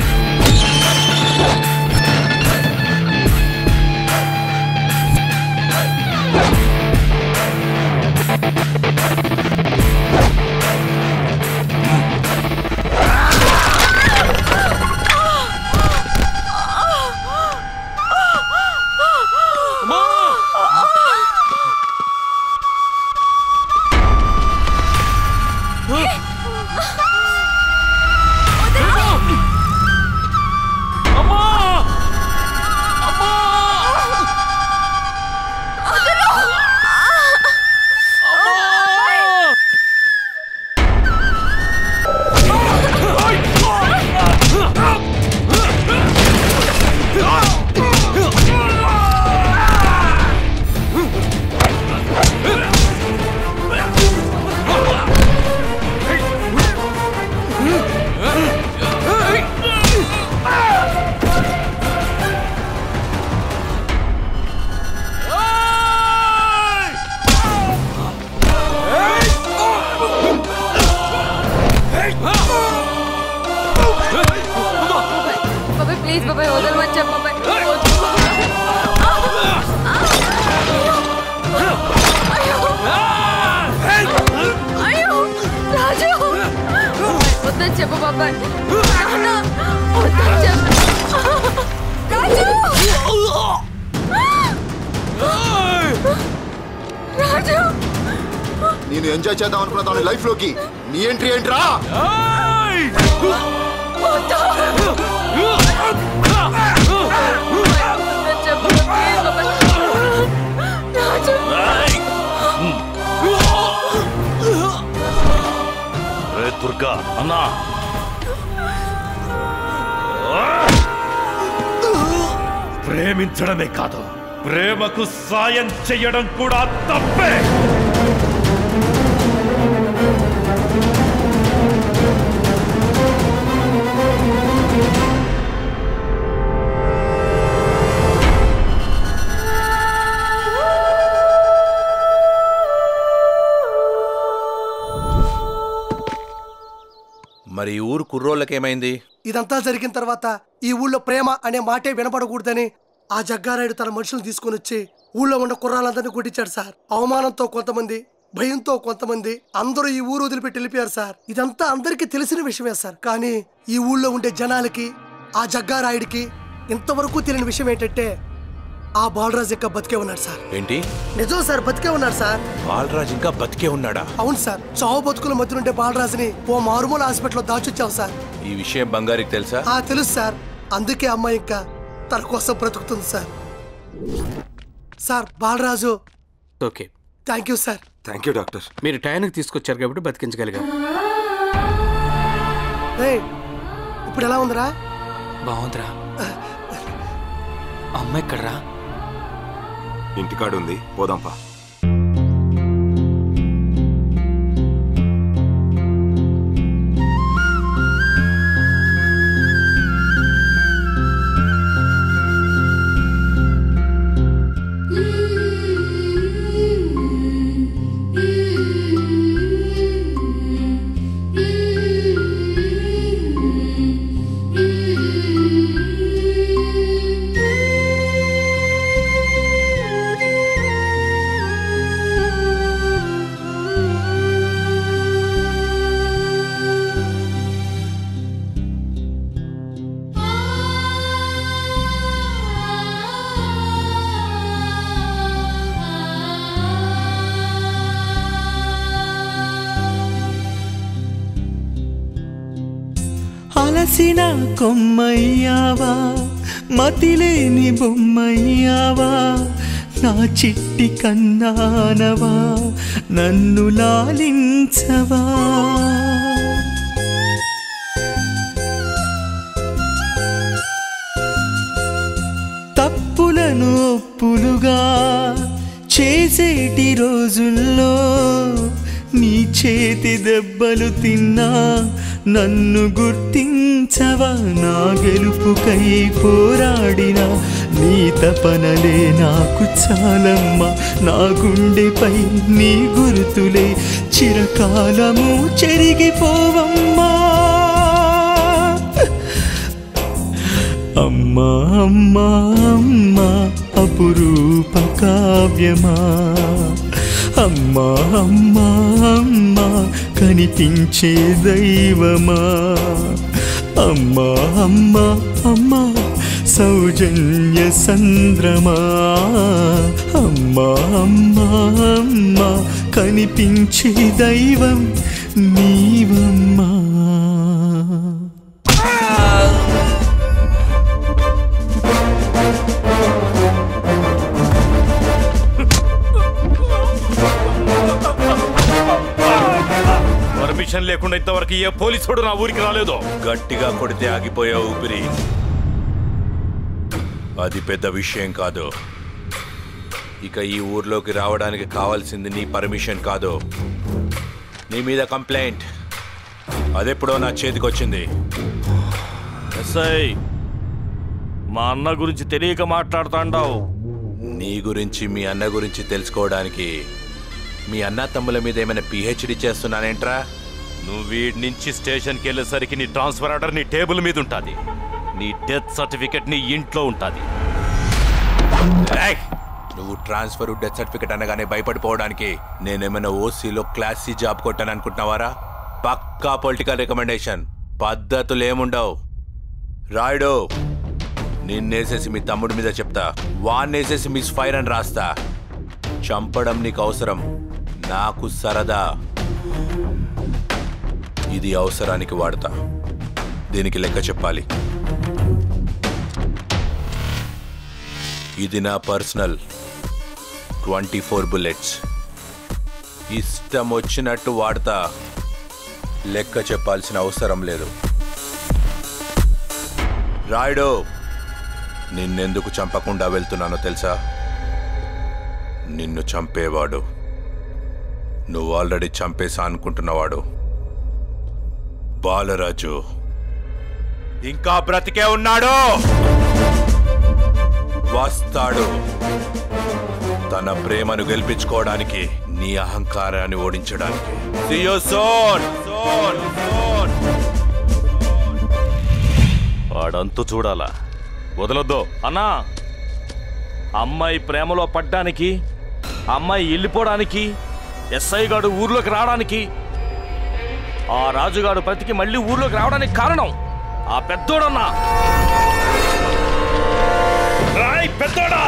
బాబాయ్ ప్లీజ్ బాబాయ్ వదలమని చెప్పు బాబాయ్ అయ్యో రాజు వద్దని చెప్పు బాబాయ్ నాన్న, వద్దని చెప్పు రాజు రాజు నేను ఎంజాయ్ చేద్దాం అనుకున్న దాని లైఫ్ లోకి నీ ఎంట్రీ ఏంట్రా వద్దని చెప్పు ప్లీజ్ బాబాయ్ రాజు అన్నా ప్రేమించడమే కాదు ప్రేమకు సాయం చెయ్యడం కూడా తప్పే మరి ఈ ఊరు కుర్రోళ్ళకేమైంది ఇదంతా జరిగిన తర్వాత ఈ ఊళ్ళో ప్రేమ అనే మాటే వినపడకూడదని ఆ జగ్గారాయుడు తన మనుషులను తీసుకొని వచ్చి ఊళ్ళో ఉన్న కుర్రాళ్ళందరినీ కొట్టించాడు సార్ అవమానంతో కొంతమంది భయంతో కొంతమంది అందరూ ఈ ఊరు వదిలిపెట్టి వెళ్ళిపోయారు సార్ ఇదంతా అందరికీ తెలిసిన విషయమే సార్ కానీ ఈ ఊళ్ళో ఉండే జనాలకి ఆ జగ్గారాయుడికి ఇంతవరకు తెలియని విషయం ఏంటంటే ఆ బాలరాజు ఇంకా బతికే ఉన్నాడు సార్ ఏంటి నిజం సార్ బతికే ఉన్నాడు సార్ బాలరాజ్ ఇంకా బతికే ఉన్నాడా అవును సార్ చావు బతుకుల మధ్య ఉండే బాలరాజుని ఓ మారుమూల హాస్పిటల్లో దాచొచ్చాం సార్ ఈ విషయం బంగారికి తెలుసా ఆ తెలుసు సార్ అందుకే అమ్మాయి ఇంకా తన కోసం బ్రతుకుతుంది sir sir Balaraju okay thank you sir thank you doctor మీరు టైంకి తీసుకొచ్చారు కాబట్టి బతికించగలిగారు ఏయ్, ఇప్పుడు ఎలా ఉందిరా బాగుందిరా అమ్మ ఎక్కడరా ఇంటికాడుంది పోదాంపా అలసిన కొమ్మయ్యావా మతిలేని బొమ్మయ్యావా నా చిట్టి కన్నానవా నన్ను లాలించవా తప్పులను ఒప్పులుగా చేసేటి రోజుల్లో నీ చేతి దెబ్బలు తిన్నా నన్ను గుర్తించవా నా గెలుపుకై పోరాడిన నీ తపనలే నాకు చాలమ్మా నా గుండెపై నీ గుర్తులే చిరకాలము చెరిగిపోవమ్మా అమ్మా అమ్మా అమ్మా అపురూప కావ్యమా అమ్మా అమ్మా అమ్మా కనిపించే దైవమా అమ్మా అమ్మా అమ్మా సౌజన్య సంద్రమా అమ్మా అమ్మా అమ్మా కనిపించే దైవం నీవమ్మా పర్మిషన్ లేకుండా ఇంతవరకు ఏ పోలీసుడు నా ఊరికి రాలేదు గట్టిగా కొడితే ఆగిపోయే ఊపిరి అది పెద్ద విషయం కాదు ఇక ఈ ఊర్లోకి రావడానికి కావాల్సింది నీ పర్మిషన్ కాదు నీ మీద కంప్లైంట్ అదెప్పుడో నా చేతికి వచ్చింది ఎస్ఐ మా అన్న గురించి తెలియక మాట్లాడుతాండావు నీ గురించి మీ అన్న గురించి తెలుసుకోవడానికి మీ అన్న తమ్ముల మీద ఏమైనా పిహెచ్డి చేస్తున్నానేంట్రా నువ్వు వీడి నుంచి స్టేషన్కి వెళ్ళేసరికి నీ ట్రాన్స్ఫర్ ఆర్డర్ నీ టేబుల్ మీద ఉంటుంది నీ డెత్ సర్టిఫికెట్ నీ ఇంట్లో ఉంటుంది ఏయ్! నువ్వు ట్రాన్స్ఫర్ డెత్ సర్టిఫికెట్ అనగానే భయపడిపోవడానికి నేనేమైనా ఓసీలో క్లాస్ సి జాబ్ కొట్టాను అనుకుంటున్నావారా పక్కా పొలిటికల్ రికమెండేషన్ పద్ధతులు ఏముండవు రాయుడు నిన్నేసేసి మీ తమ్ముడి మీద చెప్తా వాన్నేసేసి మిస్ ఫైర్ అని రాస్తా చంపడం నీకు అవసరం నాకు సరదా ఇది అవసరానికి వాడతా దీనికి లెక్క చెప్పాలి ఇది నా పర్సనల్ ట్వంటీ ఫోర్ బుల్లెట్స్ ఇష్టం వచ్చినట్టు వాడతా లెక్క చెప్పాల్సిన అవసరం లేదు రాయుడు నిన్నెందుకు చంపకుండా వెళ్తున్నానో తెలుసా నిన్ను చంపేవాడు నువ్వు ఆల్రెడీ చంపేసా అనుకుంటున్నవాడు బాలరాజు ఇంకా బ్రతికే ఉన్నాడు వస్తాడు తన ప్రేమను గెలిపించుకోవడానికి నీ అహంకారాన్ని ఓడించడానికి See you soon. Soon, soon. వాడంతు చూడాలా వదలొద్దు అన్నా అమ్మాయి ప్రేమలో పడ్డానికి అమ్మాయి వెళ్ళిపోవడానికి ఎస్ఐ గాడు ఊర్లోకి రావడానికి ఆ రాజుగాడు బ్రతికి మళ్ళీ ఊర్లోకి రావడానికి కారణం ఆ పెద్దోడన్నా రాయ్ పెద్దోడా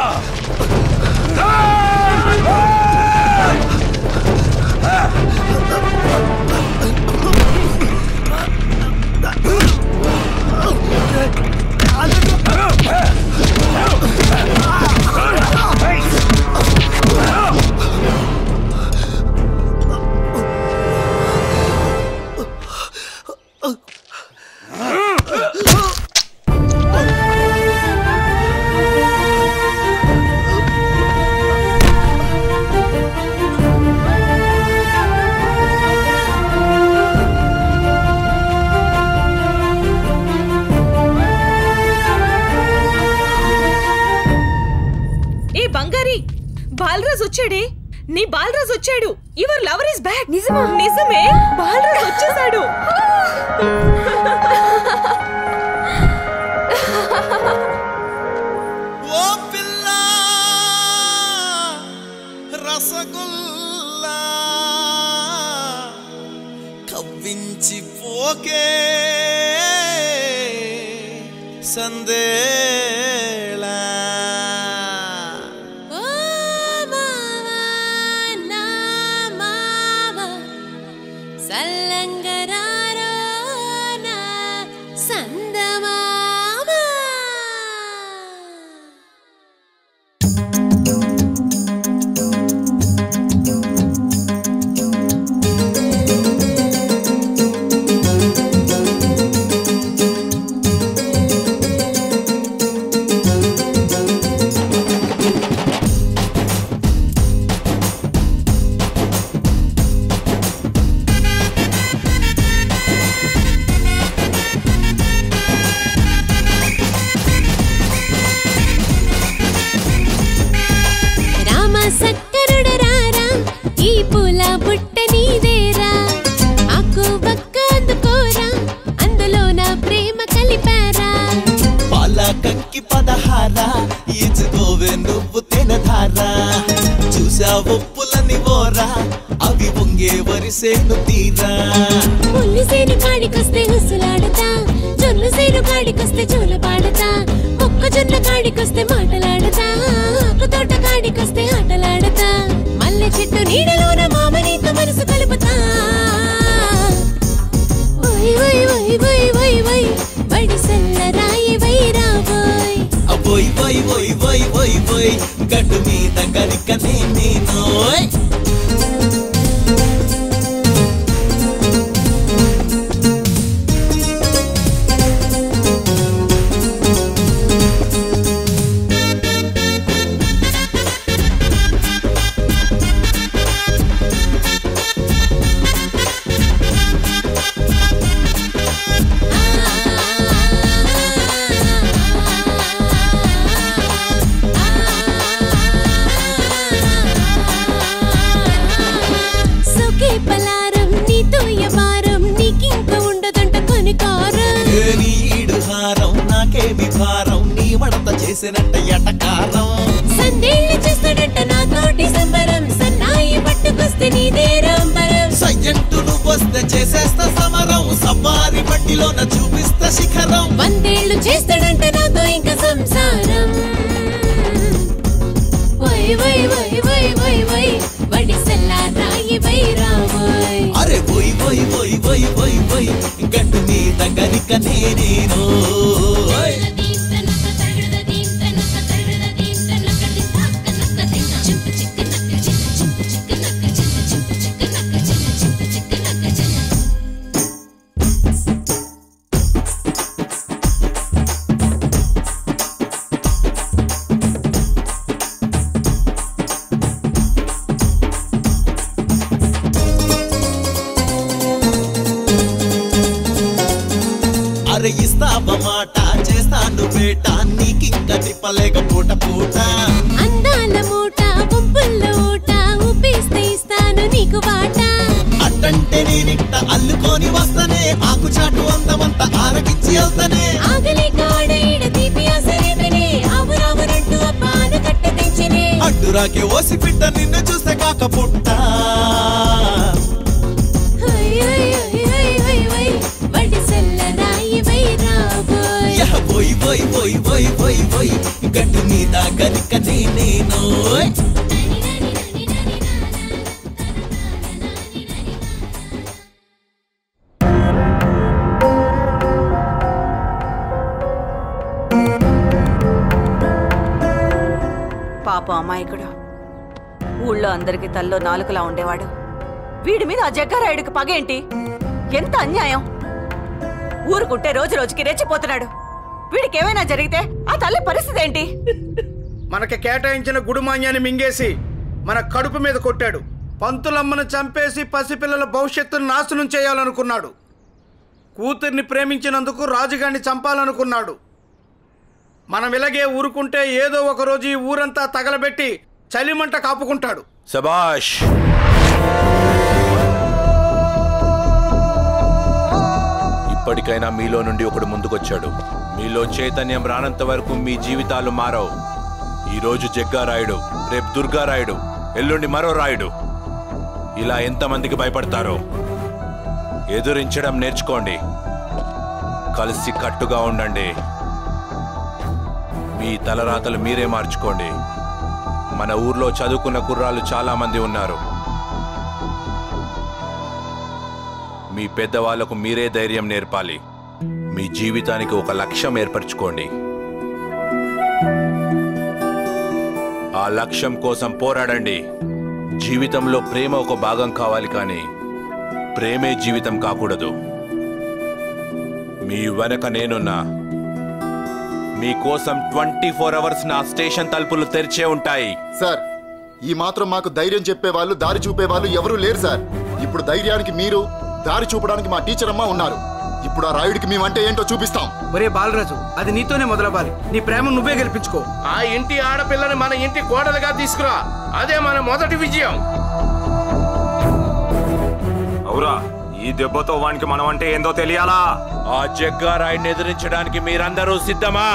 ఏ బంగారి బాలరాజ్ వచ్చాడే నీ బాలరాజ్ వచ్చాడు యువర్ లవర్ ఇస్ బ్యాక్ నిజమా నిజమే బాలరాజ్ వచ్చేసాడు ఓ పిల్ల రసగుల్లా కవ్వించి పోకే సందేళా సల్లంగరారో నా సందమామ రామ సక్కరుడ రారా ఈ పూల బుట్ట నీదేరా ఆకు బక్క అందుకోరా అందులో నా ప్రేమ కలిపారా పాల కంకి పదహార ఈచుకోవే నువ్వు తినధారా చూసా ఒప్పులని ఓరా అవి పొంగే వరిసేను తీరా ముల్లి సేను కాడికొస్తే హుస్సులాడతా జొన్ను సేను కాడికొస్తే జోల పాడతా మొక్కజొన్న కాడికొస్తే మాటలాడతా ఆకు తోట కాడికొస్తే ఆటలాడతా మల్లె చెట్టు నీడలోన మామనీతో మనసు కలుపుతా ఓయ్ ఓయ్ ఓయ్ ఓయ్ ఓయ్ ఓయ్ బడి సల్ల రాయి వై రాబోయ్ అబోయ్ బోయ్ బోయ్ బోయ్ బోయ్ బోయ్ గడ్డు మీద గరికనే నేనోయ్ సొకే పలారం నీతో యవారం నీకింక ఉండదంట కనికారం ఏ నీడు హారం నాకేమి భారం నీ మడత చేసినట్ట ఎటకారం సందేళ్ళు చేస్తాడంట నాతోటి సంబరం సన్నాయి పట్టుకొస్తే నీదే రాంబరం సయ్యంటు నువ్వొస్తే చేసేస్తా సమరం సవారి బండిలోన చూపిస్తా శిఖరం వందేళ్ళు చేస్తాడంట నాతో ఇంకా సంసారం వై వై వై వై వై వై వడి సల్లా రాయి వై రావోయ్ అరే బోయ్ బోయ్ బోయ్ బోయ్ బోయ్ బోయ్ గడ్డు మీద గరికనే నేను ఇస్తావమాట చేస్తాను బేట నీకింక తిప్పలేక పూట పూట అందాల మూట గుంపుల్లో ఊట ఊపిస్తే ఇస్తాను నీకు బాట అట్టంటే నేనిట్ట అల్లుకొని వస్తనే ఆకు చాటు అందమంత ఆరగించి వెళ్తనే ఆగలే కాడ ఈడ తీపి ఆసరితనే ఆవురావురంటూ అప్పాను కట్ట తెచ్చినే అడ్డురాకే ఓసి పిట్ట నిన్ను చూస్తే కాక పుట్ట హై హై హై హై హై హై వడి సల్లరాయి వై రాబోయ్ యహ పోయి పోయి పోయి పోయి పోయి పోయి గట్టు మీద గరిక నేను పాపం అమాయకుడు ఊళ్ళో అందరికి తల్లో నాలుకలా ఉండేవాడు వీడి మీద ఆ జగ్గారాయుడికి పగేంటి ఎంత అన్యాయం ఊరుకుంటే రోజు రోజుకి రెచ్చిపోతున్నాడు వీడికి ఏమైనా జరిగితే ఆ తల్లి పరిస్థితి ఏంటి మనకి కేటాయించిన గుడుమాన్యాన్ని మింగేసి మన కడుపు మీద కొట్టాడు పంతులమ్మను చంపేసి పసిపిల్లల భవిష్యత్తును నాశనం చేయాలనుకున్నాడు కూతుర్ని ప్రేమించినందుకు రాజుగాడిని చంపాలనుకున్నాడు మనం ఇలాగే ఊరుకుంటే ఏదో ఒక రోజు ఈ ఊరంతా తగలబెట్టి చలిమంట కాపుకుంటాడు సబాష్ ఇప్పటికైనా మీలో నుండి ఒకడు ముందుకొచ్చాడు మీలో చైతన్యం రానంత వరకు మీ జీవితాలు మారవు ఈరోజు జగ్గారాయుడు రేపు దుర్గారాయుడు ఎల్లుండి మరో రాయుడు ఇలా ఎంతమందికి భయపడతారో ఎదురించడం నేర్చుకోండి కలిసి కట్టుగా ఉండండి మీ తలరాతలు మీరే మార్చుకోండి మన ఊర్లో చదువుకున్న కుర్రాళ్ళు చాలా మంది ఉన్నారు మీ పెద్దవాళ్లకు మీరే ధైర్యం నేర్పాలి మీ జీవితానికి ఒక లక్ష్యం ఏర్పరచుకోండి ఆ లక్ష్యం కోసం పోరాడండి జీవితంలో ప్రేమ ఒక భాగం కావాలి కానీ ప్రేమే జీవితం కాకూడదు మీ వెనక నేనున్నా మీకోసం ట్వంటీ ఫోర్ అవర్స్ నా స్టేషన్ తలుపులు తెరిచే ఉంటాయి సార్ ఈ మాత్రం మాకు ధైర్యం చెప్పేవాళ్ళు దారి చూపేవాళ్ళు ఎవరూ లేరు సార్ ఇప్పుడు ధైర్యానికి మీరు దారి చూపడానికి మా టీచర్ అమ్మ ఉన్నారు ఇప్పుడు ఆ రాయుడికి మేమంటే ఏంటో చూపిస్తాం ఒరే బాలరాజు అది నీతోనే మొదలవ్వాలి నీ ప్రేమ నువ్వే గెలిపించుకో ఆ ఇంటి ఆడపిల్లని మన ఇంటి కోడలుగా తీసుకురా అదే మన మొదటి విజయం అవురా ఈ దెబ్బతో వానికి మనం అంటే ఏందో తెలియాలా ఆ జగ్గారాయుడిని ఎదిరించడానికి మీరందరూ సిద్ధమా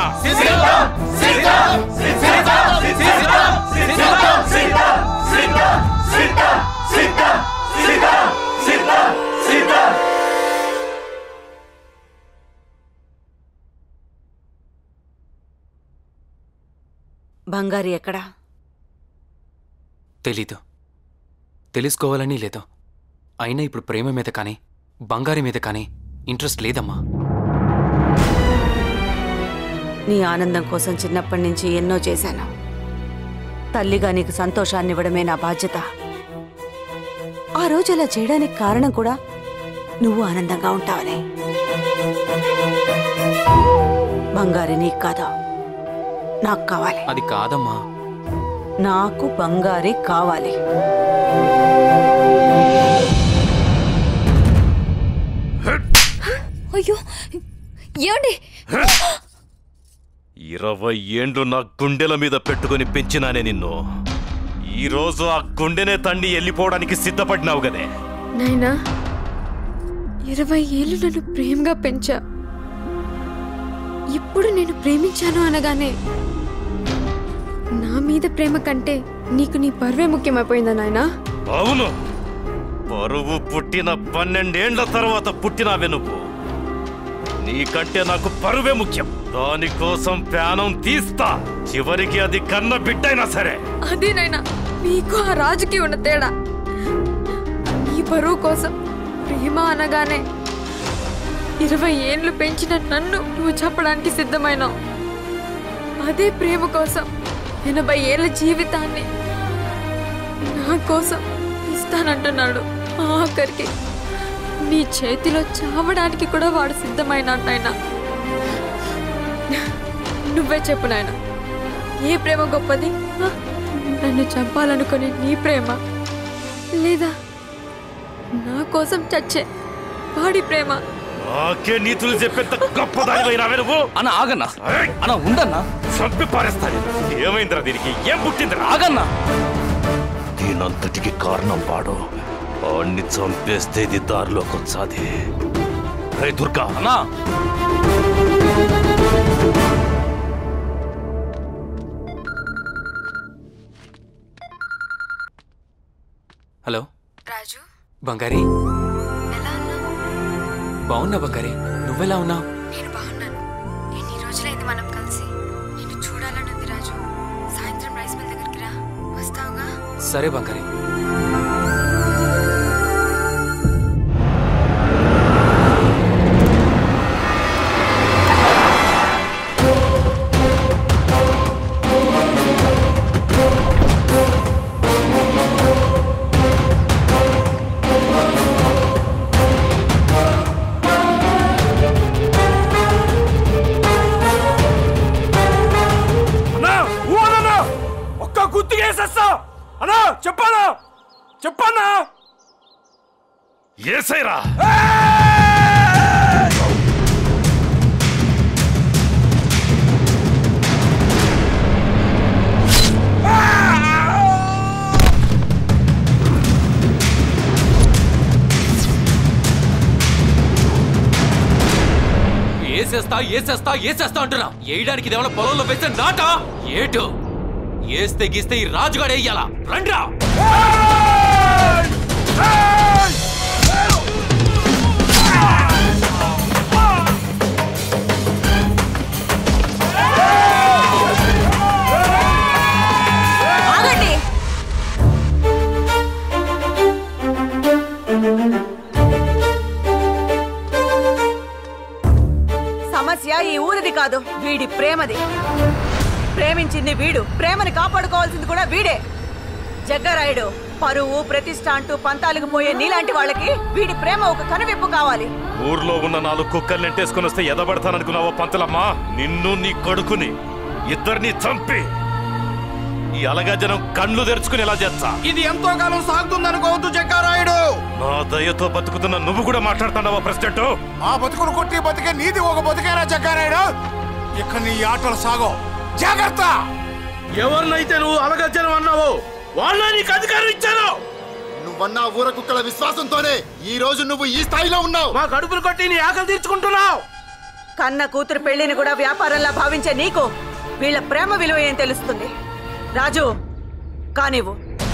బంగారి ఎక్కడా తెలీదు తెలుసుకోవాలని లేదు అయినా ఇప్పుడు ప్రేమ మీద కానీ బంగారి మీద కానీ ఇంట్రెస్ట్ లేదమ్మా నీ ఆనందం కోసం చిన్నప్పటి నుంచి ఎన్నో చేశాను తల్లిగా నీకు సంతోషాన్ని ఇవ్వడమే నా బాధ్యత ఆ రోజు అలా చేయడానికి కారణం కూడా నువ్వు ఆనందంగా ఉంటావని బంగారి నీకు కాదా నాకు కావాలి అది కాదమ్మా నాకు బంగారి కావాలి అయ్యో ఏమండి ఇరవై ఏండ్లు నా గుండెల మీద పెట్టుకొని పెంచినానే నిన్ను ఈ రోజు ఆ గుండెనే తండి వెళ్ళిపోవడానికి సిద్ధపడినావు కదే నాయనా ఇరవై ఏళ్ళు నన్ను ప్రేమగా పెంచా ఇప్పుడు నేను ప్రేమించాను అనగానే నా మీద ప్రేమ కంటే నీకు నీ పర్వే ముఖ్యమైపోయిందా నాయనా అవును పరువు పుట్టిన పన్నెండేండ్ల తర్వాత పుట్టినావే నువ్వు నీకంటే నాకు పరువే ముఖ్యం దానికోసం ప్రాణం తీస్తా చివరికి అది కన్న బిడ్డైనా సరే అదే నాయనా నీకు ఆ రాజుకి ఉన్న తేడా నీ పరువు కోసం ప్రేమ అనగానే ఇరవై ఏండ్లు పెంచిన నన్ను నువ్వు చెప్పడానికి సిద్ధమైనావు అదే ప్రేమ కోసం ఎనభై ఏళ్ళ జీవితాన్ని నా కోసం ఇస్తానంటున్నాడు ఆఖరికి నీ చేతిలో చావడానికి కూడా వాడు సిద్ధమైనాడు నాయనా నువ్వే చెప్పు నాయనా ఏ ప్రేమ గొప్పది ఆ? నన్ను చంపాలనుకునే నీ ప్రేమ లేదా నా కోసం చచ్చే వాడి ప్రేమ నాకే నీతులు చెప్పేంత గొప్పదానివైనా నువ్వు అన్న ఆగన్నా అన్న ఉండన్నా చంపి పారేస్తాను ఏమైందిరా దీనికి ఏం పుట్టిందిరా ఆగన్నా దీనంతటికి కారణం వాడు అన్ని చంపేస్తే ఇది దారిలోకి వచ్చాది రే దుర్గా అన్నా హలో రాజు బంగారి బాగున్నా బంగారి నువ్వెలా ఉన్నావు నేను బాగున్నాను ఎన్ని రోజులైంది మనం కలిసి నిన్ను చూడాలని ఉంది రాజు సాయంత్రం రైస్ మిల్ దగ్గరికి రా వస్తావుగా సరే బంగారి అన్నా ఊ అన్నా ఒక్క గుర్తుగా వేసేస్తా అన్నా చెప్పానా చెప్పన్నా ఏసైరా ఏసేస్తా ఏసేస్తా ఏసేస్తా అంటున్నా వేయడానికి ఇదేమన్నా పొలంలో వేసే నాట ఏటు ఏస్తే గీస్తే ఈ రాజుగాడు వేయాలా రండ్రా ఆగండి సమస్య ఈ ఊరిది కాదు వీడి ప్రేమది ప్రేమించింది వీడు ప్రేమని కాపాడుకోవాల్సింది కూడా వీడే జగ్గారాయుడు పరువు ప్రతిష్ట అంటూ పంతాలకు పోయే నీలాంటి వాళ్ళకి వీడి ప్రేమ ఒక కనువిప్పు కావాలి ఊర్లో ఉన్న నాలుగు కుక్కల్ని నెట్టేసుకుని వస్తే ఎదబడతాననుకున్నావా పంతులమ్మా నిన్ను నీ కొడుకుని ఇద్దరిని చంపి ఈ అలగజనం కళ్ళు తెరుచుకుని ఎలా చేస్తా ఇది ఎంతో కాలం సాగుతుందనుకోవద్దు జగ్గారాయుడు నా దయతో బతుకుతున్న నువ్వు కూడా మాట్లాడుతున్నావా ప్రెసిడెంట్ ఆ బతుకును కొట్టి బతికే నీది ఒక బతికేనా జగ్గారాయుడు ఇక్కడ నీ ఆటలు సాగో జాగ్రత్త ఎవరినైతే నువ్వు అలగజ్జనం అన్నావో వాళ్ళ నీకు అధికారం ఇచ్చాను నువ్వన్న ఊర కుక్కల విశ్వాసంతోనే ఈ రోజు నువ్వు ఈ స్థాయిలో ఉన్నావు మా కడుపులు కొట్టి నీ ఆకలి తీర్చుకుంటున్నావు కన్న కూతురు పెళ్లిని కూడా వ్యాపారంలా భావించే నీకు వీళ్ళ ప్రేమ విలువ ఏం తెలుస్తుంది రాజు కానివ్వు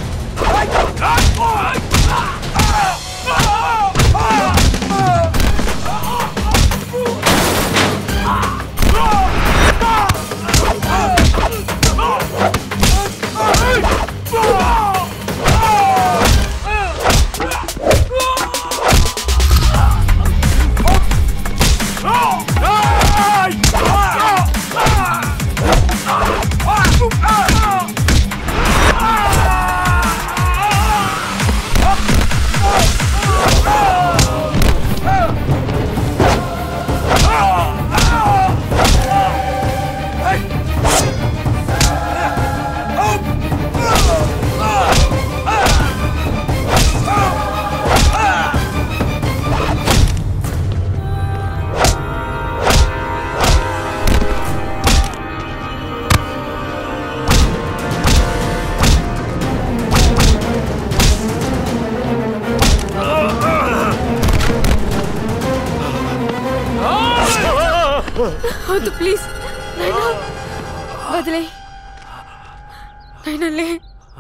వద్దు ప్లీజ్ నాయనా వదిలే నాయనా లే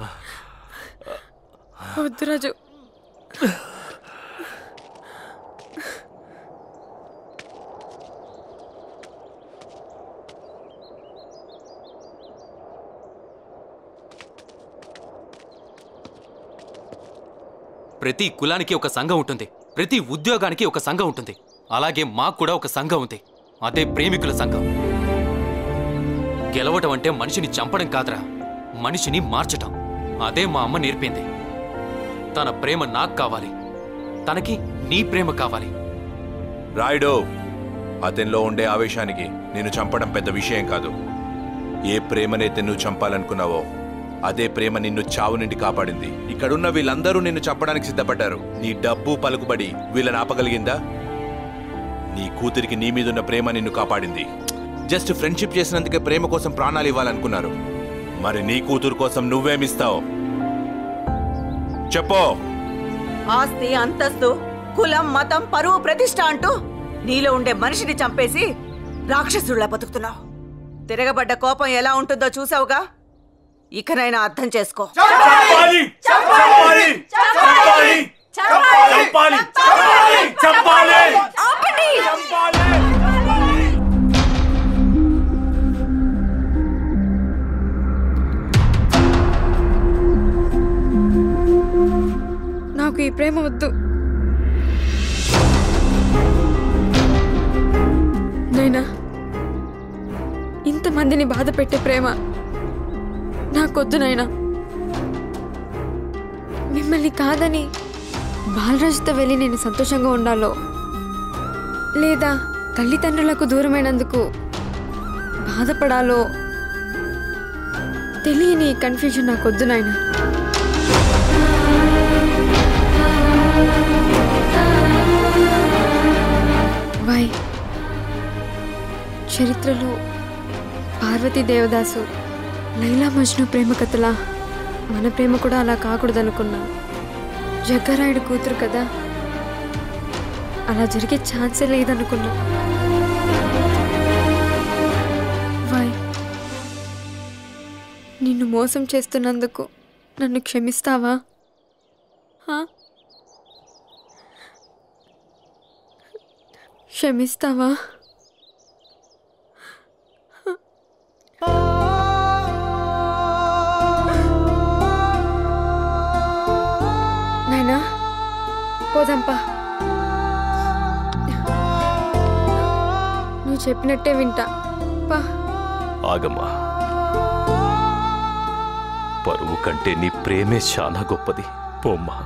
వద్దు రాజు ప్రతి కులానికి ఒక సంఘం ఉంటుంది ప్రతి ఉద్యోగానికి ఒక సంఘం ఉంటుంది అలాగే మాకు కూడా ఒక సంఘం ఉంది అదే ప్రేమికుల సంఘం గెలవటం అంటే మనిషిని చంపడం కాదురా మనిషిని మార్చటం అదే మా అమ్మ నేర్పింది తన ప్రేమ నాకు కావాలి తనకి నీ ప్రేమ కావాలి రాయుడు అతనిలో ఉండే ఆవేశానికి నేను చంపడం పెద్ద విషయం కాదు ఏ ప్రేమనైతే నువ్వు చంపాలనుకున్నావో అదే ప్రేమ నిన్ను చావు నుండి కాపాడింది ఇక్కడున్న వీళ్ళందరూ నిన్ను చంపడానికి సిద్ధపడ్డారు నీ డబ్బు పలుకుబడి వీళ్ళని ఆపగలిగిందా నీ కూతురికి నీ మీదున్న ప్రేమ నిన్ను కాపాడింది జస్ట్ ఫ్రెండ్షిప్ చేసినందుకే ప్రేమ కోసం ప్రాణాలు ఇవ్వాలనుకున్నారు మరి నీ కూతురు కోసం నువ్వేమిస్తావు చెప్పు ఆస్తి అంతస్తు కులం మతం పరువు ప్రతిష్ట అంటూ నీలో ఉండే మనిషిని చంపేసి రాక్షసుల్లా బతుకుతున్నావు తిరగబడ్డ కోపం ఎలా ఉంటుందో చూసావుగా ఇకనైనా అర్థం చేసుకో చంపాలి! చంపాలి! చంపాలి! చంపాలి! చంపాలి! నాకు ఈ ప్రేమ వద్దు నైనా ఇంతమందిని బాధ పెట్టే ప్రేమ నాకొద్దు నాయనా మిమ్మల్ని కాదని బాలరాజుతో వెళ్ళి నేను సంతోషంగా ఉండాలో లేదా తల్లిదండ్రులకు దూరమైనందుకు బాధపడాలో తెలియని ఈ కన్ఫ్యూజన్ నాకొద్దు నాయనా వై చరిత్రలో పార్వతీ దేవదాసు లైలా మజ్ను ప్రేమ కథలా మన ప్రేమ కూడా అలా కాకూడదనుకున్నా జగ్గారాయుడు కూతురు కదా అలా జరిగే ఛాన్సే లేదనుకున్నా వై నిన్ను మోసం చేస్తున్నందుకు నన్ను క్షమిస్తావా హా? క్షమిస్తావా నాయనా పోదాంపా నువ్వు చెప్పినట్టే వింటా పా ఆగమ్మా పరువు కంటే నీ ప్రేమే చాలా గొప్పది పోమ్మా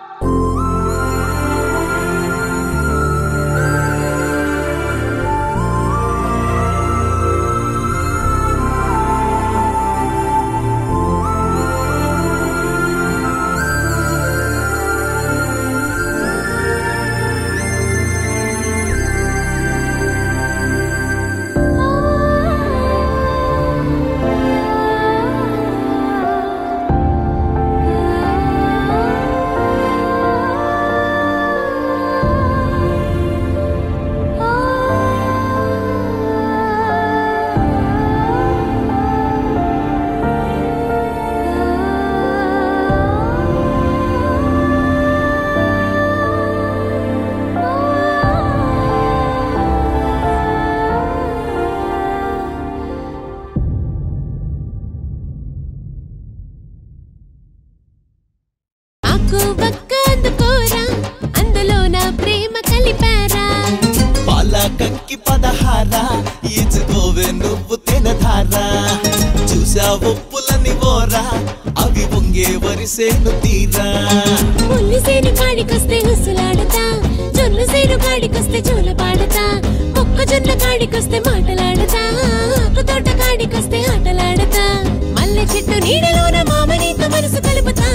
ఆకు బక్క అందుకోరా అందులో నా ప్రేమ కలిపారా పాల కంకి పదహార ఈచుకోవే నువ్వు తినధారా చూసా ఒప్పులని ఓరా అవి పొంగే వరిసేను తీరా ముల్లి సేను కాడికొస్తే ఉసులాడతా జొన్న సేను కాడికొస్తే జోల పాడతా మొక్కజొన్న కాడికొస్తే మాటలాడతా ఆకు తోట కాడికొస్తే ఆటలాడతా మల్లె చెట్టు నీడలోన మామనీతో మనసు కలుపుతా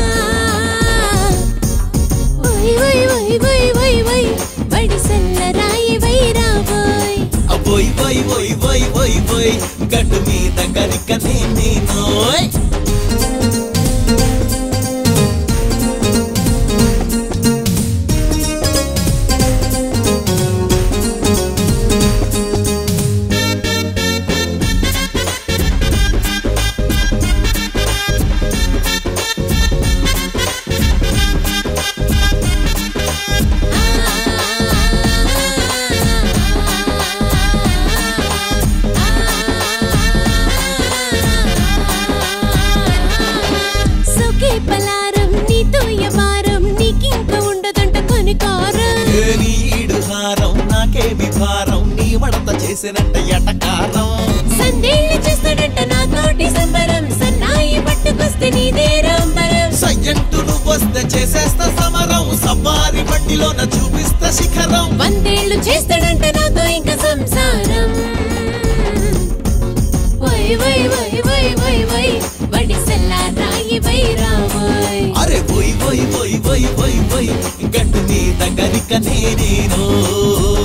ఓయ్ ఓయ్ ఓయ్ ఓయ్ ఓయ్ ఓయ్ వడిసెల్ల రాయి వైరాబోయ్ అబోయ్ బోయ్ బోయ్ బోయ్ బోయ్ బోయ్ గడ్డు మీద గరికనే నేనోయ్ సొకే పలారం నీతో యమారం నీకింక ఉండదంట కొనికారం ఏ నీ ఈడు హారం నాకేమి భారం నీ మడత చేసినట్ట ఎటకారం సందేళ్ళు చేస్తాడంట నాతోటి సంబరం సన్నాయి పట్టుకొస్తే నీదే రాంబరం సయ్యంటు నువ్వొస్తే చేసేస్తా సమరం సవారి బండిలోన చూపిస్తా శిఖరం వందేళ్ళు చేస్తాడంట నాతో ఇంకా సంసారం వై వై వై వై వై వై వడిసెల్లా రాయి వైరావోయ్ అరే పోయి పోయి పోయి పోయి పోయి పోయి గట్టు మీద గరిక నేనేనో